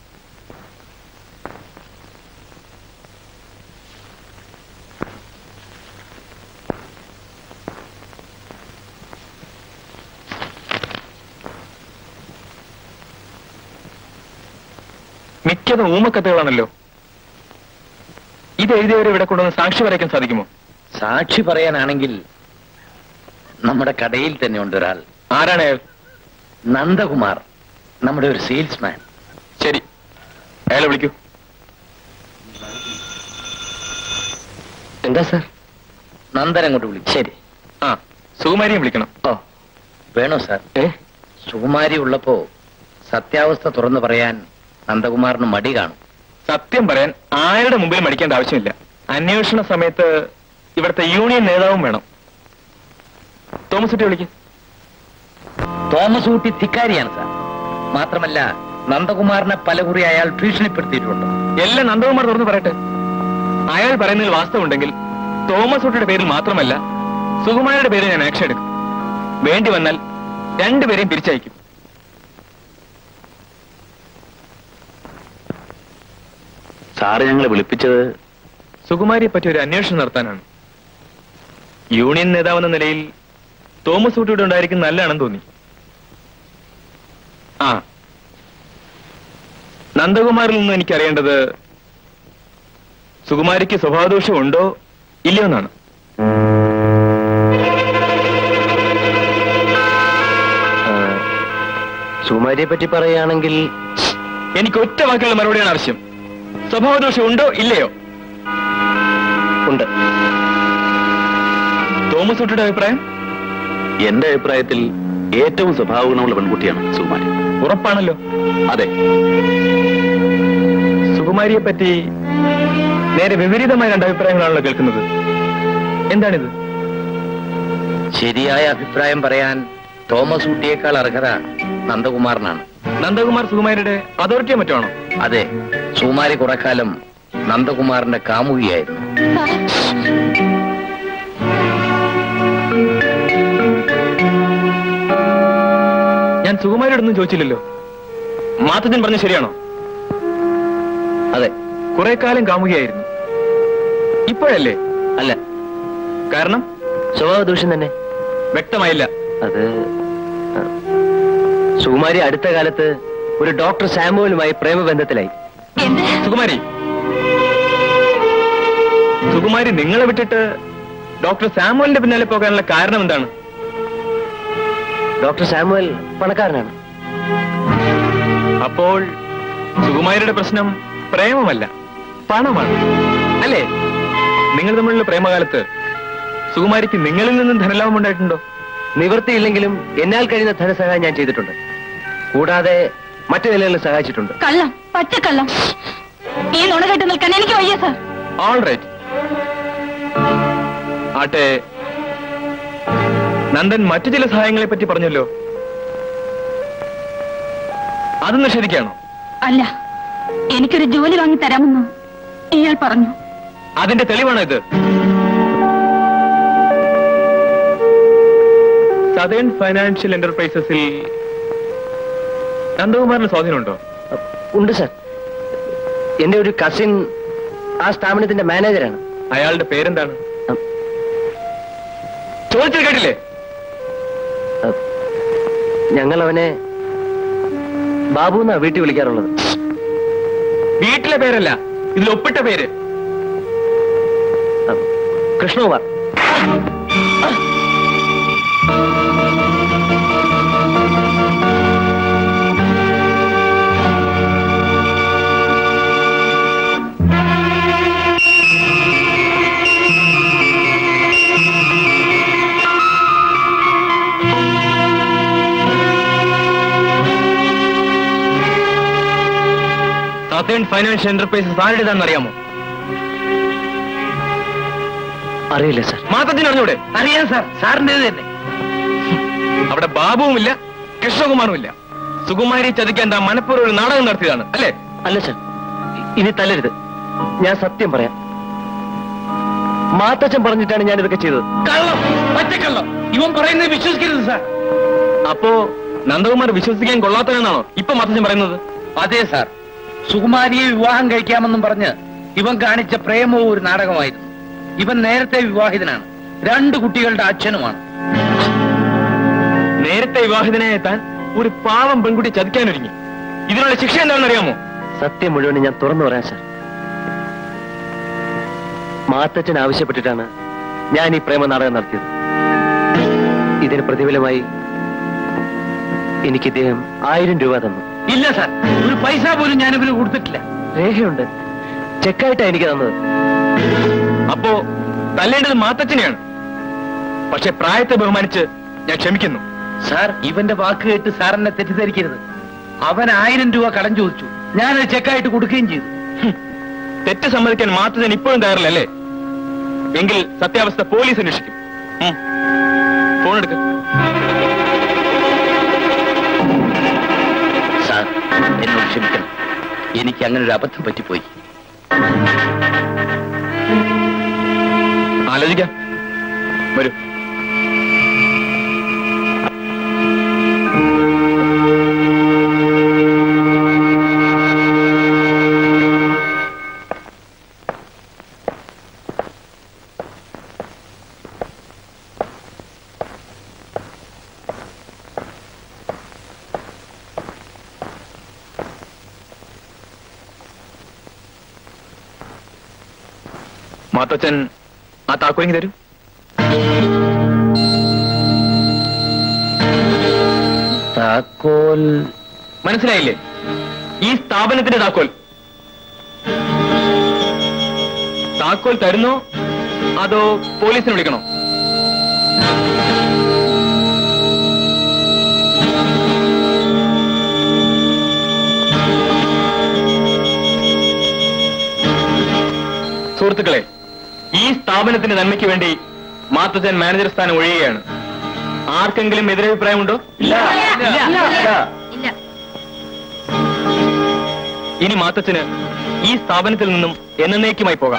മിക്കതും ഊമക്കത്തുകളാണല്ലോ ഇത് എഴുതിയവരെ ഇവിടെ കൊണ്ടുവന്ന് സാക്ഷി വരയ്ക്കാൻ സാധിക്കുമോ സാക്ഷി പറയാനാണെങ്കിൽ നമ്മുടെ കടയിൽ തന്നെ ഉണ്ട് ഒരാൾ ആരാണ് അയാൾ നന്ദകുമാർ നമ്മുടെ ഒരു സെയിൽസ്മാൻ ശരി അയാളെ വിളിക്കൂ എന്താ സാർ നന്ദൻ അങ്ങോട്ട് വിളിച്ചു ശരി ആ സുകുമാരിയും വിളിക്കണം ഓ വേണോ സാർ ഏ സുകുമാരി ഉള്ളപ്പോ സത്യാവസ്ഥ തുറന്നു പറയാൻ നന്ദകുമാറിന് മടി കാണും സത്യം പറയാൻ ആരുടെ മുമ്പിൽ മടിക്കേണ്ട ആവശ്യമില്ല അന്വേഷണ സമയത്ത് ഇവിടുത്തെ യൂണിയൻ നേതാവും വേണം തോമസ് കുട്ടി വിളിക്കും തോമസ് ഊട്ടി ധിക്കാരിയാണ് സാർ മാത്രമല്ല നന്ദകുമാറിനെ പലകുറി അയാൾ ഭീഷണിപ്പെടുത്തിയിട്ടുണ്ട് എല്ലാം നന്ദകുമാർ തുറന്ന് പറയട്ടെ അയാൾ പറയുന്നതിൽ വാസ്തവമുണ്ടെങ്കിൽ തോമസ് കുട്ടിയുടെ പേരിൽ മാത്രമല്ല സുകുമാരിയുടെ പേരിൽ ഞാൻ ആക്ഷൻ എടുക്കും വേണ്ടി വന്നാൽ രണ്ടുപേരെയും തിരിച്ചയക്കും സാറ് ഞങ്ങളെ വിളിപ്പിച്ചത് സുകുമാരിയെ പറ്റി ഒരു അന്വേഷണം നടത്താനാണ് യൂണിയൻ നേതാവെന്ന നിലയിൽ തോമസ് കുട്ടിയുടെ ഉണ്ടായിരിക്കും നല്ലതാണെന്ന് തോന്നി ആ നന്ദകുമാരിൽ നിന്ന് എനിക്കറിയേണ്ടത് സുകുമാരിക്ക് സ്വഭാവദോഷം ഉണ്ടോ ഇല്ലയോ എന്നാണ് ആ, സുകുമാരിയെ പറ്റി പറയുകയാണെങ്കിൽ എനിക്ക് ഒറ്റ വാക്കുകളുടെ മറുപടിയാണ് ആവശ്യം സ്വഭാവദോഷം ഉണ്ടോ ഇല്ലയോ ഉണ്ട് തോമസ് കുട്ടിയുടെ അഭിപ്രായം എന്റെ അഭിപ്രായത്തിൽ ഏറ്റവും സ്വഭാവ ഗുണമുള്ള പെൺകുട്ടിയാണ് സുകുമാരി ഉറപ്പാണല്ലോ അതെ സുകുമാരിയെ പറ്റി നേരെ വിപരീതമായ രണ്ട് അഭിപ്രായങ്ങളാണല്ലോ കേൾക്കുന്നത് എന്താണിത് ശരിയായ അഭിപ്രായം പറയാൻ തോമസ് കുട്ടിയേക്കാൾ അർഹത നന്ദകുമാറിനാണ് നന്ദകുമാർ സുകുമാരിയുടെ അതോറിറ്റിയോ മറ്റോ ആണോ അതെ സുകുമാരി കുറക്കാലം നന്ദകുമാറിന്റെ കാമുകിയായിരുന്നു ഞാൻ സുകുമാരിയോടൊന്നും ചോദിച്ചില്ലല്ലോ മാത്തച്ഛൻ പറഞ്ഞ ശരിയാണോ അതെ കുറെ കാലം കാമുകയായിരുന്നു ഇപ്പോഴല്ലേ അല്ല കാരണം സ്വഭാവ ദൂഷ്യം തന്നെ വ്യക്തമായില്ല അത് ആ, സുകുമാരി അടുത്ത കാലത്ത് ഒരു ഡോക്ടർ സാമുവലുമായി പ്രേമബന്ധത്തിലായി സുകുമാരി സുകുമാരി നിങ്ങളെ വിട്ടിട്ട് ഡോക്ടർ സാമുവലിന്റെ പിന്നാലെ പോകാനുള്ള കാരണം എന്താണ് ഡോക്ടർ സാമുവൽ പണക്കാരനാണ് അപ്പോൾ സുകുമാരിയുടെ പ്രശ്നം പ്രേമമല്ല പണമാണ് അല്ലേ നിങ്ങൾ തമ്മിലുള്ള പ്രേമകാലത്ത് സുകുമാരിക്ക് നിങ്ങളിൽ നിന്നും ധനലാഭം ഉണ്ടായിട്ടുണ്ടോ നിവൃത്തിയില്ലെങ്കിലും എന്നാൽ കഴിയുന്ന ധനസഹായം ഞാൻ ചെയ്തിട്ടുണ്ട് കൂടാതെ മറ്റു നിലകളിൽ സഹായിച്ചിട്ടുണ്ട് കള്ളം പച്ചക്കള്ളം ഈ നുണ കേട്ട് നിൽക്കാൻ എനിക്ക് വയ്യ സാർ ഓൾ റൈറ്റ് ആട്ടെ നന്ദൻ മറ്റു ചില സഹായങ്ങളെ പറ്റി പറഞ്ഞല്ലോ അത് നിഷേധിക്കാണോ അല്ല എനിക്കൊരു ജോലി വാങ്ങി തരാമെന്ന് ഇയാൾ പറഞ്ഞു അതിന്റെ തെളിവാണോ ഇത് സദേൺ ഫൈനാൻഷ്യൽ എന്റർപ്രൈസസിൽ നന്ദകുമാറിന് സ്വാധീനമുണ്ടോ ഉണ്ട് സർ എന്റെ ഒരു കസിൻ ആ സ്ഥാപനത്തിന്റെ മാനേജറാണ് അയാളുടെ പേരെന്താണ് ഉം. ചോദിച്ചത് കേട്ടില്ലേ ഞങ്ങൾ അവനെ ബാബു എന്നാ വീട്ടിൽ വിളിക്കാറുള്ളത് വീട്ടിലെ പേരല്ല ഇതിൽ ഒപ്പിട്ട പേര് ഉം. കൃഷ്ണകുമാർ സതേൺ ഫൈനാൻഷ്യൽ എന്റർപ്രൈസസ് ആരുടേതാണെന്ന് അറിയാമോ അറിയില്ല സർ മാത്തത്തിന് അറിഞ്ഞൂടെ അറിയാം സാർ സാറിന്റേത് തന്നെ അവിടെ ബാബുവുമില്ല കൃഷ്ണകുമാറുമില്ല സുകുമാരി ചതിക്കാൻ താൻ മനഃപൂർവ്വം ഒരു നാടകം നടത്തിയതാണ് അല്ലേ അല്ല സർ ഇനി തല്ലരുത് ഞാൻ സത്യം പറയാം മാത്തച്ഛൻ പറഞ്ഞിട്ടാണ് ഞാൻ ഇതൊക്കെ ചെയ്തത് കള്ളം പച്ചക്കള്ളം ഇവൻ പറയുന്നത് വിശ്വസിക്കരുത് സാർ അപ്പോ നന്ദകുമാർ വിശ്വസിക്കാൻ കൊള്ളാത്തവനാണോ ഇപ്പൊ മാത്തച്ഛൻ പറയുന്നത് അതെ സാർ സുകുമാരിയെ വിവാഹം കഴിക്കാമെന്നും പറഞ്ഞ് ഇവൻ കാണിച്ച പ്രേമവും ഒരു നാടകമായിരുന്നു ഇവൻ നേരത്തെ വിവാഹിതനാണ് രണ്ട് കുട്ടികളുടെ അച്ഛനുമാണ് നേരത്തെ വിവാഹിതനായ താൻ ഒരു പാവം പെൺകുട്ടി ചതിക്കാനൊരുങ്ങി ഇതിനുള്ള ശിക്ഷ എന്താണെന്ന് അറിയാമോ സത്യം മുഴുവൻ ഞാൻ തുറന്നു പറയാം സർ മാത്തച്ഛൻ ആവശ്യപ്പെട്ടിട്ടാണ് ഞാൻ ഈ പ്രേമ നാടകം നടത്തിയത് ഇതിന് പ്രതിഫലമായി എനിക്ക് ഇദ്ദേഹം ആയിരം രൂപ തന്നു ഇല്ല സാർ ഒരു പൈസ പോലും ഞാൻ ഇവന് കൊടുത്തിട്ടില്ല രേഖയുണ്ട് ചെക്കായിട്ടാണ് എനിക്ക് തന്നത് അപ്പോ തല്ലേണ്ടത് മാത്തച്ഛനെയാണ് പക്ഷെ പ്രായത്തെ ബഹുമാനിച്ച് ഞാൻ ക്ഷമിക്കുന്നു സാർ ഇവന്റെ വാക്ക് കേട്ട് സാർ എന്നെ തെറ്റിദ്ധരിക്കരുത് അവൻ ആയിരം രൂപ കടം ചോദിച്ചു ഞാനത് ചെക്കായിട്ട് കൊടുക്കുകയും ചെയ്തു തെറ്റ് സമ്മതിക്കാൻ മാത്തച്ഛൻ ഇപ്പോഴും തയ്യാറില്ല അല്ലേ എങ്കിൽ സത്യാവസ്ഥ പോലീസ് അന്വേഷിക്കും ഉം. ഫോൺ എടുക്ക സാർ എന്നോട് ക്ഷമിക്കണം എനിക്ക് അങ്ങനെ ഒരു അബദ്ധം പറ്റിപ്പോയി ആലോചിക്കാം വരൂ മാത്തച്ഛൻ ആ താക്കോലിങ് തരൂ താക്കോൽ മനസ്സിലായില്ലേ ഈ സ്ഥാപനത്തിന്റെ താക്കോൽ താക്കോൽ തരുന്നോ അതോ പോലീസിനെ വിളിക്കണോ സുഹൃത്തുക്കളെ ഈ സ്ഥാപനത്തിന്റെ നന്മയ്ക്ക് വേണ്ടി മാത്തച്ഛൻ മാനേജർ സ്ഥാനം ഒഴിയുകയാണ് ആർക്കെങ്കിലും എതിരഭിപ്രായമുണ്ടോ ഇല്ല ഇല്ല ഇനി മാത്തച്ഛന് ഈ സ്ഥാപനത്തിൽ നിന്നും എന്നേക്കുമായി പോകാം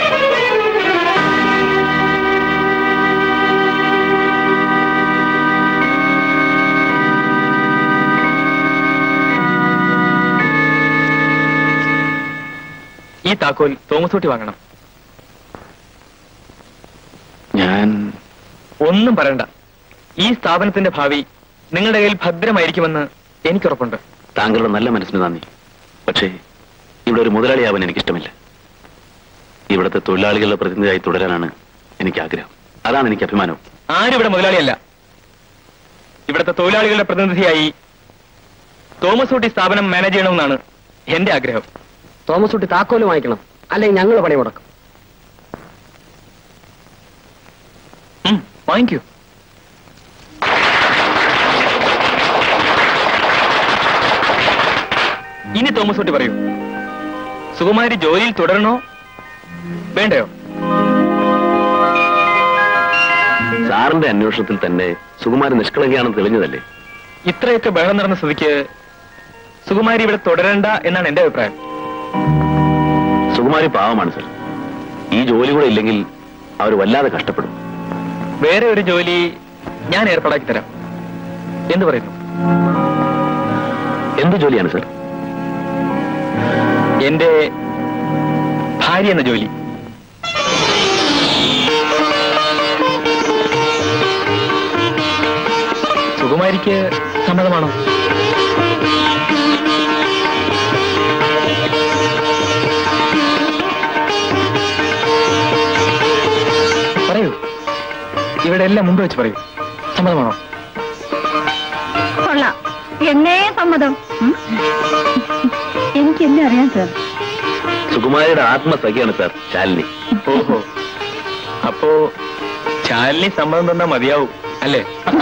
ഈ താക്കോൽ തോമസ് ഊട്ടി വാങ്ങണം ഞാൻ ഒന്നും പറയണ്ട ഈ സ്ഥാപനത്തിന്റെ ഭാവി നിങ്ങളുടെ കയ്യിൽ ഭദ്രമായിരിക്കുമെന്ന് എനിക്കുറപ്പുണ്ട് താങ്കളുടെ നല്ല മനസ്സിന് നന്ദി പക്ഷേ ഇവിടെ ഒരു മുതലാളിയാവാൻ എനിക്കിഷ്ടമില്ല ഇവിടുത്തെ തൊഴിലാളികളുടെ പ്രതിനിധിയായി തുടരാനാണ് എനിക്ക് ആഗ്രഹം അതാണ് എനിക്ക് അഭിമാനം ആരും ഇവിടെ മുതലാളിയല്ല ഇവിടുത്തെ തൊഴിലാളികളുടെ പ്രതിനിധിയായി തോമസ് ഊട്ടി സ്ഥാപനം മാനേജ് ചെയ്യണമെന്നാണ് എന്റെ ആഗ്രഹം തോമസ് കുട്ടി താക്കോല് വാങ്ങിക്കണം അല്ലെങ്കിൽ ഞങ്ങൾ പണി മുടക്കും ഉം, വാങ്ങിക്കൂ ഇനി തോമസ് ഊട്ടി പറയൂ സുകുമാരി ജോലിയിൽ തുടരണോ വേണ്ടയോ സാറിന്റെ അന്വേഷണത്തിൽ തന്നെ സുകുമാരൻ നിഷ്കളങ്കയാണെന്ന് തെളിഞ്ഞതല്ലേ ഇത്രയൊക്കെ ബഹളം നടന്ന സ്ഥിതിക്ക് സുകുമാരി ഇവിടെ തുടരണ്ട എന്നാണ് എന്റെ അഭിപ്രായം സുകുമാരി പാവമാണ് സർ ഈ ജോലി കൂടെ ഇല്ലെങ്കിൽ അവർ വല്ലാതെ കഷ്ടപ്പെടും വേറെ ഒരു ജോലി ഞാൻ ഏർപ്പാടാക്കി തരാം എന്ത് പറയുന്നു എന്ത് ജോലിയാണ് സർ എന്റെ ഭാര്യ എന്ന ജോലി സുകുമാരിക്ക് സമ്മതമാണോ പറയൂ ഇവിടെ എല്ലാം മുമ്പ് വെച്ച് പറയൂ സമ്മതമാണോ കൊള്ളാം എന്നേ സമ്മതം ഉം? എനിക്കെല്ലാം അറിയാം സാർ സുകുമാരിയുടെ ആത്മസഖിയാണ് സർ ശാലിനി ഓഹോ അപ്പോ ചാലിനി സമ്മതം തന്നാ മതിയാവും അല്ലേ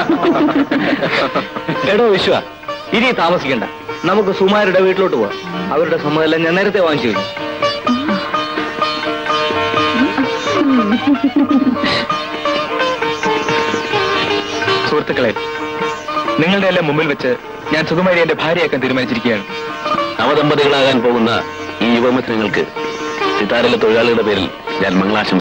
എടോ വിശ്വ ഇനി താമസിക്കണ്ട നമുക്ക് സുമാരുടെ വീട്ടിലോട്ട് പോവാം അവരുടെ സമ്മതം ഞാൻ നേരത്തെ വാങ്ങിച്ചു കഴിഞ്ഞു സുഹൃത്തുക്കളെ നിങ്ങളുടെ എല്ലാം മുമ്പിൽ വെച്ച് ഞാൻ സുകുമാരി എന്റെ ഭാര്യയാക്കാൻ തീരുമാനിച്ചിരിക്കുകയാണ് നവദമ്പതികളാകാൻ പോകുന്ന ഈ യുവമിത്രങ്ങൾക്ക് സിതാരിലെ തൊഴിലാളികളുടെ പേരിൽ ഞാൻ മംഗളാശംസ